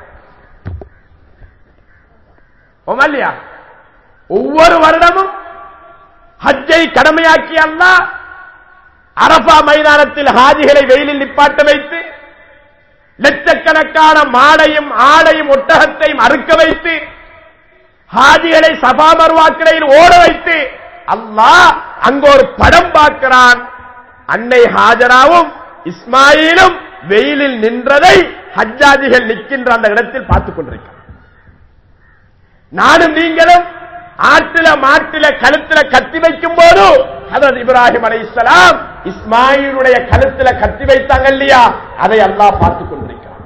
ஓமா இல்லையா ஒவ்வொரு வருடமும் ஹஜ்ஜை கடமையாக்கி அல்லாஹ் அரபா மைதானத்தில் ஹாஜிகளை வெயிலில் நிப்பாட்ட வைத்து லட்சக்கணக்கான மாடையும் ஆடையும் ஒட்டகத்தையும் அறுக்க வைத்து ஹாஜிகளை சபா மர்வாக்கிடையில் ஓட வைத்து அல்லாஹ் அங்க ஒரு படம் பார்க்கிறான் அன்னை ஹாஜராவும் இஸ்மாயிலும் வெயிலில் நின்றதை ஹஜ்ஜாஜிகள் நிற்கின்ற அந்த இடத்தில் பார்த்துக் கொண்டிருக்கிறார் நானும் நீங்களும் ஆட்டில மாட்டில கழுத்துல கத்தி வைக்கும் போது ஹதரத் இப்ராஹிம் அலை இஸ்லாம் இஸ்மாயிலுடைய கழுத்துல கத்தி வைத்தாங்க இல்லையா அதை அல்லாஹ் பார்த்துக் கொண்டிருக்கிறான்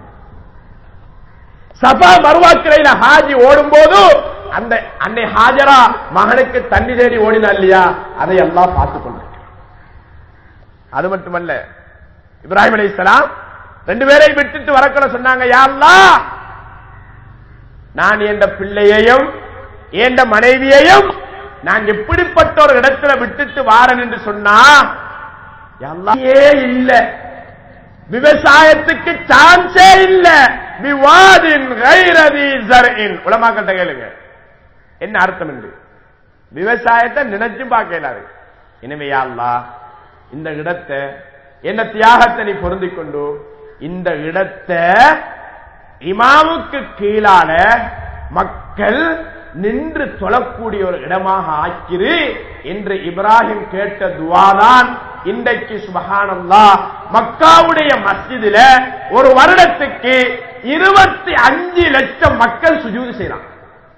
சபா மறுவாக்கிரையில ஹாஜி ஓடும் போது அந்த அன்னை ஹாஜரா மகனுக்கு தண்ணி தேடி ஓடினா இல்லையா அதை எல்லாம் பார்த்துக் கொண்டிருக்கிறான் அது மட்டுமல்ல இப்ராஹிம் அலை இஸ்லாம் ரெண்டு பேரையும் விட்டுட்டு வரக்கல சொன்னாங்க யா அல்லாஹ் நான் என்ற பிள்ளையையும் என்ற மனைவியையும் நான் எப்படிப்பட்ட ஒரு இடத்துல விட்டுட்டு வாரன் என்று சொன்னா ஏ இல்ல விவசாயத்துக்கு சான்ஸே இல்ல விவாதின் கைரதி ஜர்இன் உலமாக்கிட்ட கேளுங்க என்ன அர்த்தம் என்று விவசாயத்தை நினைச்சும் பார்க்கலாரு எனவே யா அல்லாஹ் இந்த இடத்தை என்ன தியாகத்தை நீ பொருந்திக் கொண்டு இந்த இடத்தை இமாமுக்கு கீழால மக்கள் நின்று தொழக்கூடிய ஒரு இடமாக ஆக்கிரு என்று இப்ராஹிம் கேட்ட துவாதான் இன்றைக்கு சுபஹானல்லா மக்காவுடைய மஸ்ஜிதில ஒரு வருடத்துக்கு இருபத்தி அஞ்சு லட்சம் மக்கள் சுஜூது செய்யறாங்க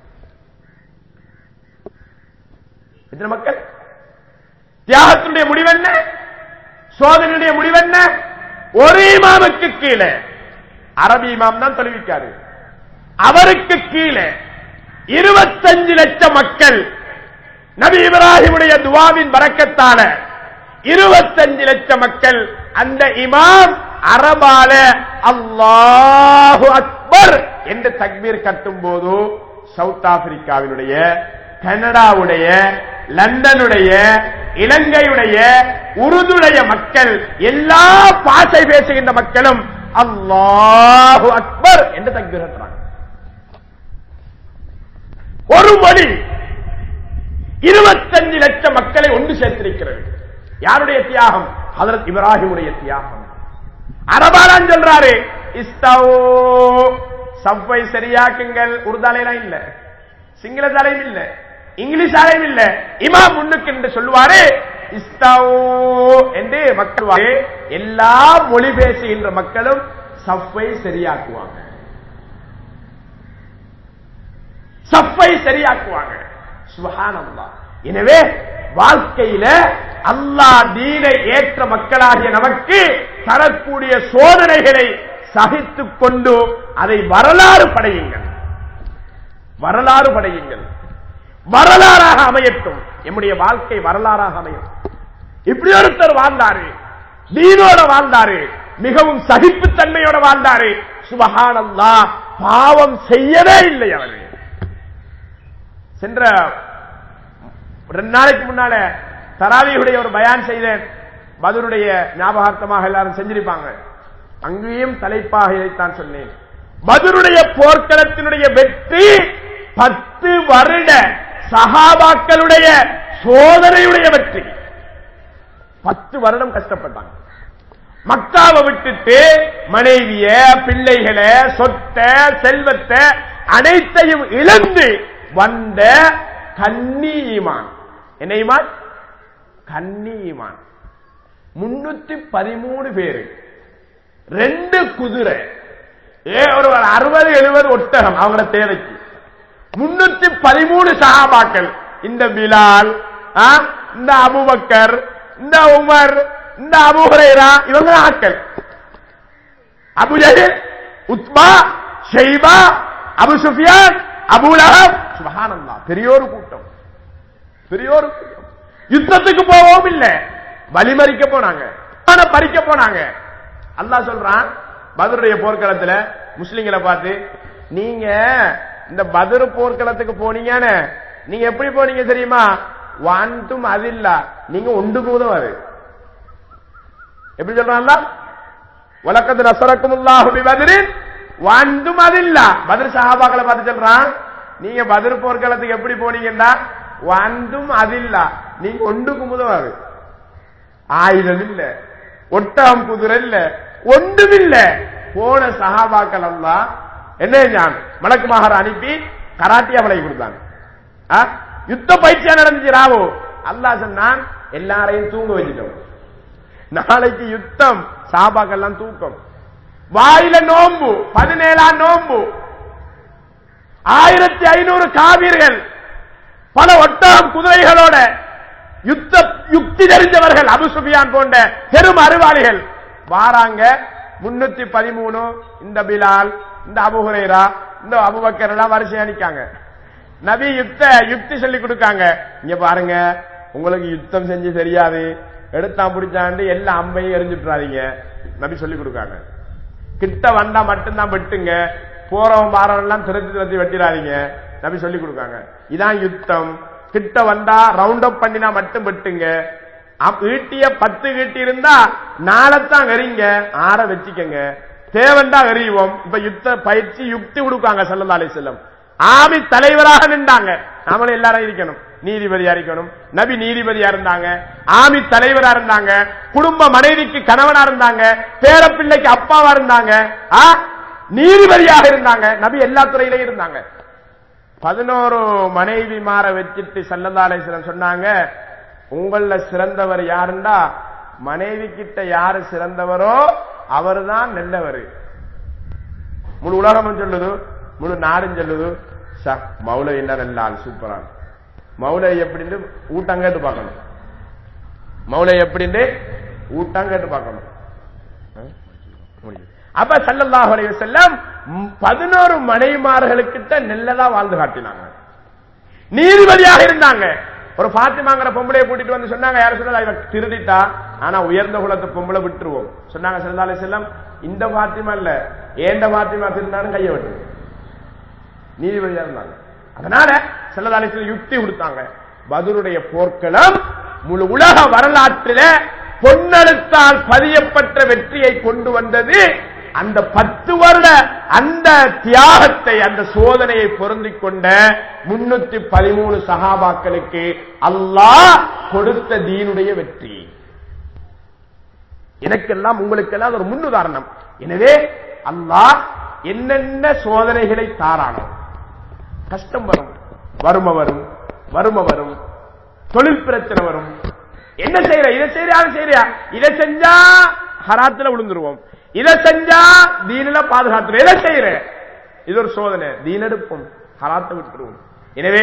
எத்தனை மக்கள் தியாகத்தினுடைய முடிவென்ன சோதனையுடைய முடிவென்ன ஒரு இமாமுக்கு கீழே அரபி இமாம் தான் தொழுவிக்காரு அவருக்கு கீழே இருபத்தஞ்சு லட்சம் மக்கள் நபி இப்ராஹிமுடைய துவாவின் வரக்கத்தான இருபத்தஞ்சு லட்சம் மக்கள் அந்த இமாம் அரபால அல்லாஹு அக்பர் என்று தக்பீர் கட்டும் போது சவுத் ஆப்பிரிக்காவினுடைய கனடாவுடைய லண்டனுடைய இலங்கையுடைய உருதுடைய மக்கள் எல்லா பாசை பேசுகின்ற மக்களும் அல்லாஹு அக்பர் என்று தக்பீர் கட்டுறாங்க ஒரு மொழி இருபத்தஞ்சு லட்சம் மக்களை ஒன்று சேர்த்திருக்கிறது யாருடைய தியாகம் ஹதரத் இப்ராஹிமுடைய தியாகம் அரபாலான் சொல்றாரு இஸ்தவோ சவ்வை சரியாக்குங்கள் உருதாலையெல்லாம் இல்ல சிங்கள தலையும் இல்ல இங்கிலீஷ் தலையும் இல்ல இமாம் முன்னுக்கு என்று சொல்லுவாரு இஸ்தவோ என்று மக்கள் எல்லா மொழி பேசுகின்ற மக்களும் சவ்வை சரியாக்குவாங்க சஃப்பை சரியாக்குவாங்க சுபஹானல்லா எனவே வாழ்க்கையில அல்லாஹ் தீனை ஏற்ற மக்களாகிய நமக்கு தரக்கூடிய சோதனைகளை சகித்துக் கொண்டு அதை வரலாறு படையுங்கள் வரலாறு படையுங்கள் வரலாறாக அமையட்டும் எம்முடைய வாழ்க்கை வரலாறாக அமையும் இப்படி ஒருத்தர் வாழ்ந்தாரு தீனோட வாழ்ந்தாரு மிகவும் சகிப்புத்தன்மையோட வாழ்ந்தாரு சுபஹானல்லா பாவம் செய்யவே இல்லை அவரு சென்ற ரெண்டு நாளைக்கு முன்னால தராவியுடைய ஒரு பயான் செய்தேன் பதருடைய ஞாபகார்த்தமாக எல்லாரும் செஞ்சிருப்பாங்க அங்கேயும் தலைப்பாக இதைத்தான் சொன்னேன் பதருடைய போர்க்களத்தினுடைய வெற்றி பத்து வருட சகாபாக்களுடைய சோதனையுடைய வெற்றி பத்து வருடம் கஷ்டப்பட்டாங்க மக்காவை விட்டுட்டு மனைவிய பிள்ளைகளை சொத்த செல்வத்தை அனைத்தையும் இழந்து வந்த கன்னீமான் என்ன ஈமான் கன்னீமான் முன்னூத்தி பதிமூணு பேரு ரெண்டு குதிரை ஏ ஒரு அறுபது எழுபது ஒட்டகம் அவங்கள தேவைக்கு முன்னூத்தி பதிமூணு சகாபாக்கள் இந்த பிலால் ஆ, இந்த அபுபக்கர் இந்த உமர் இந்த அபுஹுரைரா இவங்க ஆட்கள் அபுஜஹில் உத்மா ஷைபா அபு சுஃபியான் அபு லஹப் சுபஹானல்லாஹ் பெரியோரு கூட்டம் பெரியோரு கூட்டம் யுத்தத்துக்கு போகவும் இல்ல வழிமறிக்க போனாங்க ஆனா பறிக்க போனாங்க அல்லாஹ் சொல்றான் பதருடைய போர்க்களத்துல முஸ்லிம்களை பார்த்து நீங்க இந்த பதரு போர்க்களத்துக்கு போனீங்கன்னு நீங்க எப்படி போனீங்க தெரியுமா வான்தும் அதில்லா நீங்க ஒன்று போதும் எப்படி சொல்றான்ல உலகத்து நசரக்குமுல்லாஹு பிபத்ரின் வான்தும் அதில்லா பத்ர் சஹாபாக்களை பார்த்து சொல்றான் நீங்க பத்ர் போர்க்களத்துக்கு எப்படி போனீங்கன்னா வான்தும் அதில்லா நீங்க ஒன்று குமுதவாது ஆயுதம் இல்ல ஒட்டகம் குதிரை இல்ல ஒன்றும் இல்ல போன சஹாபாக்கள் எல்லாம் என்ன செஞ்சான் மலக்கு மகார் அனுப்பி கராட்டி அவளை கொடுத்தாங்க ஆ? யுத்த பயிற்சியா நடந்துச்சு ராவோ அல்லாஹ் சொன்னான் எல்லாரையும் தூங்க வச்சுட்டோம் நாளைக்கு யுத்தம் சாபாக்கெல்லாம் தூக்கம் வாயில நோம்பு பதினேழாம் நோம்பு ஆயிரத்தி ஐநூறு காவிர்கள் பல ஒட்டகம் குதிரைகளோட யுத்த யுக்தி தெரிஞ்சவர்கள் அபு சுஃபியான் போன்ற பெரும் அறிவாளிகள் வாராங்க முன்னூத்தி பதிமூணு இந்த பிலால் இந்த அபுஹுரைரா இந்த அபுபக்கர் எல்லாம் வரிசையா நிக்காங்க நபி யுத்த யுக்தி சொல்லி கொடுக்காங்க இங்க பாருங்க உங்களுக்கு யுத்தம் செஞ்சு தெரியாது எடுத்தான் பிடிச்சாண்டு எல்லா அம்பையும் எரிஞ்சுட்டுறாதீங்க நபி சொல்லி கொடுக்காங்க கிட்ட வந்தா மட்டும்தான் வெட்டுங்க போறவன் பாறவன் எல்லாம் திரத்தி திரத்தி வெட்டிடாதீங்க நபி சொல்லி கொடுக்காங்க இதான் யுத்தம் கிட்ட வந்தா ரவுண்ட் அப் பண்ணினா மட்டும் வெட்டுங்க அப்- ஈட்டிய பத்து ஈட்டி இருந்தா நாளைத்தான் எறிங்க ஆற வச்சுக்கங்க தேவண்டா எறிவோம் இப்ப யுத்த பயிற்சி யுக்தி கொடுக்காங்க சல்லல்லா அலைஹி செல்லம் ஆமி தலைவராக நின்றாங்க நாமளும் எல்லாரும் இருக்கணும் நீதிபதியா இருக்கணும் நபி நீதிபதியா இருந்தாங்க ஆமி தலைவரா இருந்தாங்க குடும்ப மனைவிக்கு கணவனா இருந்தாங்க பேரப்பிள்ளைக்கு அப்பாவா இருந்தாங்க ஆ, நீதிபதியாக இருந்தாங்க நபி எல்லா துறையிலையும் இருந்தாங்க பதினோரு மனைவி மாற வச்சுட்டு சல்லதாலேஸ்வரன் சொன்னாங்க உங்கள சிறந்தவர் யாருண்டா மனைவி கிட்ட யாரு சிறந்தவரோ அவர்தான் நல்லவர் முழு உலகமும் சொல்லுது முழு நாடும் சொல்லுது ச மௌல என்ன நல்ல ஆள் சூப்பரான் மௌலை எப்படின்னு ஊட்டம் கேட்டு பார்க்கணும் மௌலை எப்படின்னு ஊட்டம் கேட்டு பார்க்கணும் ஆ? முடியுது. அப்ப சல்லல்லாஹு அலைஹி வஸல்லம் ம், பதினோரு மனைமார்களுக்கிட்ட நெல்லதா வாழ்ந்து காட்டினாங்க நீதிபதியாக இருந்தாங்க ஒரு பாத்திமாங்கிற பொம்பளைய கூட்டிட்டு வந்து சொன்னாங்க யார சொன்னா இவ திருடிட்டா ஆனா உயர்ந்த குலத்து பொம்பளை விட்டுருவோம் சொன்னாங்க சல்லல்லாஹு அலைஹி வஸல்லம் இந்த பாத்திமா இல்ல ஏண்ட பாத்திமா திருந்தாலும் கையை விட்டு நீதிபதியா இருந்தாங்க அதனால சல்லல்லாஹு அலைஹி வஸல்லம் யுக்தி கொடுத்தாங்க பதுருடைய போர்க்களம் முழு உலக வரலாற்றில பொன்னெழுத்தால் பதியப்பட்ட வெற்றியை கொண்டு வந்தது அந்த பத்து வருட அந்த தியாகத்தை அந்த சோதனையை பொருந்திக் கொண்ட முன்னூத்தி பதிமூணு சகாபாக்களுக்கு அல்லாஹ் கொடுத்த தீனுடைய வெற்றி எனக்கெல்லாம் உங்களுக்கெல்லாம் அது ஒரு முன்னுதாரணம் எனவே அல்லாஹ் என்னென்ன சோதனைகளை தாரானோ கஷ்டம் வரும் வறுமை வரும் வறுமை வரும் தொழில் பிரச்சனை வரும் என்ன செய்யற இதை செய்யறியா அதை செய்யறியா இதை செஞ்சா ஹராத்துல விழுந்துருவோம் இதை செஞ்சா தீனில பாதுகாத்துரும் எதை செய்யற இது ஒரு சோதனை தீன் எடுப்போம் ஹராத்தை விட்டுருவோம் எனவே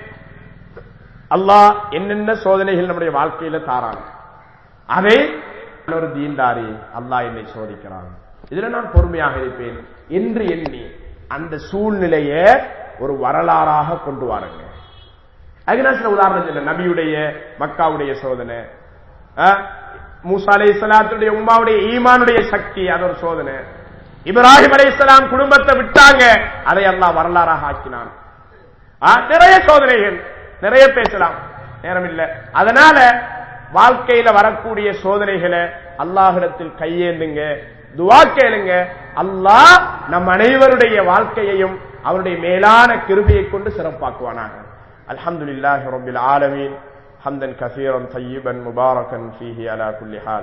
அல்லாஹ் என்னென்ன சோதனைகள் நம்முடைய வாழ்க்கையில தாரான் அதை நான் ஒரு தீன்தாரி அல்லாஹ் என்னை சோதிக்கிறான் இதுல நான் பொறுமையாக இருப்பேன் என்று எண்ணி அந்த சூழ்நிலையை ஒரு வரலாறாக கொண்டு வாருங்க அதுக்கு நான் சில உதாரணம் சொல்ல நபியுடைய மக்காவுடைய சோதனை ஆ, மூசா அலை இஸ்லாத்துடைய உமாவுடைய ஈமானுடைய சக்தி அது ஒரு சோதனை இப்ராஹிம் அலை இஸ்லாம் குடும்பத்தை விட்டாங்க அதை அல்லாஹ் வரலாறாக ஆக்கினான் ஆ, நிறைய சோதனைகள் நிறைய பேசலாம் நேரம் இல்ல அதனால வாழ்க்கையில வரக்கூடிய சோதனைகளை அல்லாஹிடத்தில் கையேந்துங்க துவா கேளுங்க அல்லாஹ் நம் அனைவருடைய வாழ்க்கையையும் அவருடைய மேலான கிருபையை கொண்டு சிறப்பாக்குவானாக அல்ஹம்துலில்லாஹி ரப்பில் ஆலமீன் حمدا كثيرا طيبا مباركا فيه على كل حال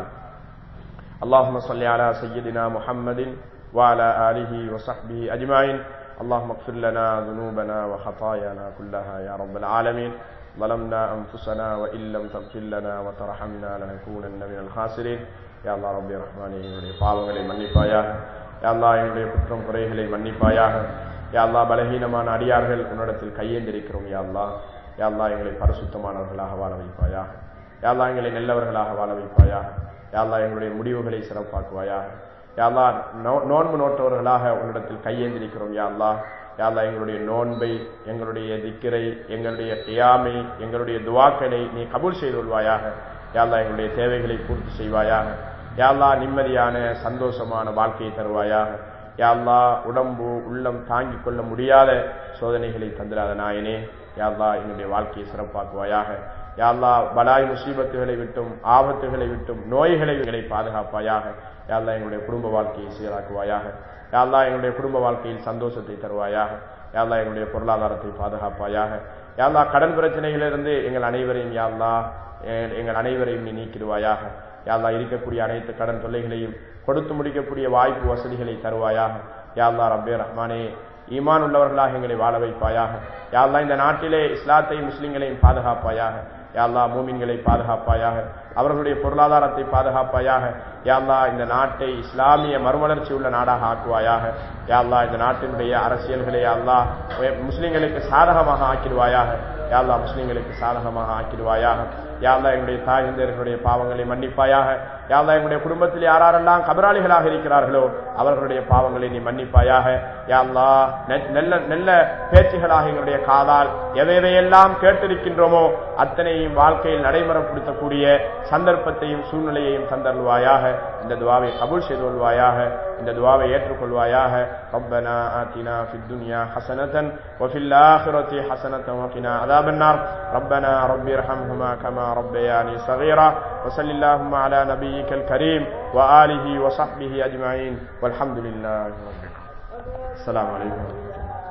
اللهم صل على سيدنا محمد وعلى آله وصحبه أجمعين اللهم اغفر لنا ذنوبنا وخطايانا كلها يا رب العالمين ظلمنا أنفسنا وإن لم تغفر لنا وترحمنا لنكونن من الخاسرين يا الله ربي رحماني என்னுடைய பாவங்களை மன்னிப்பாயாக யா அல்லாஹ் என்னுடைய குற்றம் குறைகளை மன்னிப்பாயாக யா அல்லாஹ் பலகீனமான அடியார்கள் உன்னிடத்தில் கையேந்திருக்கிறோம் யா அல்லாஹ் யா அல்லாஹ் எங்களை பரிசுத்தமானவர்களாக வாழ வைப்பாயாக யா அல்லாஹ் எங்களை நல்லவர்களாக வாழ வைப்பாயாக யா அல்லாஹ் எங்களுடைய முடிவுகளை சிறப்பாக்குவாயாக யா அல்லாஹ் நோ- நோன்பு நோட்டவர்களாக உன்னிடத்தில் கையேந்திருக்கிறோம் யா அல்லாஹ் யா அல்லாஹ் எங்களுடைய நோன்பை எங்களுடைய திக்கிரை எங்களுடைய கியாமை எங்களுடைய துவாக்களை நீ கபூல் செய்து கொள்வாயாக யா அல்லாஹ் எங்களுடைய தேவைகளை பூர்த்தி செய்வாயாக யா அல்லாஹ் நிம்மதியான சந்தோஷமான வாழ்க்கையை தருவாயாக யா அல்லாஹ் உடம்பு உள்ளம் தாங்கிக் கொள்ள முடியாத சோதனைகளை தந்திராத நாயனே யா அல்லாஹ் என்னுடைய வாழ்க்கையை சிறப்பாக்குவாயாக யா அல்லாஹ் பலாய் முசீபத்துகளை விட்டும் ஆபத்துகளை விட்டும் நோய்களை எங்களை பாதுகாப்பாயாக யா அல்லாஹ் எங்களுடைய குடும்ப வாழ்க்கையை சீராக்குவாயாக யா அல்லாஹ் எங்களுடைய குடும்ப வாழ்க்கையில் சந்தோஷத்தை தருவாயாக யா அல்லாஹ் எங்களுடைய பொருளாதாரத்தை பாதுகாப்பாயாக யா அல்லாஹ் கடன் பிரச்சனைகளிலிருந்து எங்கள் அனைவரையும் யா அல்லாஹ் எ- எங்கள் அனைவரையும் நீ நீக்கிடுவாயாக யா அல்லாஹ் இருக்கக்கூடிய அனைத்து கடன் தொல்லைகளையும் கொடுத்து முடிக்கக்கூடிய வாய்ப்பு வசதிகளை தருவாயாக யா அல்லாஹ் ரப்பே ரஹ்மானே ஈமான் உள்ளவர்களாக எங்களை வாழ வைப்பாயாக யா அல்லாஹ் இந்த நாட்டிலே இஸ்லாத்தையும் முஸ்லிம்களையும் பாதுகாப்பாயாக யா அல்லாஹ் மூமின்களை பாதுகாப்பாயாக அவர்களுடைய பொருளாதாரத்தை பாதுகாப்பாயாக யா அல்லாஹ் இந்த நாட்டை இஸ்லாமிய மறுமலர்ச்சி உள்ள நாடாக ஆக்குவாயாக யா அல்லாஹ் இந்த நாட்டினுடைய அரசியல்களை யா அல்லாஹ் முஸ்லிம்களுக்கு சாதகமாக ஆக்கிடுவாயாக யா அல்லாஹ் முஸ்லிம்களுக்கு சாதகமாக ஆக்கிடுவாயாக யா அல்லாஹ் எங்களுடைய தாய் தந்தையர்களுடைய பாவங்களை மன்னிப்பாயாக யா அல்லாஹ் எங்களுடைய குடும்பத்தில் யாரெல்லாம் கபராளிகளாக இருக்கிறார்களோ அவர்களுடைய பாவங்களை நீ மன்னிப்பாயாக யா அல்லாஹ் நெ- நல்ல நல்ல பேச்சுகளாக எங்களுடைய காதால் எவையெல்லாம் கேட்டிருக்கின்றோமோ அத்தனையும் வாழ்க்கையில் நடைமுறைப்படுத்தக்கூடிய சந்தர்ப்பத்தையும் சூழ்நிலையையும் தந்தருள்வாயாக இந்த துவாவை கபூல் செய்து கொள்வாயாக இந்த துவாவை ஏற்றுக்கொள்வாயாக ربنا آتنا في الدنيا حسنة وفي الآخرة حسنة وقنا عذاب النار ربنا رب ارحمهما كما ربياني صغيرا وصل اللهم على نبيك الكريم وآله وصحبه أجمعين والحمد لله رب العالمين السلام عليكم ورحمة الله